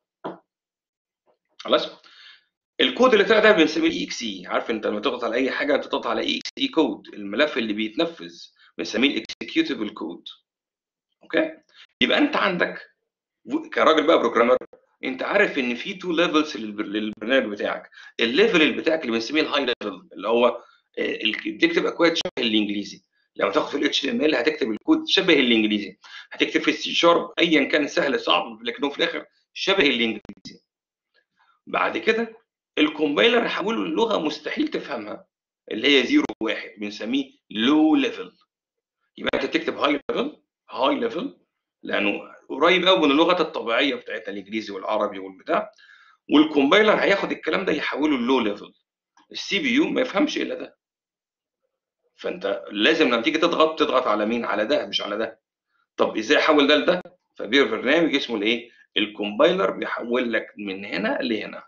خلاص الكود اللي طلع ده بنسميه الاي اكس اي عارف انت لما تضغط على اي حاجه انت تضغط على اي اكس اي كود الملف اللي بيتنفذ بنسميه الاكسكيوتبل كود اوكي يبقى انت عندك كراجل بقى بروجرامر انت عارف ان في تو ليفلز للبرنامج بتاعك الليفل اللي بتاعك اللي بنسميه الهاي ليفل اللي هو تكتب اكواد شبه الانجليزي لما تاخد في الاتش تي ام ال هتكتب الكود شبه الانجليزي هتكتب في السي شارب ايا كان سهل صعب لكنه في الاخر شبه الانجليزي بعد كده الكومبايلر حوله للغه مستحيل تفهمها اللي هي 0 1 بنسميه لو ليفل يبقى انت تكتب هاي ليفل هاي ليفل لانه قريب قوي من اللغه الطبيعيه بتاعتنا الانجليزي والعربي والبتاع والكومبايلر هياخد الكلام ده يحوله للو ليفل السي بي يو ما يفهمش الا ده فانت لازم لما تيجي تضغط تضغط على مين على ده مش على ده طب ازاي احول ده لده فبير برنامج اسمه الايه الكومبايلر بيحول لك من هنا لهنا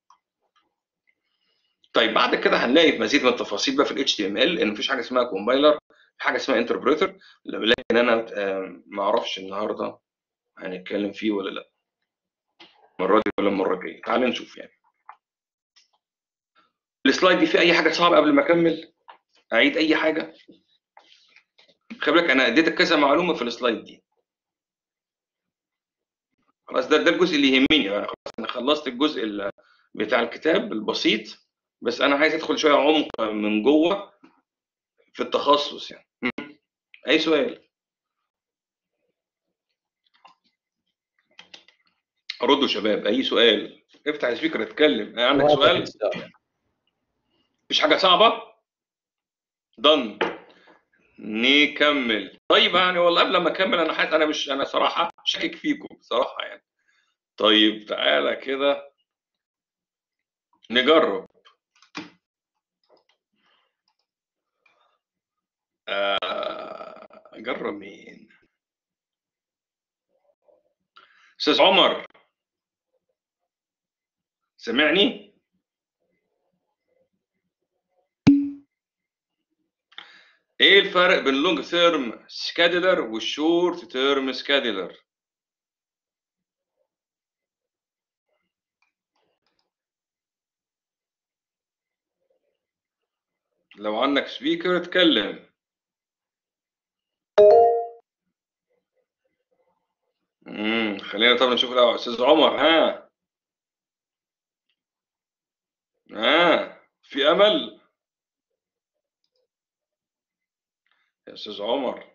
طيب بعد كده هنلاقي مزيد من التفاصيل بقى في الاتش تي ام ال ان مفيش حاجه اسمها كومبايلر حاجه اسمها انتربريتر لكن انا ما اعرفش النهارده هنتكلم فيه ولا لا المره دي ولا المره الجايه تعال نشوف يعني السلايد دي في اي حاجه صعبه قبل ما اكمل اعيد اي حاجه خلي بالك انا اديتك كذا معلومه في السلايد دي خلاص ده ده الجزء اللي يهمني انا خلاص انا خلصت الجزء بتاع الكتاب البسيط بس انا عايز ادخل شويه عمق من جوه في التخصص يعني اي سؤال ردوا شباب اي سؤال افتح السبيكر اتكلم عندك سؤال مش حاجه صعبه ضن نكمل طيب يعني والله قبل ما اكمل انا حاسس انا مش انا صراحه شاكك فيكم صراحه يعني طيب تعالى كده نجرب آه، اجرب مين استاذ عمر سمعني ايه الفرق بين لونج تيرم سكادولر والشورت تيرم سكادولر لو عندك سبيكر اتكلم امم خلينا طب نشوف الاول استاذ عمر ها ها في امل يا استاذ عمر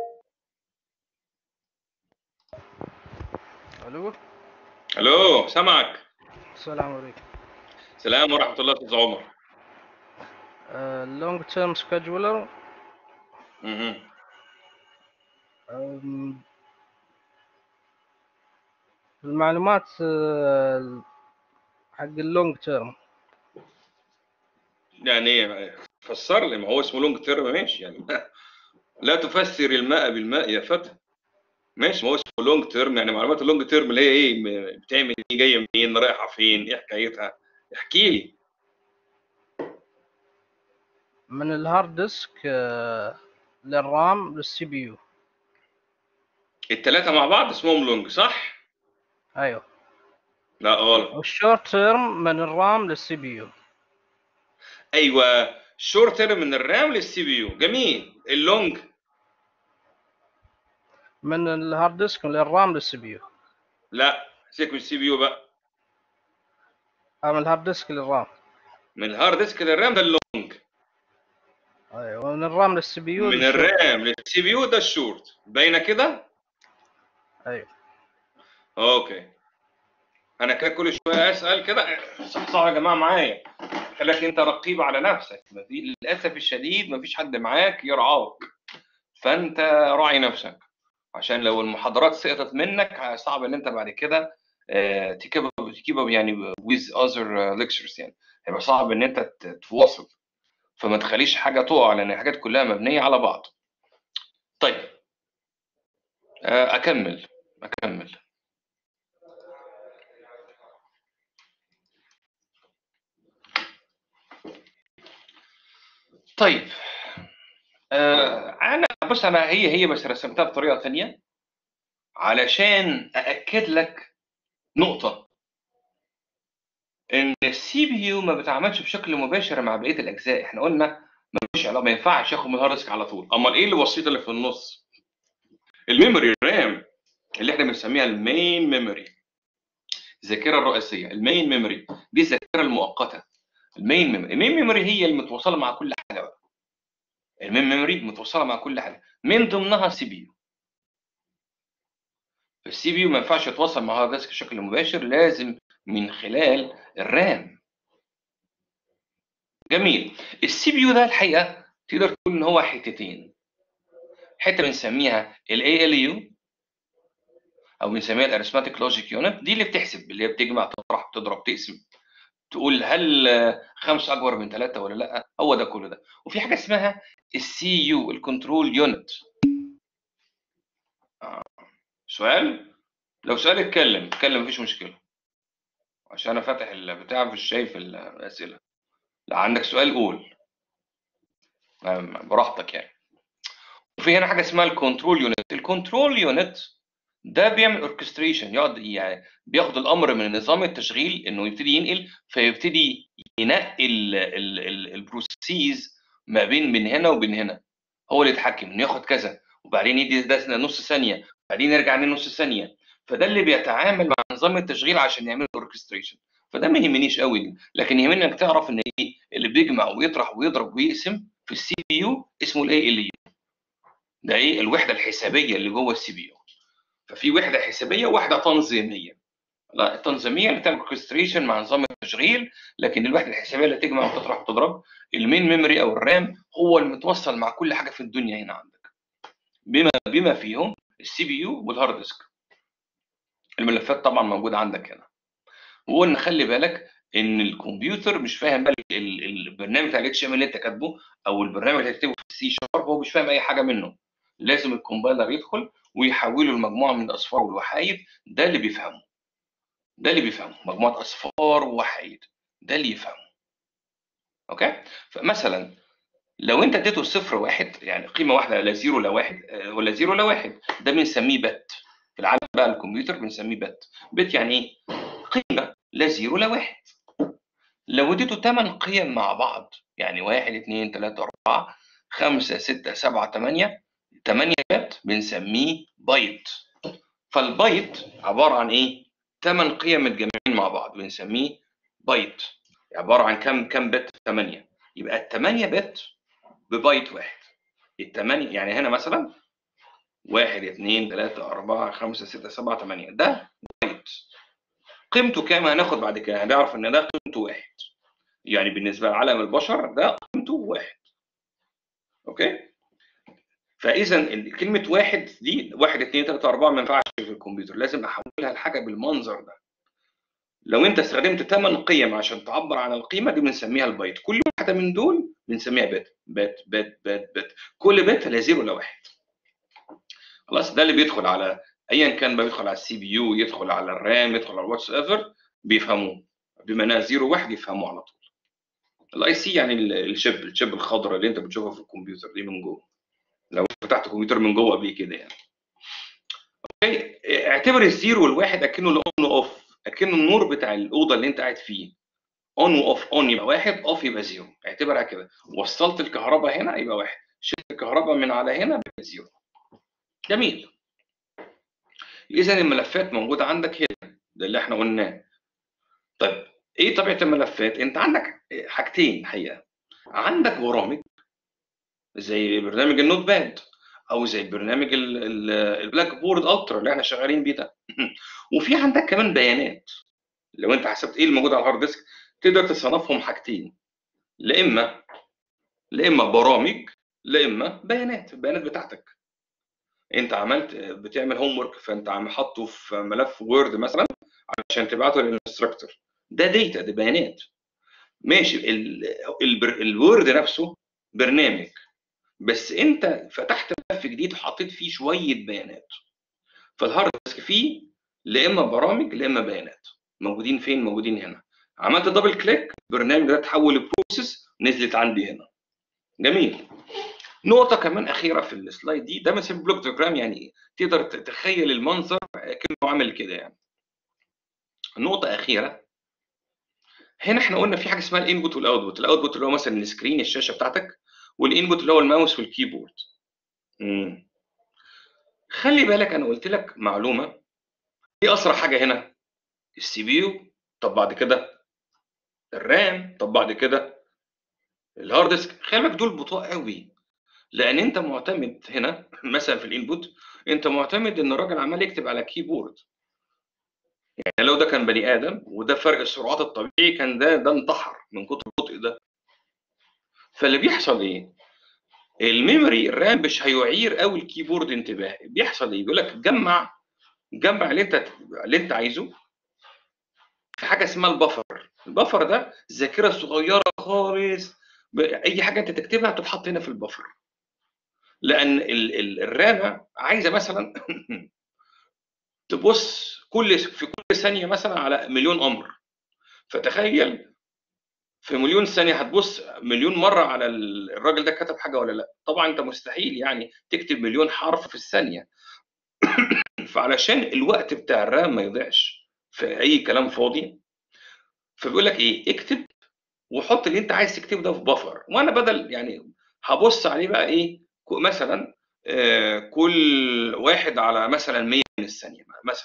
الو الو سامعك السلام عليكم سلام ورحمه الله استاذ عمر لونج تيرم سكجولر مهم. المعلومات آه، حق اللونج تيرم يعني إيه؟ فسر لي ما هو اسمه لونج تيرم ماشي يعني لا تفسر الماء بالماء يا فتى ماشي ما هو اسمه لونج تيرم يعني معلومات اللونج تيرم اللي هي ايه م- بتعمل ايه جايه منين رايحه فين ايه حكايتها احكي لي من الهارد ديسك آه، للرام للسي بي يو الثلاثه مع بعض اسمهم لونج صح ايوه لا غلط والشورت تيرم من الرام للسي بي يو ايوه شورت تيرم من الرام للسي بي يو جميل اللونج من الهارد ديسك للرام للسي بي يو لا سيبك من السي بي يو بقى آه، من الهارد ديسك للرام من الهارد ديسك للرام ده اللونج ايوه ومن الرام للسي بي يو من للشورت. الرام للسي بي يو ده الشورت باينه كده ايوه اوكي انا كده كل شويه اسال كده صح يا جماعه معايا خليك انت رقيب على نفسك ما في للاسف الشديد ما فيش حد معاك يرعاك فانت راعي نفسك عشان لو المحاضرات سقطت منك صعب ان انت بعد كده تكيب تكيب يعني with other lectures يعني هيبقى صعب ان انت ت- تواصل فما تخليش حاجه تقع لان الحاجات كلها مبنيه على بعض طيب آه، اكمل اكمل طيب آه انا بص انا هي هي بس رسمتها بطريقه ثانيه علشان ااكد لك نقطه ان السي بي يو ما بيتعاملش بشكل مباشر مع بقيه الاجزاء احنا قلنا ملوش علاقه ما ينفعش ياخد من الهارد ديسك على طول امال ايه الوسيط اللي في النص الميموري رام اللي احنا بنسميها المين ميموري الذاكره الرئيسيه المين ميموري دي الذاكره المؤقته المين ميموري المين ميموري هي اللي متوصله مع كل حاجه بقى المين ميموري متوصله مع كل حاجه من ضمنها السي بي يو السي بي يو ما ينفعش يتوصل مع هارد ديسك بشكل مباشر لازم من خلال الرام جميل السي بي يو ده الحقيقه تقدر تقول ان هو حتتين حته بنسميها الاي ال يو او بنسميها الارثماتيك لوجيك يونت دي اللي بتحسب اللي هي بتجمع تطرح تضرب تقسم تقول هل آه، خمسة اكبر من ثلاثة ولا لا هو ده كله ده وفي حاجه اسمها السي يو الكنترول يونت سؤال لو سؤال اتكلم اتكلم مفيش مشكله عشان انا فاتح البتاع مش شايف الاسئله لو عندك سؤال قول آم، براحتك يعني وفي هنا حاجه اسمها الكنترول يونت الكنترول يونت ده بيعمل اوركستريشن يقعد يعني بياخد الامر من نظام التشغيل انه يبتدي ينقل فيبتدي ينقل البروسيس ما بين من هنا وبين هنا هو اللي يتحكم انه ياخد كذا وبعدين يدي ده نص ثانيه بعدين يرجع لنص ثانيه فده اللي بيتعامل مع نظام التشغيل عشان يعمل اوركستريشن فده ما يهمنيش قوي لكن يهمني انك تعرف ان ايه اللي بيجمع ويطرح ويضرب ويقسم في السي بي يو اسمه الاي ال يو ده ايه الوحده الحسابيه اللي جوه السي بي يو ففي وحده حسابيه وواحده تنظيميه لا التنظيميه اللي بتعمل اوركستريشن مع نظام التشغيل لكن الوحده الحسابيه اللي تجمع وتطرح وتضرب المين ميموري او الرام هو المتوصل مع كل حاجه في الدنيا هنا عندك بما بما فيهم السي بي يو والهارد ديسك الملفات طبعا موجوده عندك هنا وقلنا خلي بالك ان الكمبيوتر مش فاهم بقى ال- ال- البرنامج بتاع الاتش ام اللي انت كاتبه او البرنامج اللي هتكتبه في السي شارب هو مش فاهم اي حاجه منه لازم الكومبايلر يدخل ويحوله لمجموعه من الاصفار والوحايد ده اللي بيفهمه ده اللي بيفهمه مجموعه اصفار ووحايد ده اللي يفهمه اوكي فمثلا لو انت اديته صفر واحد يعني قيمه واحده لا زيرو لا واحد آه، ولا زيرو لا واحد ده بنسميه بت في العالم بقى الكمبيوتر بنسميه بت بت يعني ايه قيمه لا زيرو لا واحد لو اديته 8 قيم مع بعض يعني 1 2 3 4 5 6 7 8 8 بت بنسميه بايت فالبايت عباره عن ايه 8 قيم متجمعين مع بعض بنسميه بايت عباره عن كم كم بت 8 يبقى ال 8 بت ببايت واحد الثمانية يعني هنا مثلا واحد اثنين ثلاثة أربعة خمسة ستة سبعة ثمانية ده بايت قيمته كام هناخد بعد كده هنعرف إن ده قيمته واحد يعني بالنسبة لعالم البشر ده قيمته واحد أوكي فإذا ال- كلمة واحد دي واحد اثنين ثلاثة أربعة ما ينفعش في الكمبيوتر لازم أحولها لحاجة بالمنظر ده لو أنت استخدمت ثمان قيم عشان تعبر عن القيمة دي بنسميها البايت كل واحدة من دول بنسميها بت بت بت بت بت كل بت لا زيرو لا واحد خلاص ده اللي بيدخل على ايا كان بقى يدخل على السي بي يو يدخل على الرام يدخل على الواتس ايفر بيفهموه بما انها زيرو واحد يفهموه على طول الاي سي يعني ال- الشيب الشيب الخضراء اللي انت بتشوفها في الكمبيوتر دي من جوه لو فتحت الكمبيوتر من جوه قبل كده يعني اوكي اعتبر الزيرو والواحد اكنه الاون اوف اكنه النور بتاع الاوضه اللي انت قاعد فيه اون واوف اون يبقى واحد اوف يبقى زيرو اعتبرها كده وصلت الكهرباء هنا يبقى واحد شلت الكهرباء من على هنا يبقى زيرو جميل اذا الملفات موجوده عندك هنا ده اللي احنا قلناه طيب ايه طبيعه الملفات انت عندك حاجتين الحقيقه عندك برامج زي برنامج النوت باد او زي برنامج ال- ال- البلاك بورد الترا اللي احنا شغالين بيه ده وفي عندك كمان بيانات لو انت حسبت ايه اللي موجود على الهارد ديسك تقدر تصنفهم حاجتين لا اما لا اما برامج لا اما بيانات البيانات بتاعتك انت عملت بتعمل هوم ورك فانت عم حاطه في ملف وورد مثلا عشان تبعته للانستراكتور ده داتا ده بيانات ماشي الوورد نفسه برنامج بس انت فتحت ملف جديد وحطيت فيه شويه بيانات فالهارد ديسك فيه لا اما برامج لا اما بيانات موجودين فين موجودين هنا عملت دبل كليك البرنامج ده اتحول لبروسيس نزلت عندي هنا جميل نقطة كمان أخيرة في السلايد دي ده مثل بلوك دياجرام يعني إيه؟ تقدر تتخيل المنظر كأنه عامل كده يعني. نقطة أخيرة هنا احنا قلنا في حاجة اسمها الانبوت والاوتبوت، الاوتبوت اللي هو مثلا السكرين الشاشة بتاعتك والانبوت اللي هو الماوس والكيبورد. امم خلي بالك أنا قلت لك معلومة إيه أسرع حاجة هنا؟ السي بي يو طب بعد كده الرام طب بعد كده الهارد ديسك خلي بالك دول بطيء قوي لان انت معتمد هنا مثلا في الانبوت انت معتمد ان الراجل عمال يكتب على كيبورد يعني لو ده كان بني ادم وده فرق السرعات الطبيعي كان ده ده انتحر من كتر البطء ده فاللي بيحصل ايه الميموري الرام مش هيعير قوي الكيبورد انتباه بيحصل ايه بيقول لك جمع جمع اللي انت اللي انت عايزه في حاجه اسمها البفر البفر ده ذاكره صغيره خالص ب- اي حاجه انت تكتبها بتتحط هنا في البفر لان ال- ال- الرامه عايزه مثلا تبص كل في كل ثانيه مثلا على مليون امر فتخيل في مليون ثانيه هتبص مليون مره على ال- الراجل ده كتب حاجه ولا لا طبعا انت مستحيل يعني تكتب مليون حرف في الثانيه فعلشان الوقت بتاع الرام ما يضيعش في اي كلام فاضي فبيقول لك ايه اكتب وحط اللي انت عايز تكتبه ده في بفر وانا بدل يعني هبص عليه بقى ايه ك- مثلا آه، كل واحد على مثلا 100 من الثانيه مثلا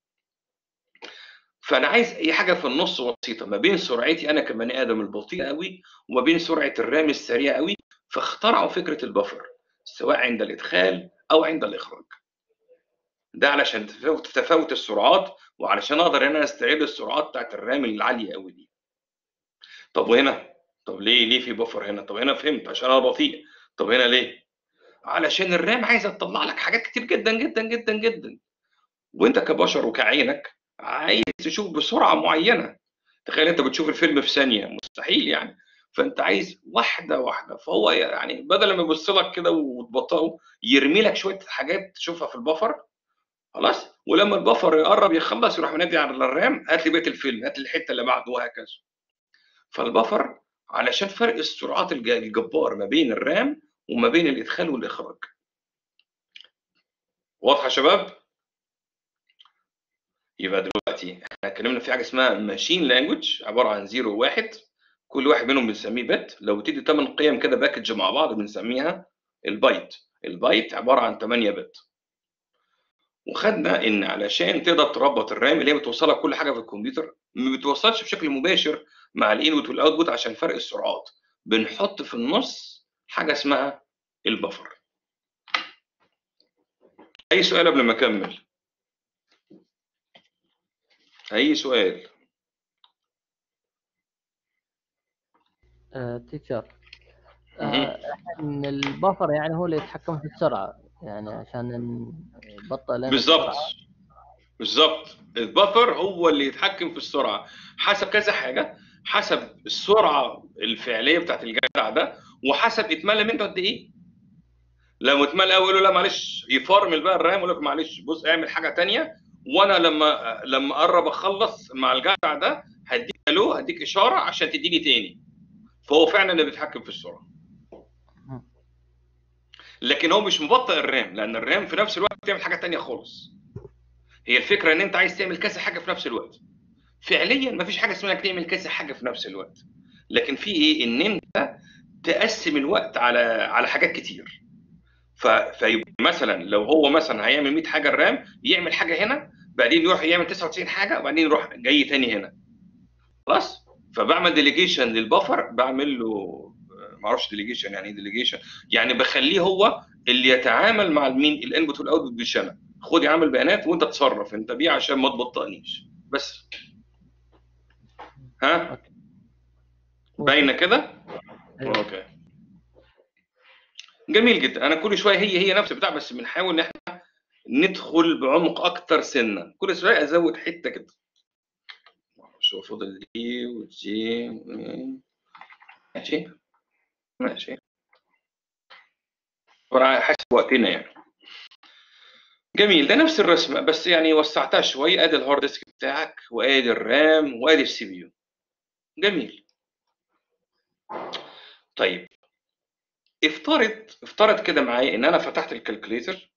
فانا عايز اي حاجه في النص بسيطه ما بين سرعتي انا كبني ادم البطيئه قوي وما بين سرعه الرام السريعه قوي فاخترعوا فكره البفر سواء عند الادخال او عند الاخراج ده علشان تفاوت تفاوت السرعات وعلشان اقدر انا استعيد السرعات بتاعت الرام العاليه قوي دي طب وهنا طب ليه ليه في بفر هنا طب هنا فهمت عشان انا بطيء طب هنا ليه علشان الرام عايزه تطلع لك حاجات كتير جدا جدا جدا جدا وانت كبشر وكعينك عايز تشوف بسرعه معينه تخيل انت بتشوف الفيلم في ثانيه مستحيل يعني فانت عايز واحده واحده فهو يعني بدل ما يبص لك كده وتبطئه يرمي لك شويه حاجات تشوفها في البفر خلاص ولما البفر يقرب يخلص يروح منادي على الرام هات لي بقيه الفيلم هات لي الحته اللي بعده وهكذا فالبفر علشان فرق السرعات الج- الجبار ما بين الرام وما بين الادخال والاخراج واضحه يا شباب يبقى دلوقتي احنا اتكلمنا في حاجه اسمها ماشين لانجوج عباره عن زيرو واحد كل واحد منهم بنسميه بت لو بتدي 8 قيم كده باكج مع بعض بنسميها البايت البايت عباره عن 8 بت وخدنا ان علشان تقدر تربط الرام اللي هي بتوصلها كل حاجه في الكمبيوتر ما بتوصلش بشكل مباشر مع الانبوت والاوتبوت عشان فرق السرعات بنحط في النص حاجه اسمها البفر اي سؤال قبل ما اكمل اي سؤال آه، تيتشر مهم. آه، الحين البفر يعني هو اللي يتحكم في السرعة يعني عشان نبطئ لنا بالظبط السرعة. بالظبط البفر هو اللي يتحكم في السرعه حسب كذا حاجه حسب السرعه الفعليه بتاعت الجدع ده وحسب اتملى منه قد ايه لو اتملى قوي يقول له لا معلش يفرمل بقى الرام يقول لك معلش بص اعمل حاجه تانية وانا لما لما اقرب اخلص مع الجدع ده هديك الو هديك اشاره عشان تديني تاني فهو فعلا اللي بيتحكم في السرعه لكن هو مش مبطئ الرام لان الرام في نفس الوقت بتعمل حاجه تانية خالص هي الفكره ان انت عايز تعمل كذا حاجه في نفس الوقت فعليا مفيش حاجه اسمها انك تعمل كذا حاجه في نفس الوقت لكن في ايه ان انت تقسم الوقت على على حاجات كتير ف... فيبقى مثلا لو هو مثلا هيعمل 100 حاجه الرام يعمل حاجه هنا بعدين يروح يعمل 99 حاجه وبعدين يروح جاي تاني هنا خلاص فبعمل ديليجيشن للبفر بعمل له ما اعرفش ديليجيشن يعني ايه ديليجيشن يعني بخليه هو اللي يتعامل مع المين الانبوت والاوتبوت مش انا خد يعمل بيانات وانت تصرف انت بيه عشان ما تبطئنيش بس ها باينه كده أيوة. اوكي جميل جدا انا كل شويه هي هي نفس البتاع بس بنحاول ان احنا ندخل بعمق اكتر سنه كل شويه ازود حته كده شو فاضل دي ودي ماشي ماشي طبعا حسب وقتنا يعني جميل ده نفس الرسمه بس يعني وسعتها شويه ادي الهارد ديسك بتاعك وادي الرام وادي السي بي يو جميل طيب افترض افترض كده معايا ان انا فتحت الكالكوليتر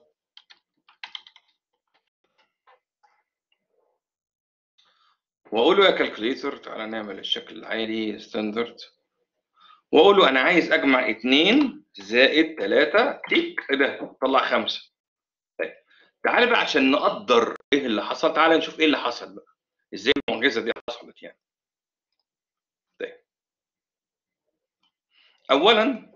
واقول له يا كالكوليتر تعالى نعمل الشكل العالي ستاندرد واقول له انا عايز اجمع 2 زائد 3 تيك ايه ده طلع 5 طيب تعالى بقى عشان نقدر ايه اللي حصل تعالى نشوف ايه اللي حصل بقى ازاي المعجزه دي حصلت يعني طيب اولا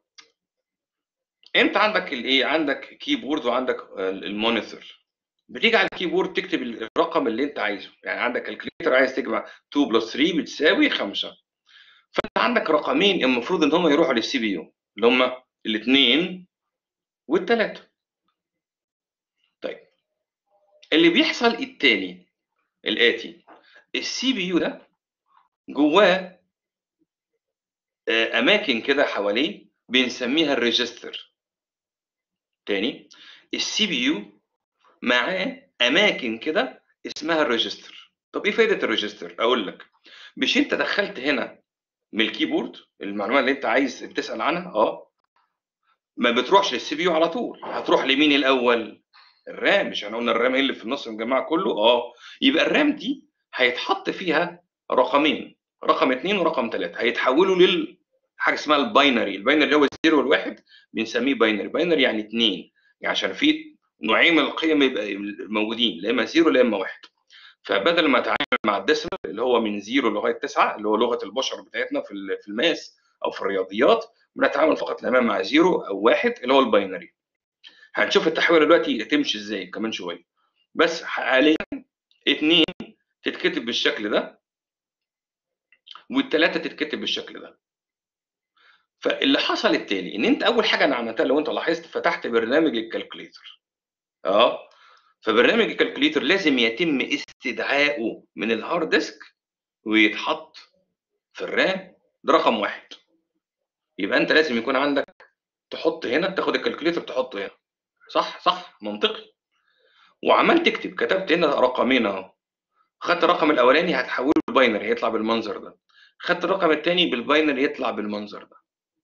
انت عندك الايه عندك كيبورد وعندك المونيتور بتيجي على الكيبورد تكتب الرقم اللي انت عايزه يعني عندك كالكوليتر عايز تجمع 2 بلس 3 بتساوي 5 فانت عندك رقمين المفروض ان هم يروحوا للسي بي يو اللي هم الاثنين والثلاثه طيب اللي بيحصل التاني الاتي السي بي يو ده جواه آه، اماكن كده حواليه بنسميها الريجستر تاني السي بي يو معاه اماكن كده اسمها الريجستر طب ايه فايده الريجستر اقول لك مش انت دخلت هنا من الكيبورد المعلومه اللي انت عايز بتسال عنها اه ما بتروحش للسي بي يو على طول هتروح لمين الاول الرام مش احنا قلنا الرام هي اللي في النص مجمعه كله اه يبقى الرام دي هيتحط فيها رقمين رقم اثنين ورقم ثلاثه هيتحولوا لل حاجه اسمها الباينري الباينري اللي هو الزيرو والواحد بنسميه باينري باينري يعني اثنين يعني عشان في نوعين من القيم يبقى موجودين لا اما زيرو لا اما واحد فبدل ما اتعامل مع الديسمال اللي هو من زيرو لغايه تسعه اللي هو لغه البشر بتاعتنا في ال- في الماس او في الرياضيات بنتعامل فقط الامام مع زيرو او واحد اللي هو الباينري هنشوف التحويله دلوقتي تمشي ازاي كمان شويه بس حاليا اتنين تتكتب بالشكل ده والتلاته تتكتب بالشكل ده فاللي حصل التالي ان انت اول حاجه انا عملتها لو انت لاحظت فتحت برنامج الكالكوليتر اه فبرنامج الكالكوليتر لازم يتم استدعائه من الهارد ديسك ويتحط في الرام ده رقم واحد يبقى انت لازم يكون عندك تحط هنا تاخد الكالكوليتر تحطه هنا صح صح منطقي وعمال تكتب كتبت هنا رقمين اهو خدت الرقم الاولاني هتحوله لباينري هيطلع بالمنظر ده خدت الرقم الثاني بالباينري يطلع بالمنظر ده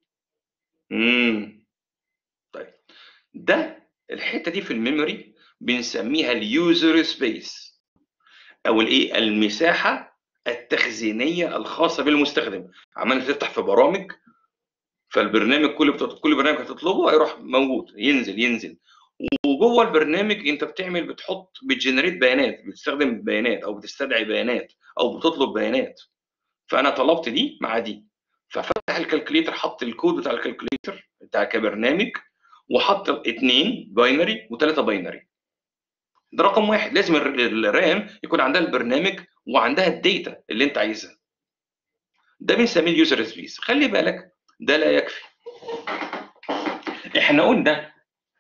امم طيب ده الحته دي في الميموري بنسميها اليوزر سبيس او الايه المساحه التخزينيه الخاصه بالمستخدم عمال تفتح في برامج فالبرنامج كل بتط... كل برنامج هتطلبه هيروح موجود ينزل ينزل وجوه البرنامج انت بتعمل بتحط بتجنريت بيانات بتستخدم بيانات او بتستدعي بيانات او بتطلب بيانات فانا طلبت دي مع دي ففتح الكالكوليتر حط الكود بتاع الكالكوليتر بتاع كبرنامج وحط اثنين باينري وثلاثه باينري ده رقم واحد لازم الر- الرام يكون عندها البرنامج وعندها الداتا اللي انت عايزها ده بنسميه اليوزر سبيس خلي بالك ده لا يكفي احنا قلنا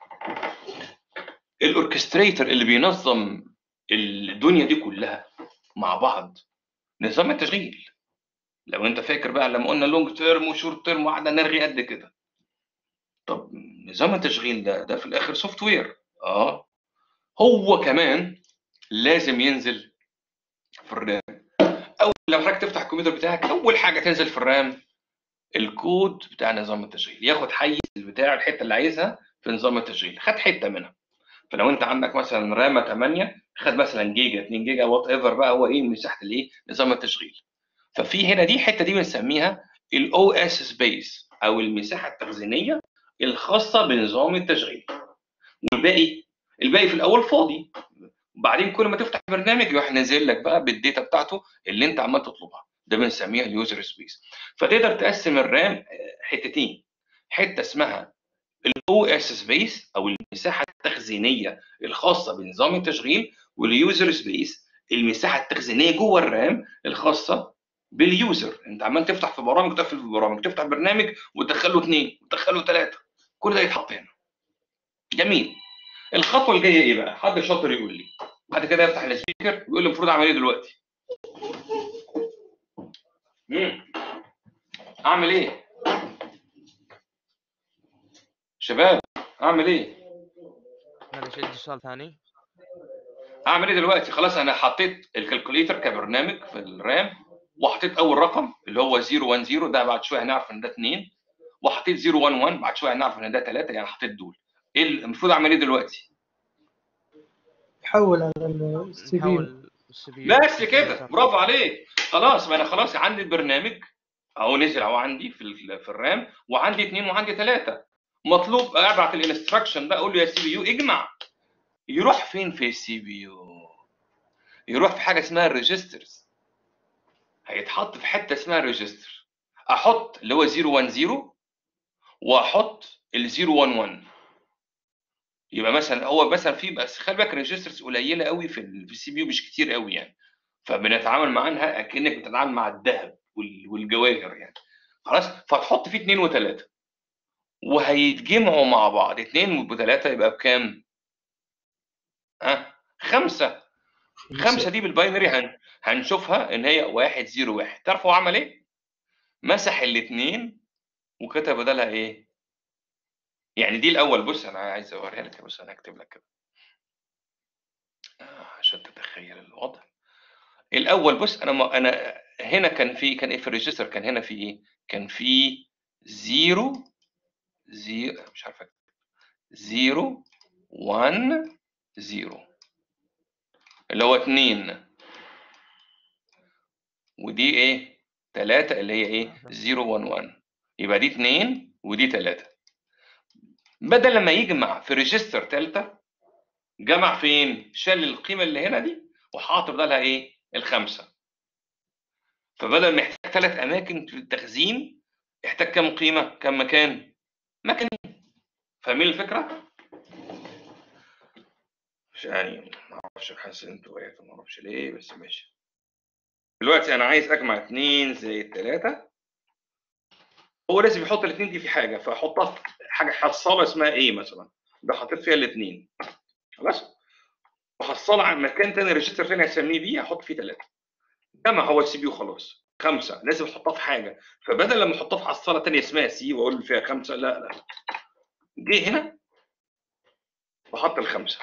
الاوركستريتر اللي بينظم الدنيا دي كلها مع بعض نظام التشغيل لو انت فاكر بقى لما قلنا لونج تيرم وشورت تيرم وقعدنا نرغي قد كده طب نظام التشغيل ده ده في الاخر سوفت وير اه هو كمان لازم ينزل في الرام اول لما حضرتك تفتح الكمبيوتر بتاعك اول حاجه تنزل في الرام الكود بتاع نظام التشغيل ياخد حيز بتاع الحته اللي عايزها في نظام التشغيل خد حته منها فلو انت عندك مثلا رامه 8 خد مثلا جيجا 2 جيجا وات ايفر بقى هو ايه مساحه الايه نظام التشغيل ففي هنا دي الحته دي بنسميها الاو اس سبيس او المساحه التخزينيه الخاصه بنظام التشغيل والباقي الباقي في الاول فاضي وبعدين كل ما تفتح برنامج يروح نازل لك بقى بالداتا بتاعته اللي انت عمال تطلبها ده بنسميها اليوزر سبيس فتقدر تقسم الرام آه، حتتين حته اسمها الاو اس سبيس او المساحه التخزينيه الخاصه بنظام التشغيل واليوزر سبيس المساحه التخزينيه جوه الرام الخاصه باليوزر انت عمال تفتح في برامج تقفل في برامج تفتح برنامج وتدخله اثنين وتدخله ثلاثه كل ده يتحط هنا جميل الخطوه الجايه ايه بقى حد شاطر يقول لي بعد كده يفتح السبيكر ويقول لي المفروض اعمل ايه دلوقتي مم. اعمل ايه شباب اعمل ايه معلش عندي سؤال ثاني اعمل ايه دلوقتي خلاص انا حطيت الكالكوليتر كبرنامج في الرام وحطيت اول رقم اللي هو 010 ده بعد شويه هنعرف ان ده 2 وحطيت 011 بعد شويه هنعرف ان ده 3 يعني حطيت دول ايه المفروض اعمل ايه دلوقتي حول على السي بي نحاول السي بي يو بس كده برافو عليك خلاص ما انا خلاص عندي البرنامج اهو نزل اهو عندي في ال- في الرام وعندي اثنين وعندي ثلاثه مطلوب ابعت الانستراكشن ده اقول له يا سي بي يو اجمع يروح فين في السي بي يو يروح في حاجه اسمها الريجسترز هيتحط في حته اسمها الريجستر احط اللي هو 010 واحط ال 011 يبقى مثلا هو مثلا في بس خلي بالك الريجسترز قليله قوي في ال- في السي بي يو مش كتير قوي يعني فبنتعامل معاها اكنك بتتعامل مع الذهب وال- والجواهر يعني خلاص فتحط فيه اثنين وثلاثه وهيتجمعوا مع بعض اثنين وثلاثه يبقى بكام؟ ها خمسه خمسه دي بالباينري هن... هنشوفها ان هي واحد زيرو واحد تعرف هو عمل ايه؟ مسح الاثنين وكتب بدلها ايه؟ يعني دي الاول بص انا عايز اوريها لك بص انا هكتب لك كده آه، عشان تتخيل الوضع الاول بص انا ما انا هنا كان في كان ايه في الريجستر كان هنا في ايه؟ كان في زيرو زيرو مش عارف اكتب زيرو 1 زيرو اللي هو 2 ودي ايه 3 اللي هي ايه 0 1 1 يبقى دي 2 ودي 3 بدل لما يجمع في ريجستر ثالثه جمع فين شال القيمه اللي هنا دي وحاط بدلها ايه الخمسه فبدل ما يحتاج ثلاث اماكن في التخزين يحتاج كم قيمه كم مكان مكانين فاهمين الفكره مش يعني ما اعرفش حاسس ان انتوا وقعتوا ما اعرفش ليه بس ماشي دلوقتي انا عايز اجمع 2 زائد 3 هو لازم يحط الاثنين دي في حاجه فاحطها في حاجه حصاله اسمها ايه مثلا ده حطيت فيها الاثنين خلاص وحصاله عن مكان تاني ريجستر تاني هسميه بيه احط فيه 3 جمع هو السي بي يو خلاص خمسه لازم احطها في حاجه فبدل لما احطها في حصاله تانية اسمها سي واقول فيها خمسه لا لا جه هنا وحط الخمسه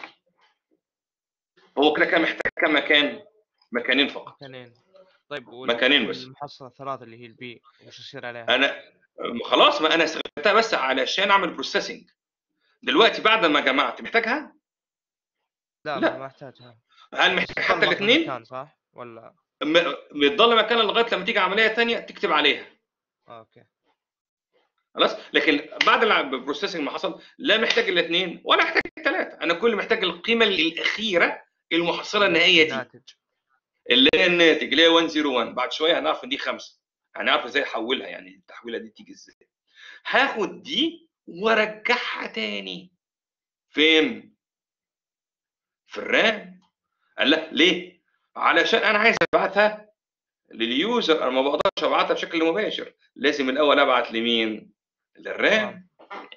هو كده كان محتاج كم مكان؟ مكانين فقط مكانين طيب وال- مكانين بس. والمحصله الثلاثه اللي هي البي وش يصير عليها؟ انا خلاص ما انا استخدمتها بس علشان اعمل بروسيسنج دلوقتي بعد ما جمعت محتاجها لا, لا. ما احتاجها هل بس محتاج حتى تطلع في الاثنين المكان، صح؟ ولا م- بتضل مكانها لغايه لما تيجي عمليه ثانيه تكتب عليها اوكي خلاص لكن بعد البروسيسنج ما حصل لا محتاج الاثنين ولا محتاج الثلاثه انا كل محتاج القيمه الاخيره المحصله النهائيه دي ناتج اللي هي الناتج اللي هي 101 بعد شويه هنعرف ان دي خمسه هنعرف ازاي احولها يعني التحويله دي تيجي ازاي هاخد دي وارجعها تاني فين في الرام قال لا ليه علشان انا عايز ابعتها لليوزر انا ما بقدرش ابعتها بشكل مباشر لازم الاول ابعت لمين للرام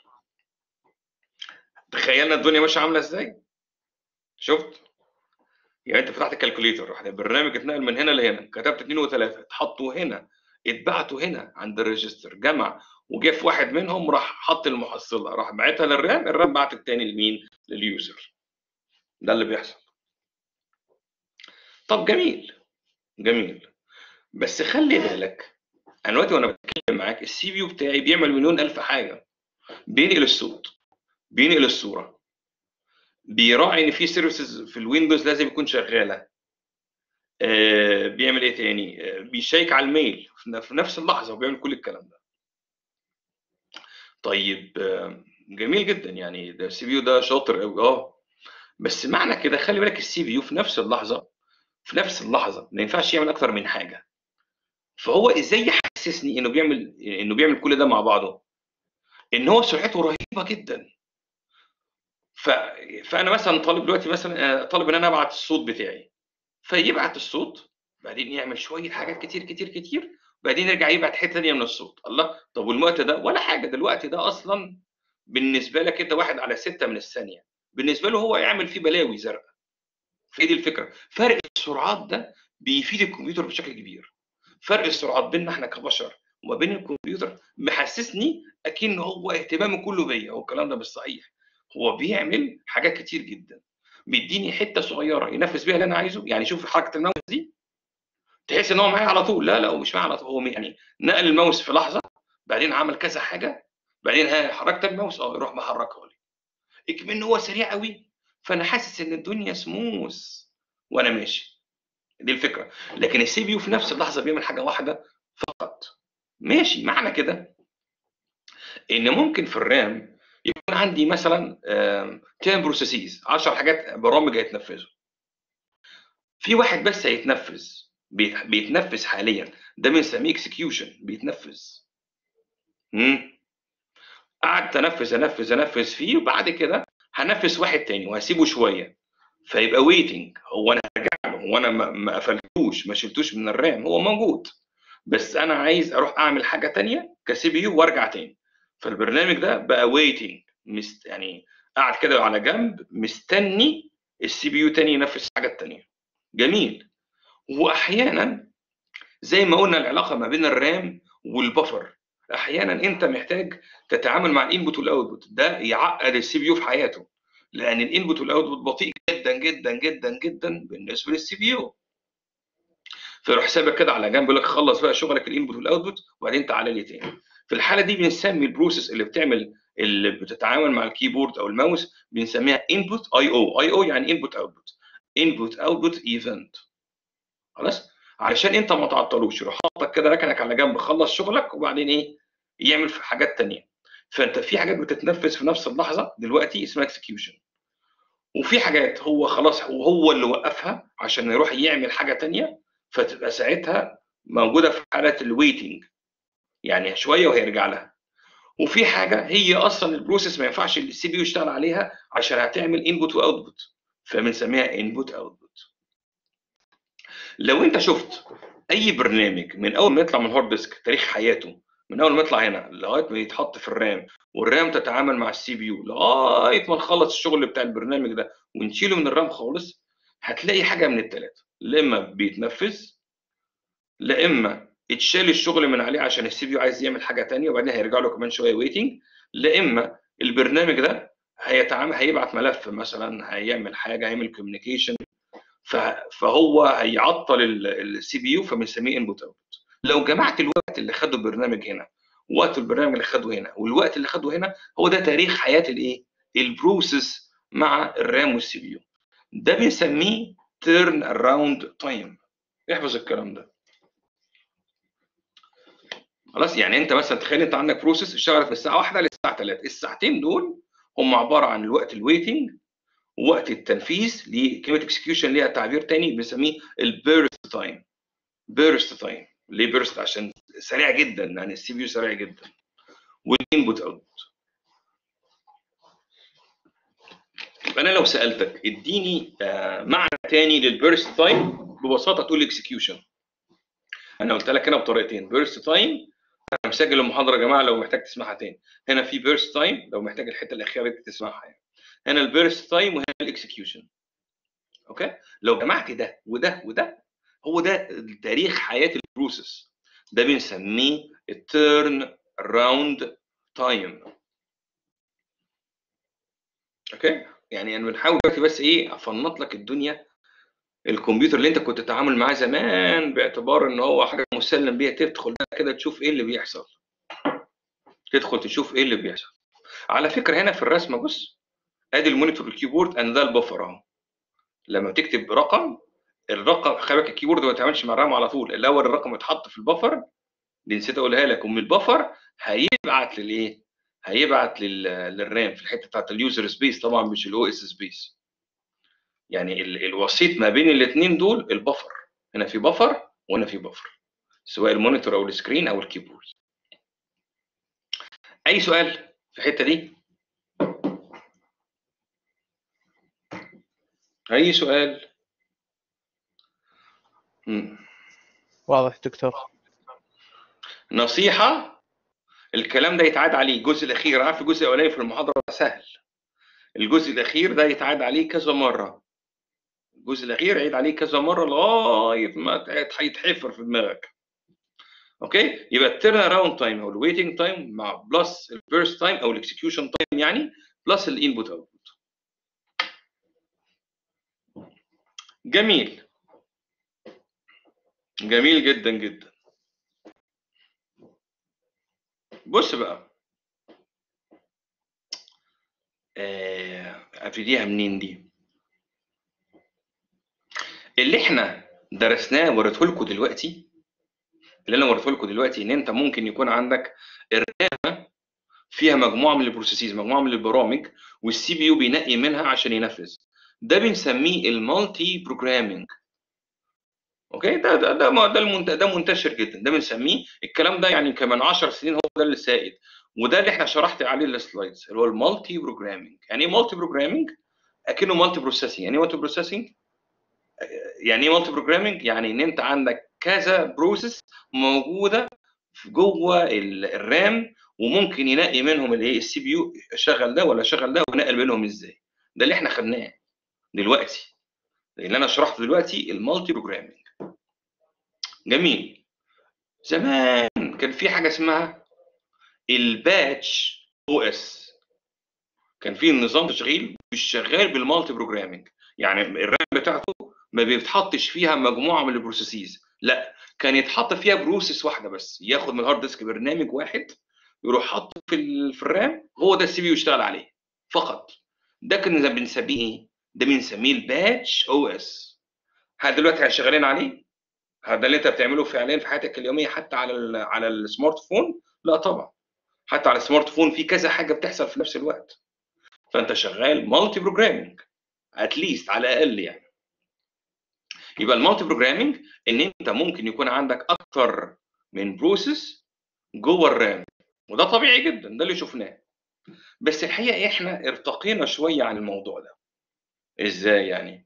تخيلنا الدنيا ماشيه عامله ازاي شفت يعني انت فتحت الكالكوليتر رحت البرنامج اتنقل من هنا لهنا كتبت اثنين وثلاثه اتحطوا هنا اتبعتوا هنا عند الريجستر جمع وجه في واحد منهم راح حط المحصله راح بعتها للرام الرام بعت الثاني لمين لليوزر ده اللي بيحصل طب جميل جميل بس خلي بالك انا دلوقتي وانا بتكلم معاك السي بي يو بتاعي بيعمل مليون الف حاجه بينقل الصوت بينقل الصوره بيراعي ان في سيرفيسز في الويندوز لازم يكون شغاله آه بيعمل ايه تاني آه بيشيك على الميل في نفس اللحظه وبيعمل كل الكلام ده طيب آه جميل جدا يعني ده السي بي يو ده شاطر قوي اه بس معنى كده خلي بالك السي بي يو في نفس اللحظه في نفس اللحظه ما ينفعش يعمل اكتر من حاجه فهو ازاي يحسسني انه بيعمل انه بيعمل كل ده مع بعضه ان هو سرعته رهيبه جدا ف... فانا مثلا طالب دلوقتي مثلا طالب ان انا ابعت الصوت بتاعي فيبعت الصوت بعدين يعمل شويه حاجات كتير كتير كتير بعدين يرجع يبعت حته ثانيه من الصوت الله طب والوقت ده ولا حاجه ده الوقت ده اصلا بالنسبه لك انت واحد على ستة من الثانيه بالنسبه له هو يعمل فيه بلاوي زرقاء في دي الفكره فرق السرعات ده بيفيد الكمبيوتر بشكل كبير فرق السرعات بيننا احنا كبشر وما بين الكمبيوتر محسسني اكن هو اهتمامه كله بيا هو الكلام ده مش صحيح هو بيعمل حاجات كتير جدا بيديني حته صغيره ينفذ بيها اللي انا عايزه يعني شوف حركه الماوس دي تحس ان هو معايا على طول لا لا هو مش معايا على طول هو يعني نقل الماوس في لحظه بعدين عمل كذا حاجه بعدين ها حركت الماوس اه يروح محركها لي اكمن هو سريع قوي فانا حاسس ان الدنيا سموث وانا ماشي دي الفكره لكن السي بي يو في نفس اللحظه بيعمل حاجه واحده فقط ماشي معنى كده ان ممكن في الرام يكون عندي مثلا 10 بروسيسز 10 حاجات برامج هيتنفذوا في واحد بس هيتنفذ بيتنفذ حاليا ده بنسميه اكسكيوشن بيتنفذ امم قعدت انفذ انفذ انفذ فيه وبعد كده هنفذ واحد تاني وهسيبه شويه فيبقى ويتنج هو انا هرجع له هو انا ما قفلتوش ما شلتوش من الرام هو موجود بس انا عايز اروح اعمل حاجه تانية كسي بي يو وارجع تاني فالبرنامج ده بقى ويتنج مست يعني قاعد كده على جنب مستني السي بي يو تاني ينفذ حاجه تانية جميل واحيانا زي ما قلنا العلاقه ما بين الرام والبفر احيانا انت محتاج تتعامل مع الانبوت والاوتبوت ده يعقد السي بي يو في حياته لان الانبوت والاوتبوت بطيء جدا جدا جدا جدا بالنسبه للسي بي يو فيروح سابك كده على جنب يقول لك خلص بقى شغلك الانبوت والاوتبوت وبعدين تعالى لي تاني في الحاله دي بنسمي البروسيس اللي بتعمل اللي بتتعامل مع الكيبورد او الماوس بنسميها انبوت اي او اي او يعني انبوت اوتبوت انبوت اوتبوت ايفنت خلاص علشان انت ما تعطلوش يروح حاطك كده ركنك على جنب خلص شغلك وبعدين ايه يعمل في حاجات تانية فانت في حاجات بتتنفذ في نفس اللحظه دلوقتي اسمها اكسكيوشن وفي حاجات هو خلاص هو اللي وقفها عشان يروح يعمل حاجه تانية فتبقى ساعتها موجوده في حاله الويتنج يعني شويه وهيرجع لها وفي حاجه هي اصلا البروسيس ما ينفعش السي بي يو يشتغل عليها عشان هتعمل انبوت واوتبوت فبنسميها انبوت اوتبوت لو انت شفت اي برنامج من اول ما يطلع من الهارد ديسك تاريخ حياته من اول ما يطلع هنا لغايه ما يتحط في الرام والرام تتعامل مع السي بي يو لغايه ما نخلص الشغل بتاع البرنامج ده ونشيله من الرام خالص هتلاقي حاجه من الثلاثه لا اما بيتنفذ لا اما اتشال الشغل من عليه عشان السي بي يو عايز يعمل حاجه ثانيه وبعدين هيرجع له كمان شويه ويتنج لا اما البرنامج ده هيتعامل هيبعت ملف مثلا هيعمل حاجه هيعمل كوميونيكيشن فهو هيعطل السي بي يو فبنسميه انبوت اوتبوت لو جمعت الوقت اللي خده البرنامج هنا ووقت البرنامج اللي خده هنا والوقت اللي خده هنا هو ده تاريخ حياه الايه البروسيس مع الرام والسي بي يو ده بنسميه تيرن اراوند تايم احفظ الكلام ده خلاص يعني انت مثلا تخيل انت عندك بروسيس اشتغلت من الساعه 1 للساعه 3 الساعتين دول هم عباره عن الوقت الويتنج ووقت التنفيذ لكلمه اكسكيوشن ليها تعبير تاني بنسميه البيرست تايم بيرست تايم ليه بيرست عشان سريع جدا يعني السي بي يو سريع جدا والانبوت اوت يبقى انا لو سالتك اديني آه، معنى تاني للبيرست تايم ببساطه تقول اكسكيوشن انا قلت لك هنا بطريقتين بيرست تايم انا مسجل المحاضره يا جماعه لو محتاج تسمعها تاني هنا في بيرست تايم لو محتاج الحته الاخيره دي تسمعها يعني هنا البيرست تايم وهنا الاكسكيوشن اوكي لو جمعت ده وده وده هو ده تاريخ حياه البروسيس ده بنسميه التيرن راوند تايم اوكي يعني انا بنحاول دلوقتي بس ايه افنط لك الدنيا الكمبيوتر اللي انت كنت تتعامل معاه زمان باعتبار ان هو حاجه مسلم بيها تدخل بقى كده تشوف ايه اللي بيحصل تدخل تشوف ايه اللي بيحصل على فكره هنا في الرسمه بص ادي المونيتور الكيبورد ان ده البفر اهو لما تكتب رقم الرقم خلي بالك الكيبورد ما بيتعاملش مع الرام على طول الاول الرقم يتحط في البفر دي نسيت اقولها لك ومن البفر هيبعت للايه؟ هيبعت لل... للرام في الحته بتاعت اليوزر سبيس طبعا مش الاو اس سبيس يعني ال... الوسيط ما بين الاثنين دول البفر هنا في بفر وهنا في بفر سواء المونيتور او السكرين او الكيبورد اي سؤال في الحته دي اي سؤال مم. واضح دكتور نصيحة الكلام ده يتعاد عليه الجزء الأخير عارف الجزء الأولاني في المحاضرة سهل الجزء الأخير ده يتعاد عليه كذا مرة الجزء الأخير عيد عليه كذا مرة لغاية ما يتحفر في دماغك اوكي يبقى التيرن اراوند تايم او الويتنج تايم مع بلس البيرست تايم او الاكسكيوشن تايم يعني بلس الانبوت اوتبوت جميل جميل جدا جدا بص بقى آه، ابتديها منين دي اللي احنا درسناه وريته لكم دلوقتي اللي انا وريته لكم دلوقتي ان انت ممكن يكون عندك الرامه فيها مجموعه من البروسيسز مجموعه من البرامج والسي بي يو بينقي منها عشان ينفذ ده بنسميه المالتي بروجرامينج اوكي ده ده ده ده, المنت... ده منتشر جدا ده بنسميه الكلام ده يعني كمان 10 سنين هو ده اللي سائد وده اللي احنا شرحت عليه السلايدز اللي هو المالتي بروجرامينج يعني ايه مالتي بروجرامينج اكنه مالتي بروسيسنج يعني ايه مالتي بروسيسنج يعني ايه مالتي بروجرامينج يعني ان انت عندك كذا بروسيس موجوده جوه الرام وممكن ينقي منهم الايه السي بي يو شغل ده ولا شغل ده ونقل بينهم ازاي ده اللي احنا خدناه دلوقتي اللي انا شرحته دلوقتي المالتي بروجرامينج جميل زمان كان في حاجه اسمها الباتش او اس كان في نظام تشغيل مش شغال بالمالتي بروجرامينج يعني الرام بتاعته ما بيتحطش فيها مجموعه من البروسيسز لا كان يتحط فيها بروسيس واحده بس ياخد من الهارد ديسك برنامج واحد يروح حاطه في ال- في الرام هو ده السي بي يو يشتغل عليه فقط ده كنا بنسميه ايه؟ ده بنسميه الباتش او اس هل دلوقتي احنا شغالين عليه؟ هذا اللي انت بتعمله فعليا في حياتك اليوميه حتى على ال على السمارت فون؟ لا طبعا حتى على السمارت فون في كذا حاجه بتحصل في نفس الوقت فانت شغال مالتي بروجرامينج اتليست على الاقل يعني يبقى المالتي بروجرامينج ان انت ممكن يكون عندك اكتر من بروسيس جوه الرام وده طبيعي جدا ده اللي شفناه بس الحقيقه احنا ارتقينا شويه عن الموضوع ده ازاي يعني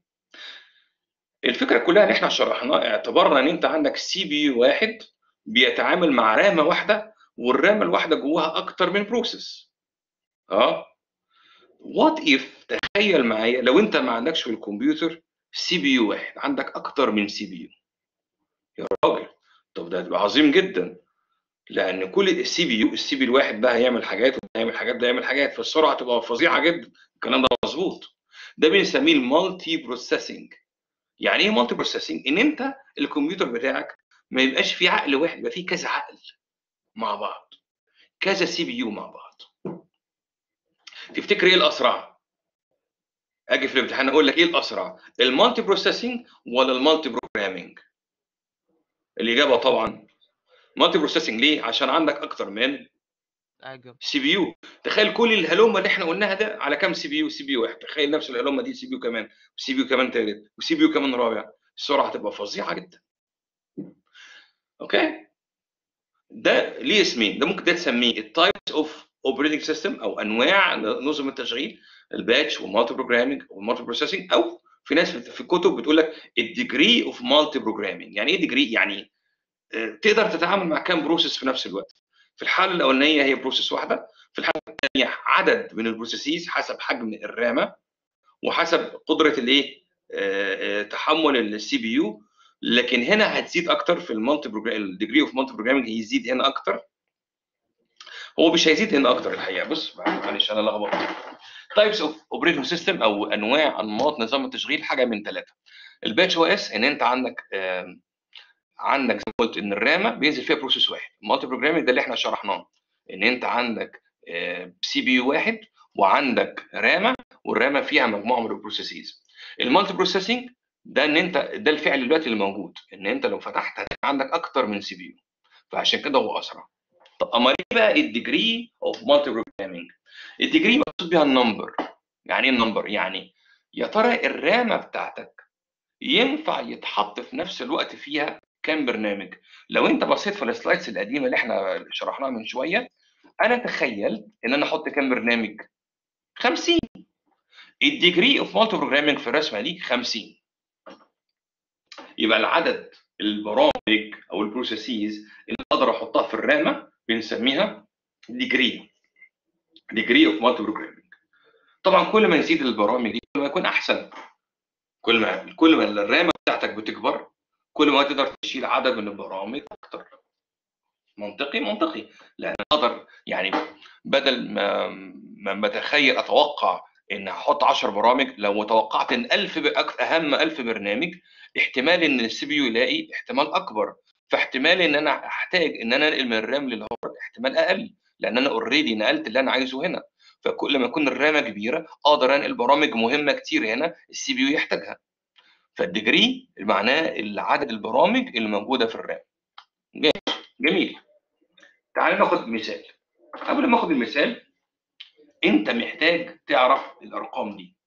الفكره كلها ان احنا شرحنا اعتبرنا ان انت عندك سي بي يو واحد بيتعامل مع رامه واحده والرامه الواحده جواها اكتر من بروسيس اه وات اف تخيل معايا لو انت ما عندكش في الكمبيوتر سي بي يو واحد عندك اكتر من سي بي يو يا راجل طب ده هيبقى عظيم جدا لان كل السي بي يو السي بي الواحد ده هيعمل حاجات وده هيعمل حاجات ده هيعمل حاجات فالسرعه هتبقى فظيعه جدا الكلام ده مظبوط ده بنسميه المالتي بروسيسنج يعني ايه مالتي بروسيسنج ان انت الكمبيوتر بتاعك ما يبقاش فيه عقل واحد يبقى فيه كذا عقل مع بعض كذا سي بي يو مع بعض تفتكر ايه الاسرع اجي في الامتحان اقول لك ايه الاسرع المالتي بروسيسنج ولا المالتي بروجرامينج الاجابه طبعا مالتي بروسيسنج ليه عشان عندك اكتر من عقب سي بي يو تخيل كل الهلومه اللي احنا قلناها ده على كام سي بي يو سي بي يو واحد تخيل نفس الهلومه دي سي بي يو كمان وسي بي يو كمان ثالث وسي بي يو كمان رابع السرعه هتبقى فظيعه جدا اوكي ده ليه اسمين ده ممكن ده تسميه التايبس اوف اوبريتنج سيستم او انواع نظم التشغيل الباتش والمالتي بروجرامينج والمالتي بروسيسنج او في ناس في في الكتب بتقول لك الديجري اوف مالتي بروجرامينج يعني ايه ديجري يعني آه، تقدر تتعامل مع كام بروسيس في نفس الوقت في الحاله الاولانيه هي بروسيس واحده في الحاله الثانيه عدد من البروسيسز حسب حجم الرامه وحسب قدره الايه آه، آه، تحمل السي بي يو لكن هنا هتزيد اكتر في المالتي الديجري اوف مالتي بروجرامينج هيزيد هنا اكتر هو مش هيزيد هنا اكتر الحقيقه بص معلش انا لخبطت تايبس اوف اوبريتنج سيستم او انواع انماط نظام التشغيل حاجه من ثلاثه الباتش او اس ان انت عندك آم، عندك زي ما قلت ان الرامه بينزل فيها بروسيس واحد المالتي بروجرامينج ده اللي احنا شرحناه ان انت عندك سي بي يو واحد وعندك رامه والرامه فيها مجموعه من البروسيسز المالتي بروسيسنج ده ان انت ده الفعل دلوقتي اللي موجود ان انت لو فتحت هتلاقي عندك اكتر من سي بي يو فعشان كده هو اسرع طب امال ايه بقى الديجري اوف مالتي بروجرامينج الديجري مقصود بيها النمبر يعني ايه النمبر يعني يا ترى الرامه بتاعتك ينفع يتحط في نفس الوقت فيها كام برنامج لو انت بصيت في السلايدز القديمه اللي احنا شرحناها من شويه انا تخيلت ان انا احط كام برنامج 50 الديجري اوف مالتي بروجرامينج في الرسمه دي 50 يبقى العدد البرامج او البروسيسز اللي اقدر احطها في الرامه بنسميها ديجري ديجري اوف مالتي بروجرامينج طبعا كل ما يزيد البرامج دي كل ما يكون احسن كل ما كل ما الرامه بتاعتك بتكبر كل ما تقدر تشيل عدد من البرامج اكتر منطقي منطقي لان اقدر يعني بدل ما ما بتخيل اتوقع ان هحط 10 برامج لو توقعت ان 1000 ب- أك- اهم 1000 برنامج احتمال ان السي بي يو يلاقي احتمال اكبر فاحتمال ان انا احتاج ان انا انقل من الرام للهارد احتمال اقل لان انا اوريدي نقلت اللي انا عايزه هنا فكل ما يكون الرامه كبيره اقدر انقل برامج مهمه كتير هنا السي بي يو يحتاجها فالديجري معناه عدد البرامج اللي موجوده في الرام جميل جميل تعال ناخد مثال قبل ما اخد المثال انت محتاج تعرف الارقام دي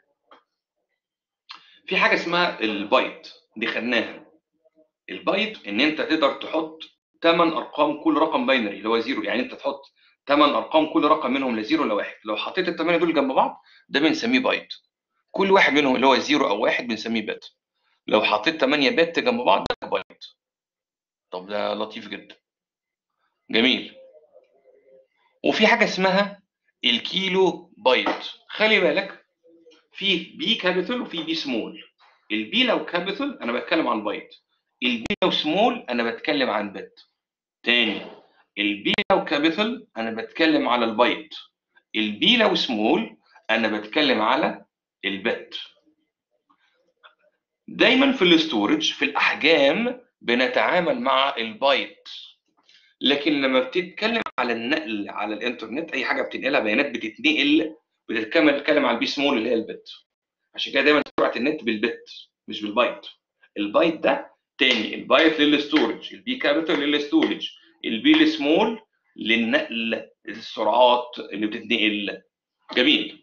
في حاجه اسمها البايت دي خدناها البايت ان انت تقدر تحط 8 ارقام كل رقم باينري اللي هو زيرو يعني انت تحط 8 ارقام كل رقم منهم لا زيرو ولا واحد لو حطيت الثمانيه دول جنب بعض ده بنسميه بايت كل واحد منهم اللي هو زيرو او واحد بنسميه بت لو حطيت 8 بت جنب بعض ده بايت طب ده لطيف جدا جميل وفي حاجه اسمها الكيلو بايت خلي بالك في بي كابيتال وفي بي سمول البي لو كابيتال انا بتكلم عن بايت البي لو سمول انا بتكلم عن بت تاني البي لو كابيتال انا بتكلم على البايت البي لو سمول انا بتكلم على البت دايما في الاستورج في الاحجام بنتعامل مع البايت لكن لما بتتكلم على النقل على الانترنت اي حاجه بتنقلها بيانات بتتنقل بتتكلم بتتكلم على البي سمول اللي هي البت عشان كده دايما سرعه النت بالبت مش بالبايت البايت ده تاني البايت للستورج البي كابيتال للستورج البي السمول للنقل السرعات اللي بتتنقل جميل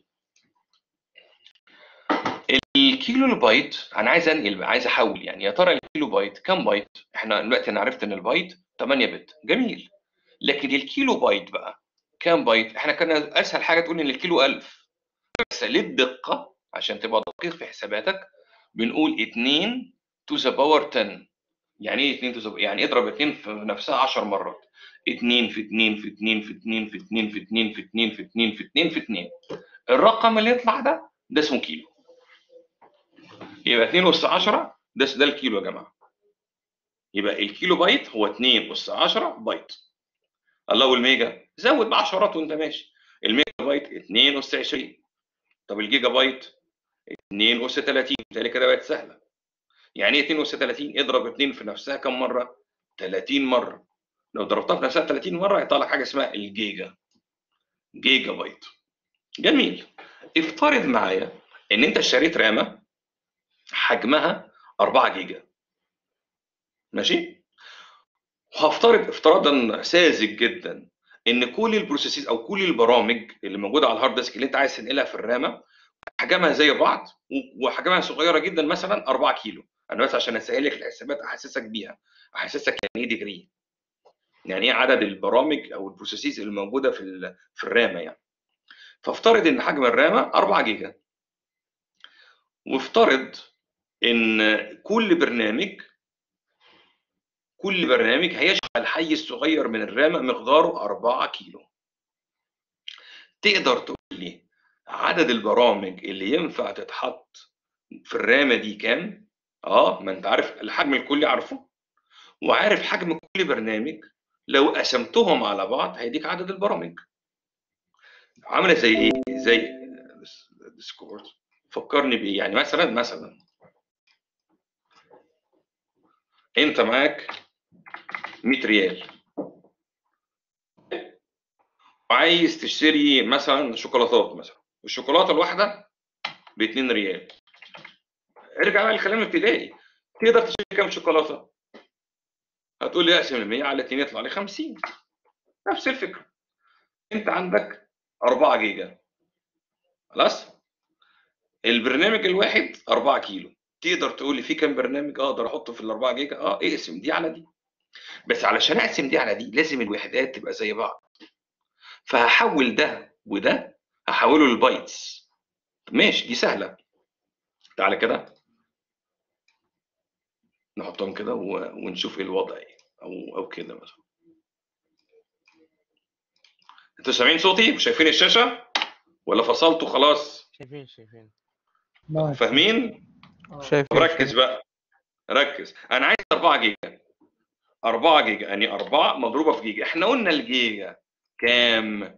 الكيلو بايت انا عايز انقل بقى، عايز احول يعني يا ترى الكيلو بايت كام بايت احنا دلوقتي انا عرفت ان البايت 8 بت جميل لكن الكيلو بايت بقى كام بايت احنا كان اسهل حاجه تقول ان الكيلو 1000 بس للدقه عشان تبقى دقيق في حساباتك بنقول 2 to the power 10 يعني ايه 2 to the يعني اضرب 2 في نفسها 10 مرات 2 في 2 في 2 في 2 في 2 في 2 في 2 في 2 في 2 في 2 الرقم اللي يطلع ده ده اسمه كيلو يبقى 2 اس 10 ده ده الكيلو يا جماعه يبقى الكيلو بايت هو 2 اس 10 بايت الله والميجا زود بقى عشرات وانت ماشي الميجا بايت 2 اس 20 طب الجيجا بايت 2 اس 30 بالتالي كده بقت سهله يعني ايه 2 اس 30 اضرب 2 في نفسها كم مره 30 مره لو ضربتها في نفسها 30 مره هيطلع لك حاجه اسمها الجيجا جيجا بايت جميل افترض معايا ان انت اشتريت رامه حجمها 4 جيجا ماشي وهفترض افتراضا ساذج جدا ان كل البروسيسز او كل البرامج اللي موجوده على الهارد ديسك اللي انت عايز تنقلها في الرامه حجمها زي بعض و- وحجمها صغيره جدا مثلا 4 كيلو انا بس عشان اسهل لك الحسابات احسسك بيها احسسك يعني ايه ديجري يعني ايه عدد البرامج او البروسيسز اللي موجوده في ال- في الرامه يعني فافترض ان حجم الرامه 4 جيجا وافترض ان كل برنامج كل برنامج هيشغل حيز صغير من الرامه مقداره 4 كيلو تقدر تقول لي عدد البرامج اللي ينفع تتحط في الرامه دي كام اه ما انت عارف الحجم الكلي عارفه وعارف حجم كل برنامج لو قسمتهم على بعض هيديك عدد البرامج عامله زي ايه زي ديسكورد فكرني بايه يعني مثلا مثلا انت معاك 100 ريال وعايز تشتري مثلا شوكولاتات مثلا والشوكولاته الواحده ب 2 ريال ارجع بقى للكلام الابتدائي تقدر تشتري كام شوكولاته هتقول لي اقسم ال 100 على 2 يطلع لي 50 نفس الفكره انت عندك 4 جيجا خلاص البرنامج الواحد 4 كيلو تقدر تقول لي في كام برنامج اقدر احطه في ال 4 جيجا اه اقسم دي على دي بس علشان اقسم دي على دي لازم الوحدات تبقى زي بعض فهحول ده وده هحوله للبايتس ماشي دي سهله تعالى كده نحطهم كده و- ونشوف ايه الوضع ايه او او كده مثلا انتوا سامعين صوتي وشايفين الشاشه ولا فصلتوا خلاص شايفين شايفين ماشي فاهمين شايفين طب ركز بقى ركز انا عايز 4 جيجا 4 جيجا يعني 4 مضروبه في جيجا احنا قلنا الجيجا كام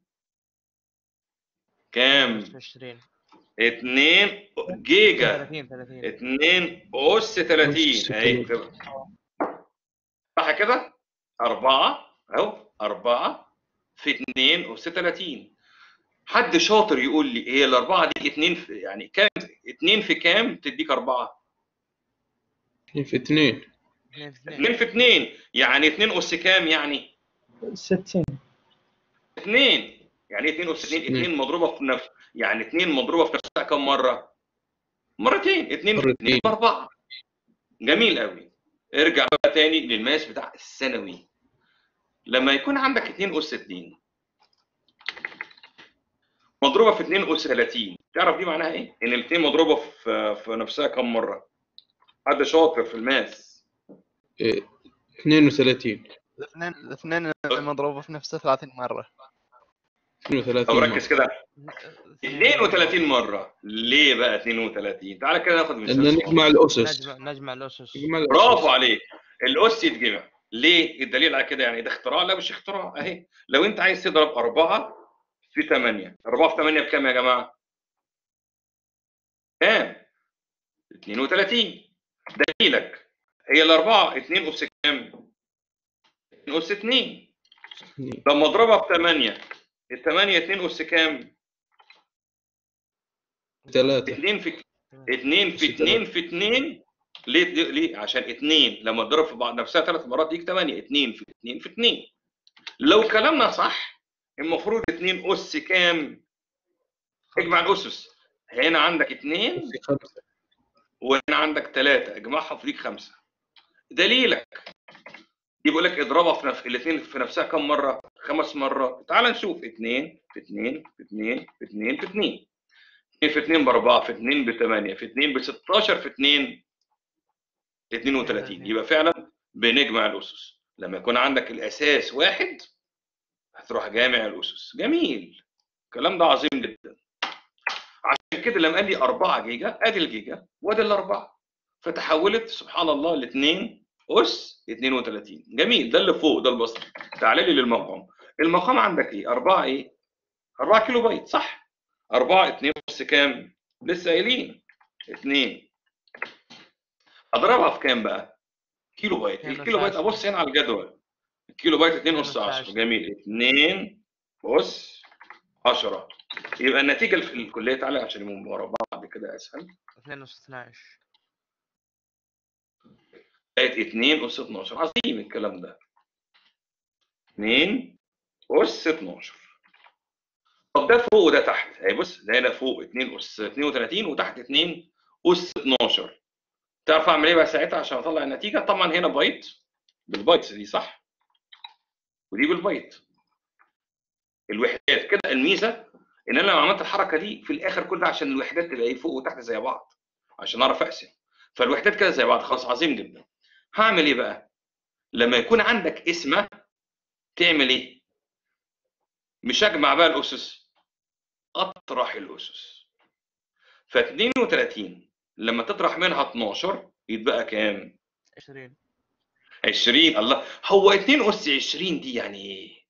كام 20 2 جيجا 30 30 2 اس 30 أس اهي 30. صح كده 4 اهو 4 في 2 اس 30 حد شاطر يقول لي ايه الاربعه دي 2 في يعني كام 2 في كام تديك 4 في اثنين 2 في 2 2 في 2 يعني 2 اس كام يعني 60 2 يعني ايه 2 اس 2 اتنين. 2 مضروبه في نفس يعني 2 مضروبه في نفسها كم مره مرتين 2 في 2 مرتين. باربعه جميل قوي ارجع بقى تاني للماس بتاع الثانوي لما يكون عندك 2 اس 2 مضروبه في 2 اس 30 تعرف دي معناها ايه؟ ان الاثنين مضروبه في في نفسها كم مره؟ حد شاطر في الماس إيه، 32 الاثنين الاثنين مضروبة في نفسه 30 مرة 32 طب مرة. ركز كده 32 مره ليه بقى 32 تعالى كده ناخد ان مثال صغير. نجمع الاسس نجمع نجمع الاسس نجمع الأسس. برافو عليك الاس يتجمع ليه الدليل على كده يعني ده اختراع لا مش اختراع اهي لو انت عايز تضرب 4 في 8 4 في 8 بكام يا جماعه كام 32 دليلك هي الاربعه 2 اس كام 2 اس 2 لما اضربها ب 8 ال 8 2 اس كام ثلاثة 2 في 2 في 2 في 2 ليه ليه عشان 2 لما تضرب في بعض نفسها ثلاث مرات يجي 8 2 في 2 في 2 لو كلامنا صح المفروض 2 اس كام اجمع الاسس هنا عندك 2 في خمسة وهنا عندك 3 اجمعها في ليك 5 دليلك يقول لك اضربها في نفس الاثنين في نفسها كم مره خمس مرات تعال نشوف 2 في 2 في 2 في 2 في 2 2 في 2 ب 4 في 2 ب 8 في 2 ب 16 في 2 32 يبقى فعلا بنجمع الاسس لما يكون عندك الاساس واحد هتروح جامع الاسس جميل الكلام ده عظيم جدا عشان كده لما قال لي 4 جيجا ادي الجيجا وادي الاربعه فتحولت سبحان الله ل 2 اس 32 جميل ده اللي فوق ده البسط تعالى لي للمقام المقام عندك ايه 4 ايه 4 كيلو بايت صح 4 2 اس كام لسه قايلين 2 اضربها في كام بقى كيلو بايت اتنين الكيلو بايت أس ابص هنا على الجدول الكيلو بايت 2 اس اتنين أس 10 عشرة. جميل 2 اس 10 يبقى النتيجه في الكليه تعالى عشان يبقوا ورا بعض كده اسهل 2 اس 12 بقت 2 اس 12 عظيم الكلام ده 2 اس 12 طب ده فوق وده تحت اهي بص ده هنا فوق 2 اس 32 وتحت 2 اس 12 تعرف اعمل ايه بقى ساعتها عشان اطلع النتيجه طبعا هنا بايت بالبايتس دي صح ودي بالبايت الوحدات كده الميزه ان انا لو عملت الحركه دي في الاخر كل ده عشان الوحدات تبقى ايه فوق وتحت زي بعض عشان اعرف اقسم فالوحدات كده زي بعض خلاص عظيم جدا هعمل ايه بقى لما يكون عندك اسمه تعمل ايه مش اجمع بقى الاسس اطرح الاسس ف 32 لما تطرح منها 12 يتبقى كام 20 20 الله هو 2 اس 20 دي يعني ايه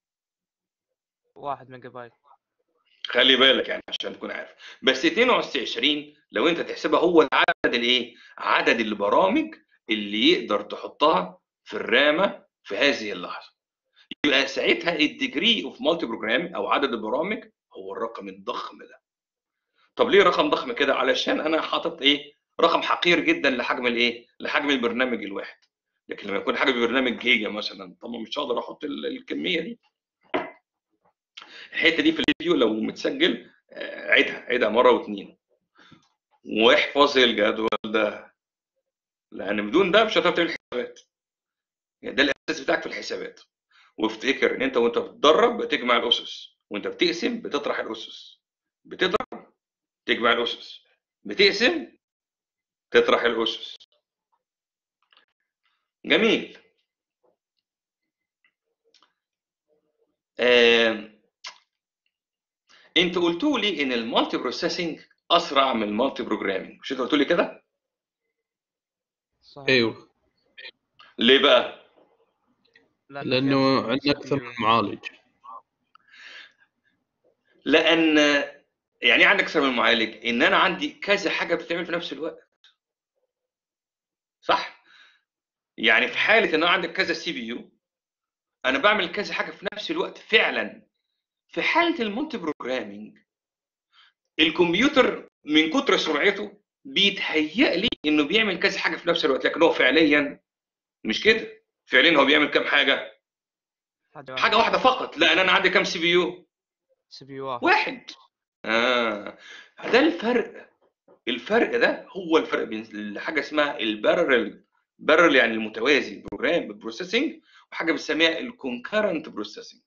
1 ميجا بايت خلي بالك يعني عشان تكون عارف بس 2 اس 20 لو انت تحسبها هو العدد الايه عدد البرامج اللي يقدر تحطها في الرامه في هذه اللحظه يبقى ساعتها الديجري اوف مالتي بروجرام او عدد البرامج هو الرقم الضخم ده طب ليه رقم ضخم كده علشان انا حاطط ايه رقم حقير جدا لحجم الايه لحجم البرنامج الواحد لكن لما يكون حجم البرنامج جيجا مثلا طبعا مش هقدر احط ال- الكميه دي الحته دي في الفيديو لو متسجل آه، عيدها عيدها مره واثنين واحفظ الجدول ده لان بدون ده مش هتعرف تعمل حسابات يعني ده الاساس بتاعك في الحسابات وافتكر ان انت وانت بتدرب بتجمع الاسس وانت بتقسم بتطرح الاسس بتضرب تجمع الاسس بتقسم تطرح الاسس جميل آم، انت قلتوا لي ان المالتي بروسيسنج اسرع من المالتي بروجرامينج مش انت قلتوا لي كده صحيح ايوه ليه بقى لانه فيها عندنا اكثر من معالج لان يعني ايه عندك اكثر من معالج ان انا عندي كذا حاجه بتتعمل في نفس الوقت صح يعني في حاله ان انا عندك كذا سي بي يو انا بعمل كذا حاجه في نفس الوقت فعلا في حاله المالتي بروجرامينج الكمبيوتر من كتر سرعته بيتهيأ لي انه بيعمل كذا حاجه في نفس الوقت لكن هو فعليا مش كده فعليا هو بيعمل كام حاجه حاجه حاجه واحده فقط لان انا عندي كام سي بي يو سي بي يو واحد واحد اه ده الفرق الفرق ده هو الفرق بين حاجه اسمها البارل بارل يعني المتوازي بروجرام بروسيسنج وحاجه بنسميها الكونكرنت بروسيسنج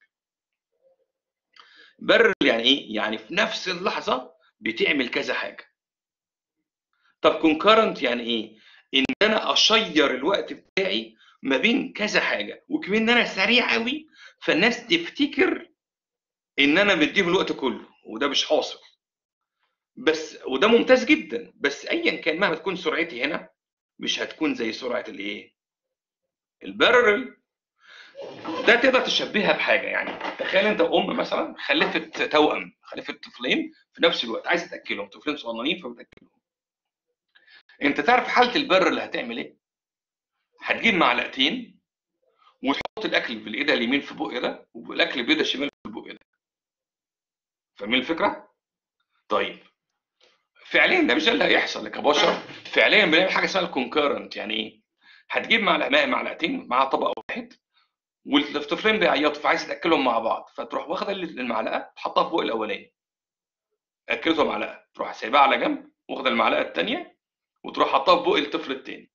بارل يعني ايه يعني في نفس اللحظه بتعمل كذا حاجه طب كونكرنت يعني ايه ان انا اشير الوقت بتاعي ما بين كذا حاجه وكمان ان انا سريع قوي فالناس تفتكر ان انا مديهم الوقت كله وده مش حاصل بس وده ممتاز جدا بس ايا كان مهما تكون سرعتي هنا مش هتكون زي سرعه الايه البارل ده تقدر تشبهها بحاجه يعني تخيل انت ام مثلا خلفت توأم خلفت طفلين في نفس الوقت عايزه تاكلهم طفلين صغننين فبتاكلهم انت تعرف حاله البر اللي هتعمل ايه هتجيب معلقتين وتحط الاكل بالايد اليمين في بق ده والاكل بايد الشمال في البق ده فاهمين الفكره طيب فعليا ده مش ده اللي هيحصل كبشر فعليا بنعمل حاجه اسمها الكونكرنت يعني ايه هتجيب معلقه ماء معلقتين مع طبق واحد والطفلين بيعيطوا فعايز تاكلهم مع بعض فتروح واخده المعلقه تحطها في بق الاولاني اكلته معلقه تروح سايبها على جنب واخده المعلقه الثانيه وتروح حطها في بق الطفل الثاني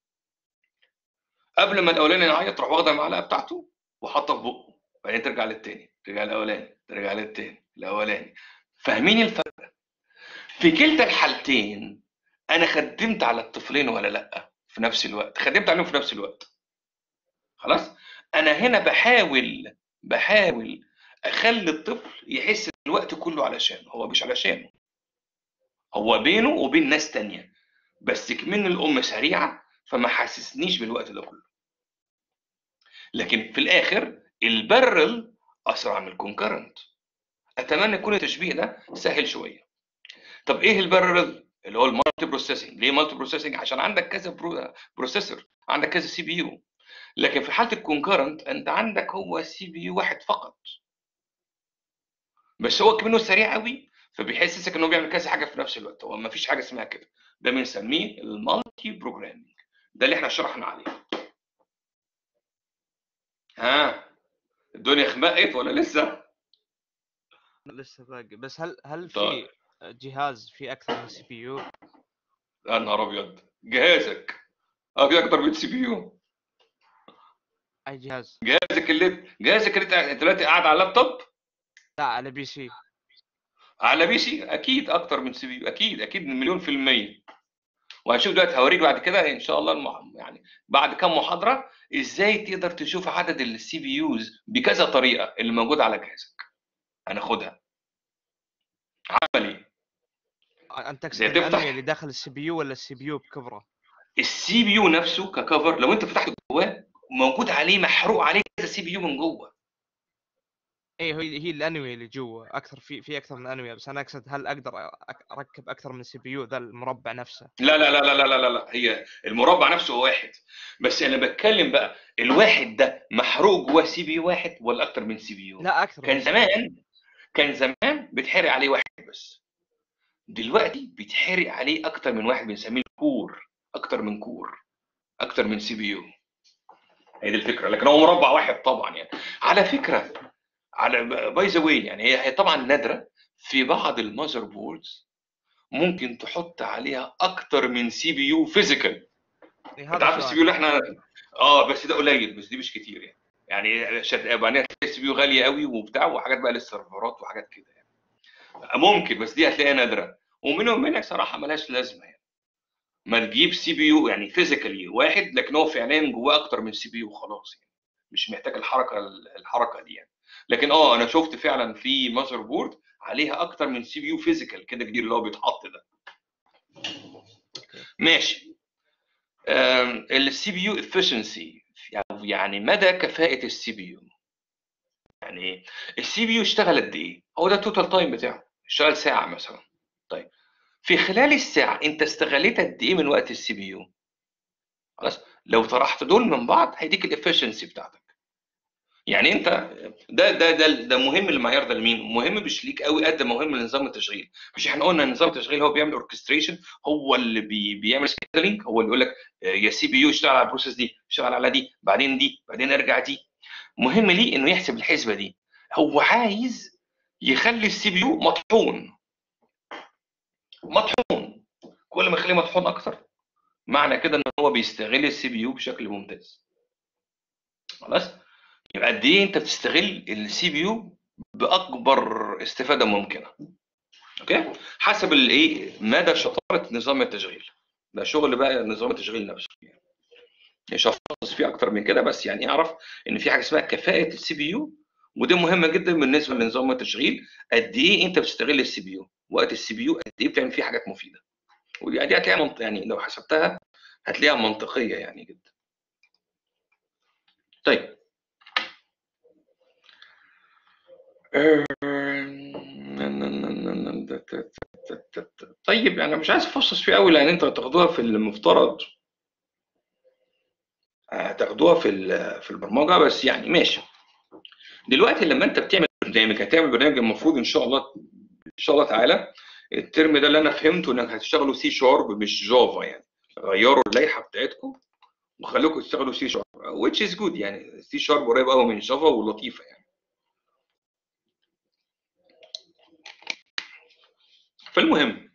قبل ما الاولاني يعيط تروح واخده المعلقه بتاعته وحاطها في بقه بعدين ترجع للثاني ترجع الاولاني ترجع للثاني الاولاني فاهمين الفرق في كلتا الحالتين انا خدمت على الطفلين ولا لا في نفس الوقت خدمت عليهم في نفس الوقت خلاص انا هنا بحاول بحاول اخلي الطفل يحس الوقت كله علشانه هو مش علشانه هو بينه وبين ناس تانية بس كمان الام سريعه فما حسسنيش بالوقت ده كله لكن في الاخر البرل اسرع من الكونكرنت اتمنى يكون التشبيه ده سهل شويه طب ايه البرل اللي هو المالتي بروسيسنج ليه مالتي بروسيسنج عشان عندك كذا برو... بروسيسور عندك كذا سي بي يو لكن في حاله الكونكرنت انت عندك هو سي بي يو واحد فقط بس هو كمان سريع قوي فبيحسسك انه بيعمل كذا حاجه في نفس الوقت هو ما فيش حاجه اسمها كده ده بنسميه المالتي بروجرامينج ده اللي احنا شرحنا عليه ها الدنيا خمقت ولا لسه لسه باقي بس هل هل طيب. في جهاز فيه اكثر من سي بي يو؟ يا نهار ابيض جهازك اه في اكتر من سي بي يو اي جهاز؟ جهازك اللي جهازك اللي انت دلوقتي قاعد على اللابتوب لا على بي سي على بي سي اكيد اكتر من سي بي يو اكيد اكيد مليون في الميه وهنشوف دلوقتي هوريك بعد كده ان شاء الله المح... يعني بعد كام محاضره ازاي تقدر تشوف عدد السي بي يوز بكذا طريقه اللي موجوده على جهازك هناخدها عملي انت تقصد زي تفتح- الانويه اللي داخل السي بي يو ولا السي بي يو بكبره؟ السي بي يو نفسه ككفر لو انت فتحت جواه موجود عليه محروق عليه كذا سي بي يو من جوه اي هي هي الانويه اللي جوا اكثر في في اكثر من انويه بس انا اقصد هل اقدر أك- اركب اكثر من سي بي يو ذا المربع نفسه؟ لا لا لا لا لا لا لا, لا. هي المربع نفسه هو واحد بس انا بتكلم بقى الواحد ده محروق جواه سي بي يو واحد ولا اكتر من سي بي يو لا اكثر كان من زمان كان زمان بيتحرق عليه واحد بس دلوقتي بيتحرق عليه اكتر من واحد بنسميه الكور اكتر من كور اكتر من سي بي يو هي دي الفكره لكن هو مربع واحد طبعا يعني على فكره على باي ذا واي يعني هي هي طبعا نادره في بعض المذر بوردز ممكن تحط عليها اكتر من سي بي يو فيزيكال إيه انت عارف هذا السي السؤال. بي يو اللي احنا اه بس ده قليل بس دي مش كتير يعني يعني شد... بعدين هتلاقي السي بي يو غاليه قوي وبتاع وحاجات بقى للسيرفرات وحاجات كده يعني ممكن بس دي هتلاقيها نادره ومنهم منك صراحه ملهاش لازمه يعني ما تجيب سي بي يو يعني فيزيكالي واحد لكن هو فعليا جواه اكتر من سي بي يو خلاص يعني مش محتاج الحركه الحركه دي يعني لكن اه انا شفت فعلا في ماذر بورد عليها اكتر من سي بي يو فيزيكال كده كبير اللي هو بيتحط ده ماشي السي بي يو افشنسي يعني مدى كفاءة السي بي يو يعني السي بي يو اشتغل قد ايه؟ هو ده التوتال تايم بتاعه اشتغل ساعة مثلا طيب في خلال الساعة انت استغليت قد ايه من وقت السي بي يو؟ خلاص لو طرحت دول من بعض هيديك الافشنسي بتاعتك يعني انت ده ده ده ده مهم المعيار ده لمين؟ مهم مش ليك قوي قد ما مهم لنظام التشغيل مش احنا قلنا ان نظام التشغيل هو بيعمل اوركستريشن هو اللي بي بيعمل سكيدلينج هو اللي يقول لك آه، يا سي بي يو اشتغل على البروسيس دي اشتغل على دي بعدين دي بعدين ارجع دي مهم ليه انه يحسب الحسبه دي هو عايز يخلي السي بي يو مطحون مطحون كل ما يخليه مطحون اكتر معنى كده ان هو بيستغل السي بي يو بشكل ممتاز خلاص يبقى قد ايه انت بتستغل السي بي يو باكبر استفاده ممكنه اوكي حسب الايه مدى شطاره نظام التشغيل ده شغل بقى نظام التشغيل نفسه يعني مش هفصل فيه اكتر من كده بس يعني اعرف ان في حاجه اسمها كفاءه السي بي يو ودي مهمه جدا بالنسبه لنظام التشغيل قد ايه انت بتستغل السي بي يو وقت السي بي يو قد ايه بتعمل فيه حاجات مفيده ودي دي هتلاقيها منط... يعني لو حسبتها هتلاقيها منطقيه يعني جدا طيب طيب انا مش عايز افصص فيه قوي لان انتوا هتاخدوها في المفترض هتاخدوها في ال- في البرمجه بس يعني ماشي دلوقتي لما انت بتعمل برنامج هتعمل برنامج المفروض ان شاء الله ان شاء الله تعالى الترم ده اللي انا فهمته انك هتشتغلوا سي شارب مش جافا يعني غيروا اللائحه بتاعتكم وخلوكم تشتغلوا سي شارب which is good يعني سي شارب قريب قوي من جافا ولطيفه يعني فالمهم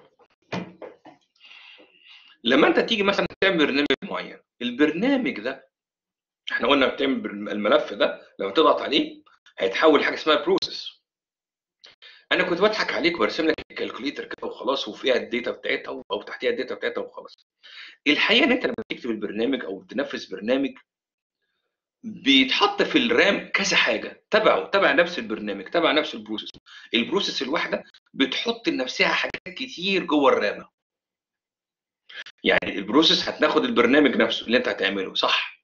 لما انت تيجي مثلا تعمل برنامج معين البرنامج ده احنا قلنا بتعمل برن- الملف ده لما تضغط عليه هيتحول لحاجه اسمها بروسيس انا كنت بضحك عليك وبرسم لك الكالكوليتر كده وخلاص وفيها الداتا بتاعتها او تحتيها الداتا بتاعتها وخلاص الحقيقه ان انت لما تكتب البرنامج او تنفذ برنامج بيتحط في الرام كذا حاجه تبعه تبع نفس البرنامج تبع نفس البروسيس البروسيس الواحده بتحط لنفسها حاجات كتير جوه الرامه يعني البروسيس هتاخد البرنامج نفسه اللي انت هتعمله صح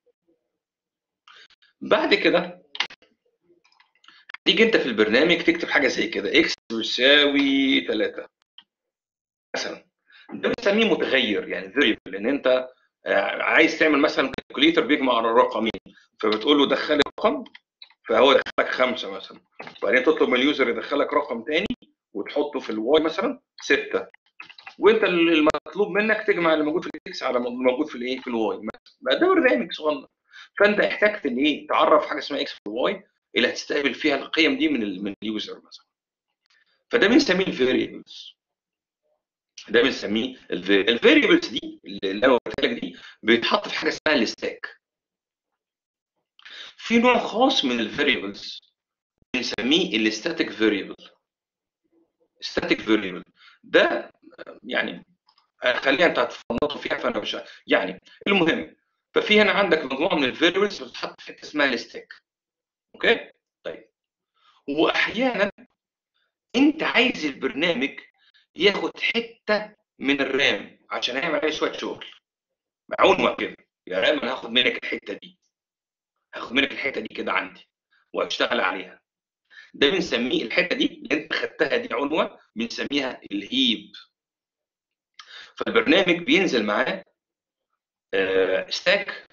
بعد كده تيجي انت في البرنامج تكتب حاجه زي كده اكس بيساوي 3 مثلا ده بنسميه متغير يعني فيريبل لان انت آه، عايز تعمل مثلا كالكوليتر بيجمع الرقمين فبتقول له دخل رقم فهو يدخلك خمسه مثلا وبعدين تطلب من اليوزر يدخلك رقم تاني وتحطه في الواي مثلا سته وانت المطلوب منك تجمع اللي موجود في الاكس على اللي موجود في الايه في الواي بقى ده برنامج صغير فانت احتجت ان ايه تعرف حاجه اسمها اكس وواي اللي هتستقبل فيها القيم دي من ال من اليوزر مثلا فده بنسميه الفاريبلز ده بنسميه الفاريبلز دي اللي انا قلت لك دي بيتحط في حاجه اسمها الستاك في نوع خاص من الفاريبلز بنسميه الستاتيك فاريبل ستاتيك فاريبل ده يعني خلينا انت هتفنطوا فيها فانا مش يعني المهم ففي هنا عندك مجموعه من الفاريبلز بتتحط في حته اسمها الستاك اوكي طيب واحيانا انت عايز البرنامج ياخد حته من الرام عشان يعمل عليها شويه شغل معونه كده يا رام انا هاخد منك الحته دي هاخد منك الحته دي كده عندي واشتغل عليها ده بنسميه الحته دي اللي انت خدتها دي عنوه بنسميها الهيب فالبرنامج بينزل معاه آه ستاك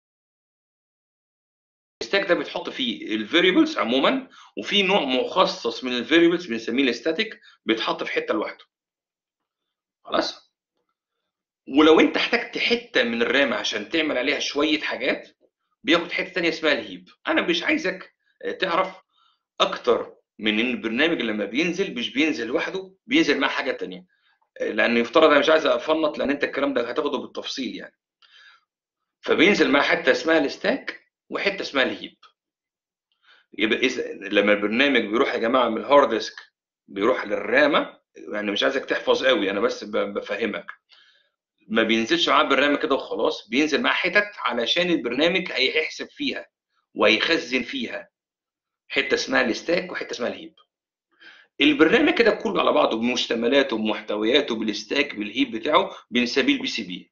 الستاك ده بيتحط فيه الفاريبلز عموما وفي نوع مخصص من الفاريبلز بنسميه الستاتيك بيتحط في حته لوحده خلاص ولو انت احتجت حته من الرام عشان تعمل عليها شويه حاجات بياخد حته ثانيه اسمها الهيب انا مش عايزك تعرف اكتر من ان البرنامج لما بينزل مش بينزل لوحده بينزل مع حاجه ثانيه لان يفترض انا مش عايز افنط لان انت الكلام ده هتاخده بالتفصيل يعني فبينزل مع حته اسمها الستاك وحته اسمها الهيب يبقى إذا لما البرنامج بيروح يا جماعه من الهارد ديسك بيروح للرامه يعني مش عايزك تحفظ قوي انا بس بفهمك ما بينزلش معاه بالرامه كده وخلاص بينزل معاه حتت علشان البرنامج هيحسب فيها وهيخزن فيها حته اسمها الستاك وحته اسمها الهيب البرنامج كده كله على بعضه بمشتملاته بمحتوياته بالستاك بالهيب بتاعه بنسميه البي سي بي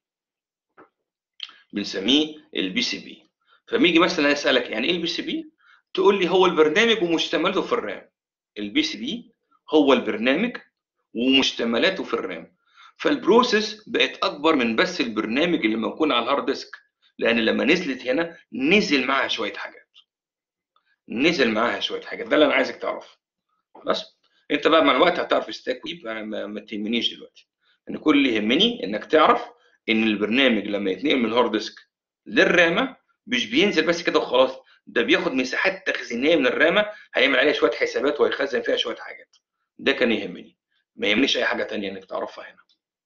بنسميه البي سي بي فميجي مثلا اسالك يعني ايه البي سي بي تقول لي هو البرنامج ومشتملاته في الرام البي سي بي هو البرنامج ومشتملاته في الرام فالبروسيس بقت اكبر من بس البرنامج اللي موجود على الهارد ديسك لان لما نزلت هنا نزل معاها شويه حاجات نزل معاها شويه حاجات ده اللي انا عايزك تعرفه خلاص انت بقى مع الوقت هتعرف ستاك ويب انا ما, ما تهمنيش دلوقتي ان كل اللي يهمني انك تعرف ان البرنامج لما يتنقل من الهارد ديسك للرامه مش بينزل بس كده وخلاص ده بياخد مساحات تخزينيه من الرامه هيعمل عليها شويه حسابات وهيخزن فيها شويه حاجات ده كان يهمني ما يهمنيش اي حاجه تانية انك تعرفها هنا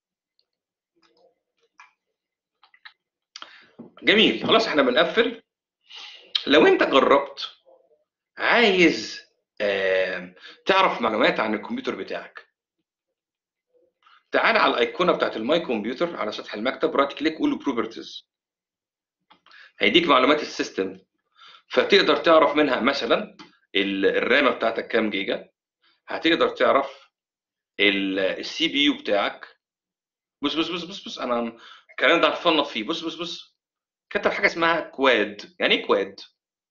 جميل خلاص احنا بنقفل لو انت جربت عايز آه تعرف معلومات عن الكمبيوتر بتاعك تعال على الايقونه بتاعت الماي كمبيوتر على سطح المكتب رايت كليك قول له بروبرتيز هيديك معلومات السيستم فتقدر تعرف منها مثلا الرامه بتاعتك كام جيجا هتقدر تعرف السي بي يو بتاعك بص بص بص بص بص انا الكلام ده هتفنط فيه بص بص بص كتب حاجه اسمها كواد يعني ايه كواد؟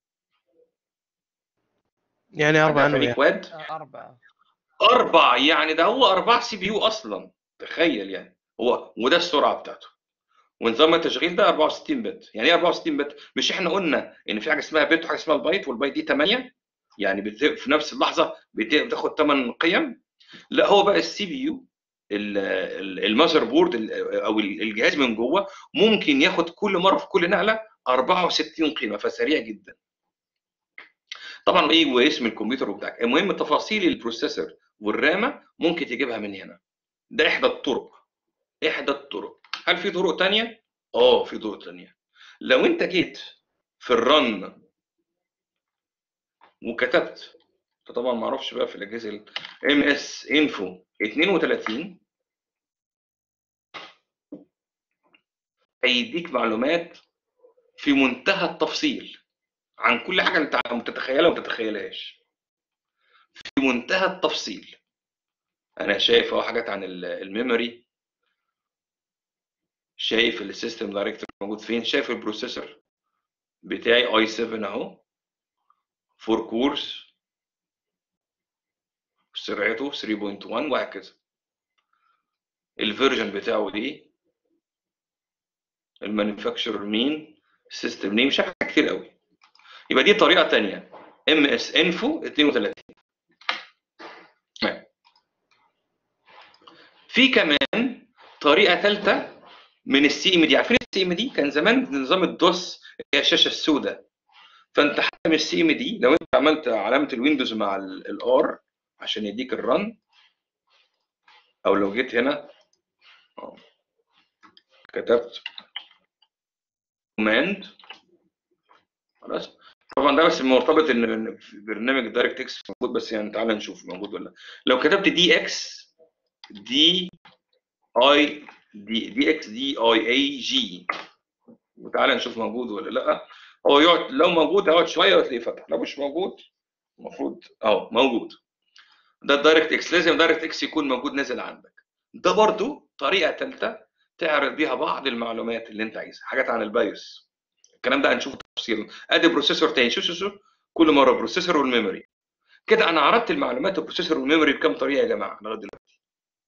يعني اربع يعني انواع كواد أربعة اربع يعني ده هو اربع سي بي يو اصلا تخيل يعني هو وده السرعه بتاعته ونظام التشغيل ده 64 بت يعني ايه 64 بت مش احنا قلنا ان في حاجه اسمها بت وحاجه اسمها البايت والبايت دي 8 يعني بت... في نفس اللحظه بت- بتاخد 8 قيم لا هو بقى السي بي يو المذر بورد ال- او ال- الجهاز من جوه ممكن ياخد كل مره في كل نقله 64 قيمه فسريع جدا طبعا ايه واسم الكمبيوتر بتاعك المهم تفاصيل البروسيسور والرامه ممكن تجيبها من هنا ده احدى الطرق احدى الطرق هل في طرق تانية اه في طرق تانية لو انت جيت في الرن وكتبت أنت طبعا ما اعرفش بقى في الاجهزه ام اس انفو 32 هيديك معلومات في منتهى التفصيل عن كل حاجه انت متتخيلها وما تتخيلهاش في منتهى التفصيل انا شايف اهو حاجات عن ال- الميموري شايف السيستم دايركتور موجود فين شايف البروسيسور بتاعي اي 7 اهو 4 كورس سرعته 3.1 وهكذا الفيرجن بتاعه ايه المانيفاكتشر مين السيستم نيم شايف حاجات كتير قوي يبقى دي طريقه تانية ام اس انفو 32 تمام. في كمان طريقه ثالثه من السي ام دي عارفين السي ام دي كان زمان نظام الدوس هي الشاشه السوداء فانت حاجه من السي ام دي لو انت عملت علامه الويندوز مع الار عشان يديك الرن او لو جيت هنا أهو، كتبت كوماند خلاص طبعا ده بس مرتبط ان إن في برنامج دايركت اكس موجود بس يعني تعالى نشوف موجود ولا لا. لو كتبت دي اكس دي اي دي دي اكس دي اي اي جي وتعالى نشوف موجود ولا لا هو يقعد لو موجود هيقعد شويه وتلاقيه فتح لو مش موجود المفروض اهو موجود ده الدايركت اكس لازم دايركت اكس يكون موجود نازل عندك ده برضو طريقه ثالثه تعرض بيها بعض المعلومات اللي انت عايزها حاجات عن البايوس الكلام ده هنشوفه تفصيلا ادي بروسيسور تاني شو شو شو كل مره بروسيسور والميموري كده انا عرضت المعلومات البروسيسور والميموري بكم طريقه يا جماعه لغايه دلوقتي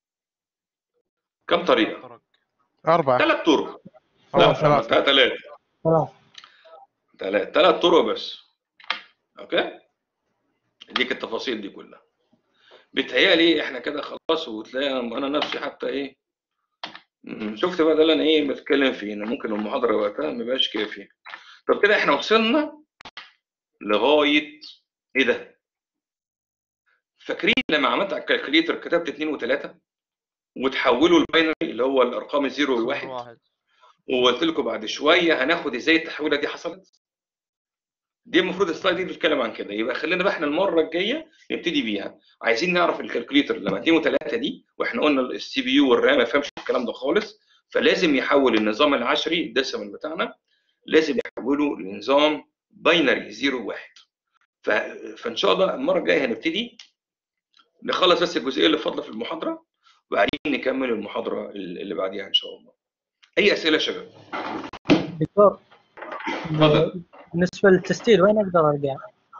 كم طريقه طرق. أربعة ثلاث طرق أو لا ثلاثة ثلاث خلاص ثلاث ثلاث طرق بس اوكي اديك التفاصيل دي كلها بيتهيألي احنا كده خلاص وتلاقي انا نفسي حتى ايه م- شفت بقى ده اللي انا ايه بتكلم فيه ان ممكن المحاضره وقتها ما يبقاش كافي طب كده احنا وصلنا لغايه ايه ده فاكرين لما عملت على الكالكوليتر كتبت اثنين وثلاثه وتحولوا الباينري اللي هو الارقام الزيرو والواحد واحد وقلت لكم بعد شويه هناخد ازاي التحويله دي حصلت دي المفروض السلايد دي بتتكلم عن كده يبقى خلينا بقى احنا المره الجايه نبتدي بيها عايزين نعرف الكالكوليتر لما 2 و3 دي واحنا قلنا السي بي يو والرام ما يفهمش الكلام ده خالص فلازم يحول النظام العشري الديسيمال بتاعنا لازم يحوله لنظام باينري 0 1 ف... فان شاء الله المره الجايه هنبتدي نخلص بس الجزئيه اللي فاضله في المحاضره وبعدين نكمل المحاضره اللي بعديها ان شاء الله اي اسئله يا شباب دكتور اتفضل. بالنسبه للتسجيل وين اقدر ارجع؟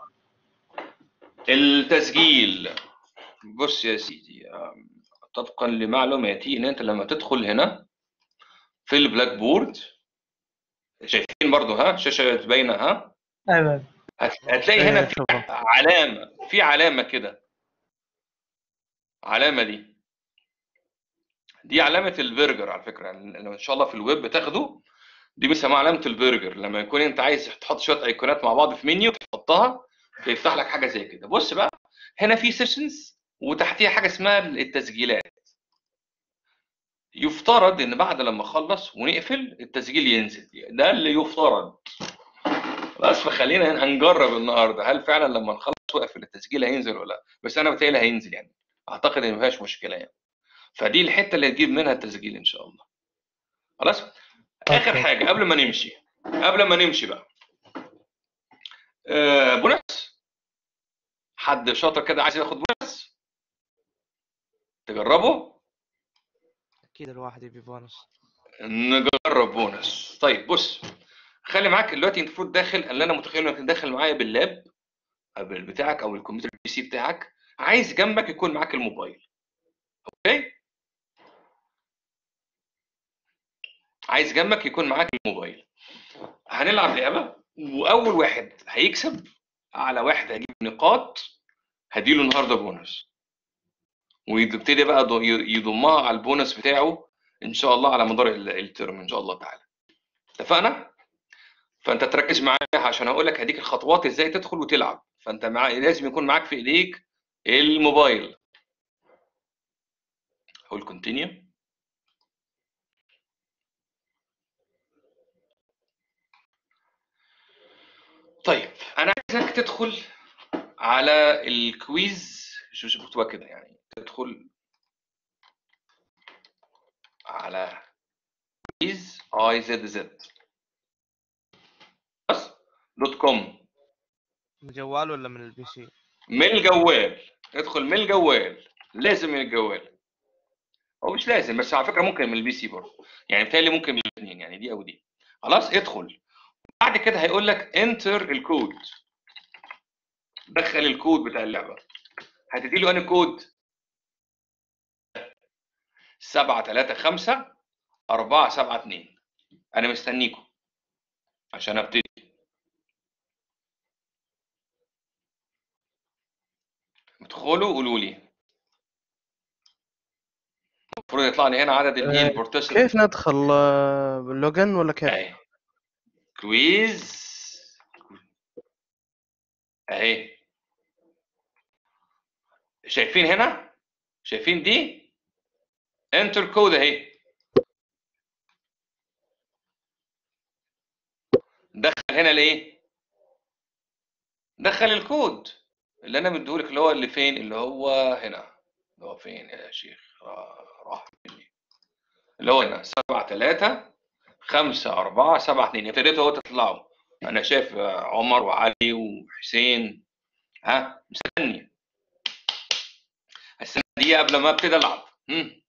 التسجيل بص يا سيدي أم، طبقا لمعلوماتي ان انت لما تدخل هنا في البلاك بورد شايفين برضو ها شاشه باينه ها ايوه هت- هتلاقي هنا في علامه في علامه كده علامه دي دي علامه البرجر على فكره يعني لو ان شاء الله في الويب بتاخده دي بيسموها علامه البرجر لما يكون انت عايز تحط شويه ايقونات مع بعض في منيو تحطها فيفتح لك حاجه زي كده بص بقى هنا في سيشنز وتحتيها حاجه اسمها التسجيلات يفترض ان بعد لما اخلص ونقفل التسجيل ينزل ده اللي يفترض بس فخلينا هنجرب النهارده هل فعلا لما نخلص واقفل التسجيل هينزل ولا لا بس انا بتهيألي هينزل يعني اعتقد ان ما فيهاش مشكله يعني فدي الحته اللي هتجيب منها التسجيل ان شاء الله خلاص اخر أوكي. حاجه قبل ما نمشي قبل ما نمشي بقى آه بونس حد شاطر كده عايز ياخد بونس تجربه اكيد الواحد يبي بونص نجرب بونس طيب بص خلي معاك دلوقتي انت المفروض داخل اللي انا متخيل انك داخل معايا باللاب او بتاعك او الكمبيوتر البي سي بتاعك عايز جنبك يكون معاك الموبايل اوكي عايز جنبك يكون معاك الموبايل هنلعب لعبه واول واحد هيكسب اعلى واحد هيجيب نقاط هديله النهارده بونس ويبتدي بقى ض- يضمها على البونس بتاعه ان شاء الله على مدار ال- الترم ان شاء الله تعالى اتفقنا فانت تركز معايا عشان هقول لك هديك الخطوات ازاي تدخل وتلعب فانت مع... لازم يكون معاك في ايديك الموبايل هقول كونتينيو طيب انا عايزك تدخل على الكويز شوف شوف مكتوبه كده يعني تدخل على كويز اي زد زد بس دوت كوم من الجوال ولا من البي سي؟ من الجوال ادخل من الجوال لازم من الجوال هو مش لازم بس على فكره ممكن من البي سي برضه يعني بالتالي ممكن من الاثنين يعني دي او دي خلاص ادخل بعد كده هيقول لك انتر الكود دخل الكود بتاع اللعبه هتدي له انهي كود 7 3 5 4 7 2 انا مستنيكم عشان ابتدي ادخلوا قولوا لي المفروض يطلع لي هنا عدد الايه آه، البارتيسيبنت كيف ندخل آه، باللوجن ولا كيف؟ اهي كويز اهي شايفين هنا شايفين دي انتر كود اهي دخل هنا ليه دخل الكود اللي انا مديهولك اللي هو اللي فين اللي هو هنا اللي هو فين يا شيخ را- راح مني اللي هو هنا سبعة تلاتة خمسة أربعة سبعة اتنين ابتديتوا اهو تطلعوا أنا شايف آه، عمر وعلي وحسين ها مستني السنة دي قبل ما ابتدي ألعب هم.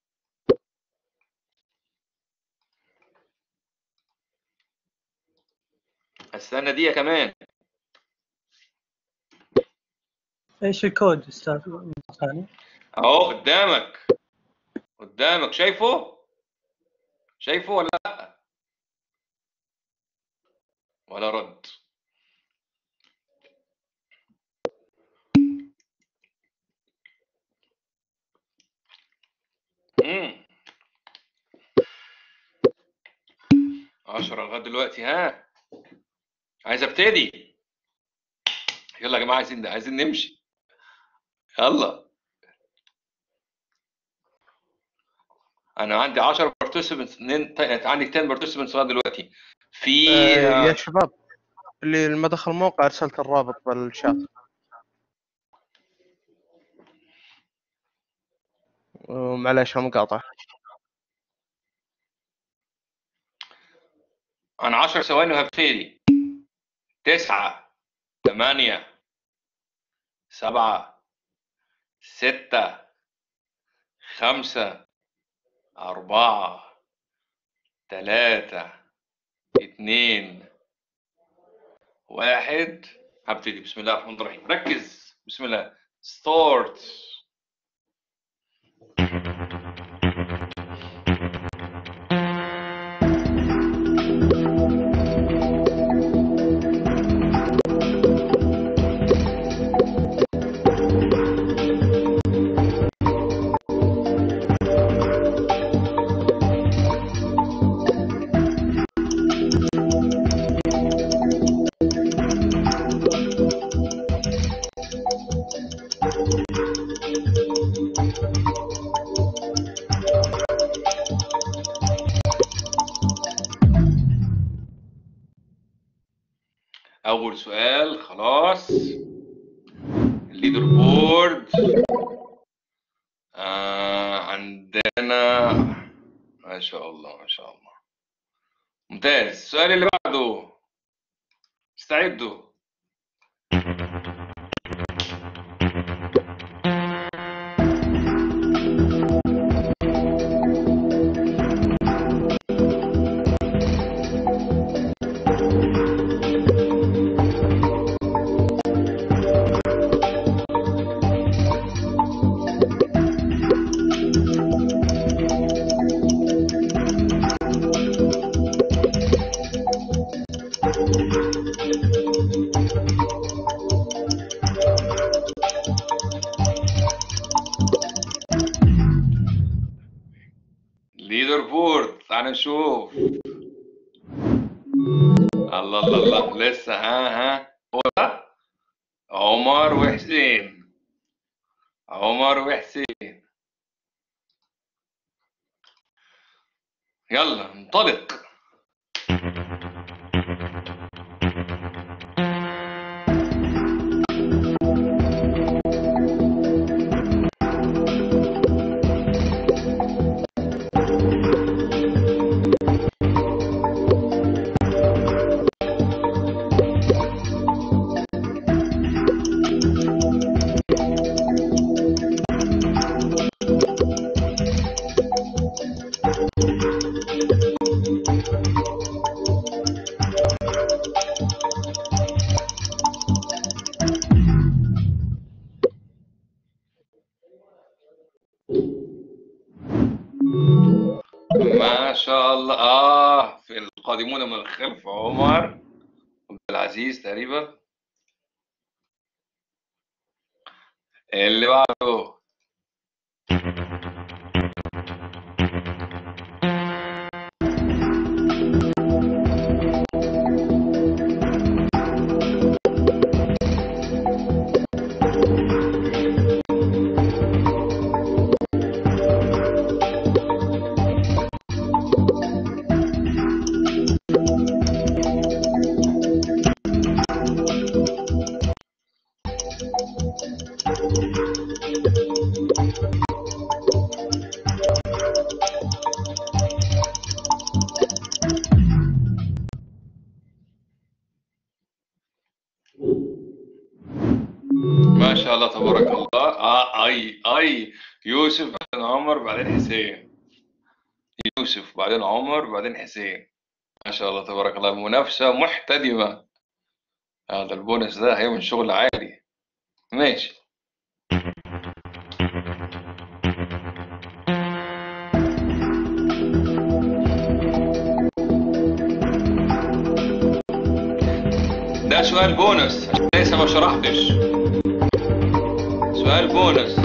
السنة دي كمان ايش الكود استاذ ثاني اهو قدامك قدامك شايفه شايفه ولا لا ولا رد امم عشرة لغاية دلوقتي ها عايز ابتدي يلا يا جماعة عايزين عايزين نمشي يلا انا عندي 10 بارتيسيبنتس عندي 10 بارتيسيبنتس لغايه دلوقتي في آه، يا شباب اللي لما دخل الموقع ارسلت الرابط بالشات ومعليش المقاطعة انا 10 ثواني وهبتدي تسعة ثمانية سبعة ستة خمسة أربعة ثلاثة اتنين واحد هبتدي بسم الله الرحمن الرحيم ركز بسم الله ستارت أول سؤال خلاص الليدر بورد آه عندنا ما شاء الله ما شاء الله ممتاز السؤال اللي بعده استعدوا ليدر بورد تعال نشوف الله الله الله لسه ها ها هو ده عمر وحسين عمر وحسين يلا انطلق ما شاء الله اه في القادمون من الخلف عمر عبد العزيز تقريبا اللي بعده ما شاء الله تبارك الله آه اي اي يوسف بعدين عمر بعدين حسين يوسف بعدين عمر بعدين حسين ما شاء الله تبارك الله المنافسة محتدمة هذا البونس ده هيعمل شغل عالي ماشي ده سؤال بونس عشان لسه ما شرحتش سؤال بونس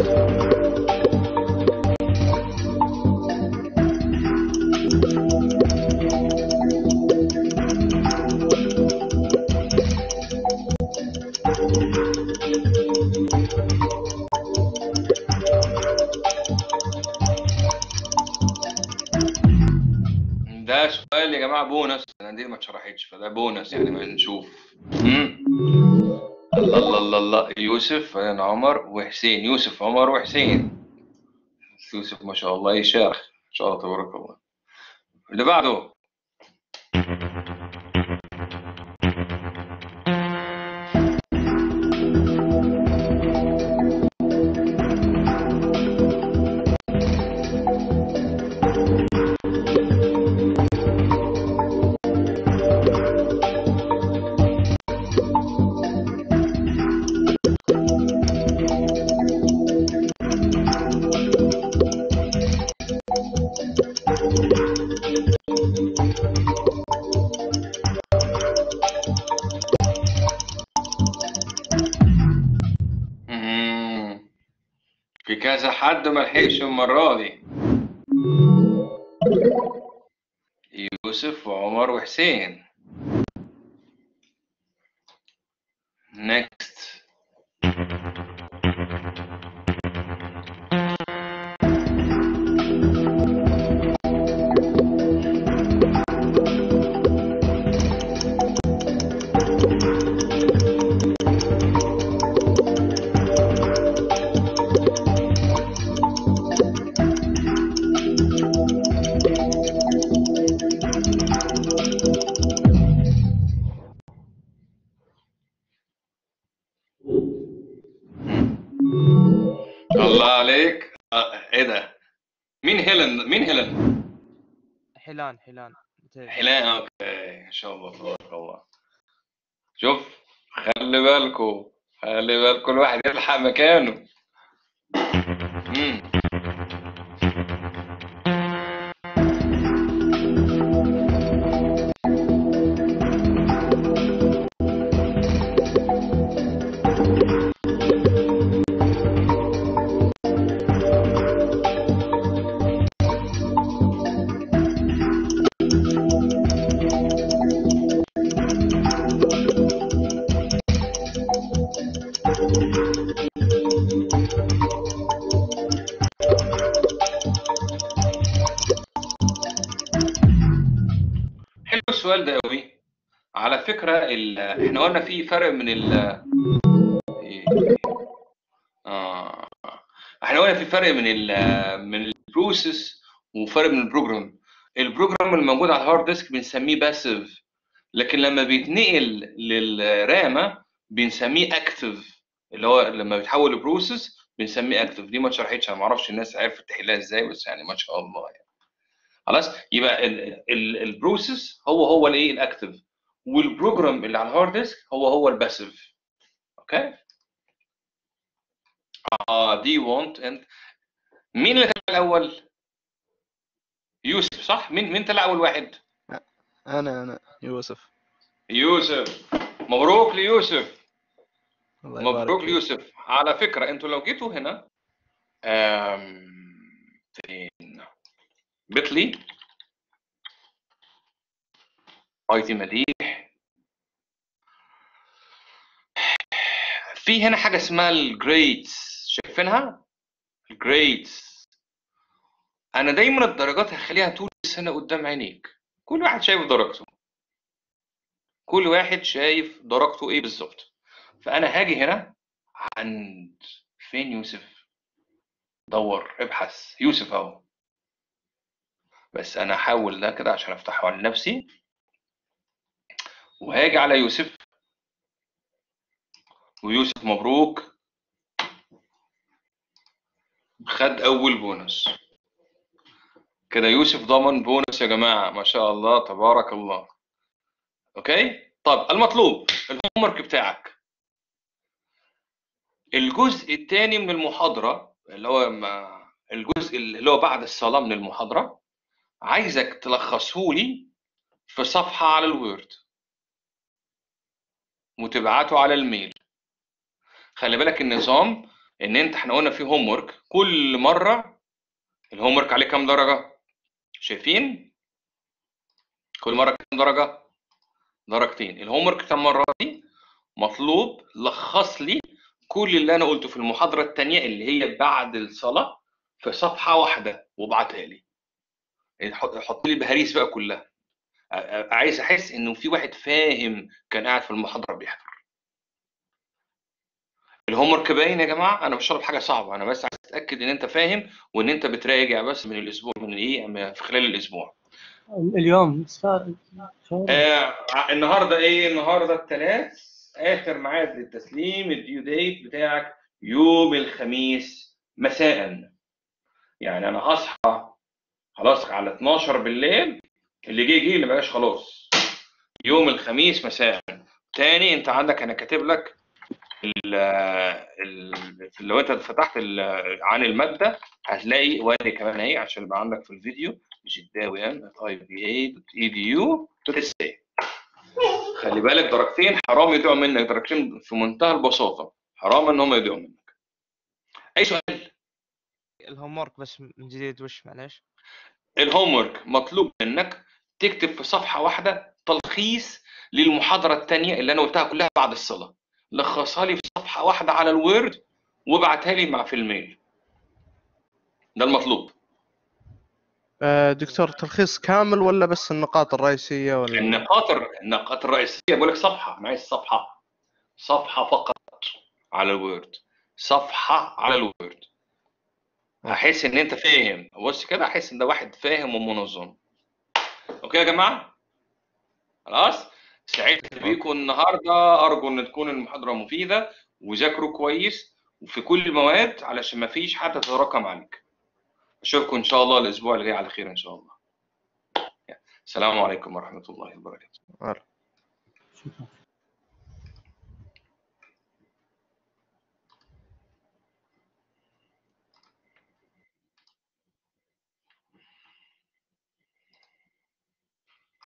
ده سؤال يا جماعة بونس أنا دي ما اتشرحتش فده بونس يعني ما نشوف مم. الله الله الله الله يوسف بعدين عمر وحسين يوسف عمر وحسين يوسف ما شاء الله يشارك ما شاء الله تبارك الله اللي بعده مم. في كذا حد ما لحقش المرة دي يوسف وعمر وحسين next الله عليك آه، ايه ده مين هيلن مين هيلن حيلان حيلان حلال اوكي ان شاء الله تبارك الله شوف خلي بالكو خلي بالكو كل واحد يلحق مكانه مم. حلو السؤال ده قوي على فكرة ال... احنا قلنا في فرق من ال آه. احنا قلنا في فرق من ال من البروسيس وفرق من البروجرام البروجرام الموجود على الهارد ديسك بنسميه باسيف لكن لما بيتنقل للرامة بنسميه اكتف اللي هو لما بيتحول لبروسيس بنسميه اكتف دي ما اتشرحتش انا ما اعرفش الناس عرفت تحلها ازاي بس يعني ما شاء الله يعني خلاص يبقى البروسيس هو هو الايه الاكتف والبروجرام اللي على الهارد ديسك هو هو الباسيف اوكي اه دي وونت انت مين اللي طلع الاول يوسف صح مين مين طلع اول واحد انا انا يوسف يوسف مبروك ليوسف الله يبارك مبروك فيك. ليوسف على فكره انتوا لو جيتوا هنا آم، فين بيتلي اي تي مديح في هنا حاجه اسمها الجريدز شايفينها الجريدز انا دايما الدرجات هخليها طول السنه قدام عينيك كل واحد شايف درجته كل واحد شايف درجته ايه بالظبط فانا هاجي هنا عند فين يوسف دور ابحث يوسف اهو بس انا هحاول ده كده عشان افتحه على نفسي وهاجي على يوسف ويوسف مبروك خد اول بونص كده يوسف ضمن بونص يا جماعه ما شاء الله تبارك الله اوكي طب المطلوب الهوم ورك بتاعك الجزء الثاني من المحاضره اللي هو ما الجزء اللي هو بعد الصلاه من المحاضره عايزك تلخصه لي في صفحه على الوورد وتبعته على الميل خلي بالك النظام ان انت احنا قلنا في هوم ورك كل مره الهوم ورك عليه كام درجه شايفين كل مره كام درجه درجتين الهوم ورك كام مره دي مطلوب لخص لي كل اللي انا قلته في المحاضره الثانيه اللي هي بعد الصلاه في صفحه واحده وابعتها لي حط حط لي بهاريس بقى كلها ع- ع- عايز احس انه في واحد فاهم كان قاعد في المحاضره بيحضر الهوم ورك باين يا جماعه انا مش طالب حاجه صعبه انا بس عايز اتاكد ان انت فاهم وان انت بتراجع بس من الاسبوع من ايه في خلال الاسبوع اليوم صار شهر آه النهارده ايه النهارده الثلاث اخر ميعاد للتسليم الديو ديت بتاعك يوم الخميس مساء يعني انا هصحى خلاص على 12 بالليل اللي جه جه اللي ما جاش خلاص يوم الخميس مساء تاني انت عندك انا كاتب لك ال ال لو انت فتحت ال- عن الماده هتلاقي وادي كمان اهي عشان يبقى عندك في الفيديو جداوي ان اي بي اي دوت اي دي يو دوت اس اي خلي بالك درجتين حرام يضيعوا منك درجتين في منتهى البساطه حرام ان هم يضيعوا منك اي سؤال الهوم ورك بس من جديد وش معليش الهوم ورك مطلوب منك تكتب في صفحه واحده تلخيص للمحاضره الثانيه اللي انا قلتها كلها بعد الصلاه لخصها لي في صفحه واحده على الوورد وابعتها لي مع في الميل ده المطلوب آه، دكتور تلخيص كامل ولا بس النقاط الرئيسية ولا النقاط الر- النقاط الرئيسيه بقول لك صفحه معي صفحه صفحه فقط على الوورد صفحه على الوورد احس ان انت فاهم بص كده احس ان ده واحد فاهم ومنظم اوكي يا جماعه خلاص سعدت بيكم النهارده ارجو ان تكون المحاضره مفيده وذاكروا كويس وفي كل المواد علشان ما فيش حد تتراكم عليك اشوفكم ان شاء الله الاسبوع اللي جاي على خير ان شاء الله السلام عليكم ورحمه الله وبركاته ولا. شكرا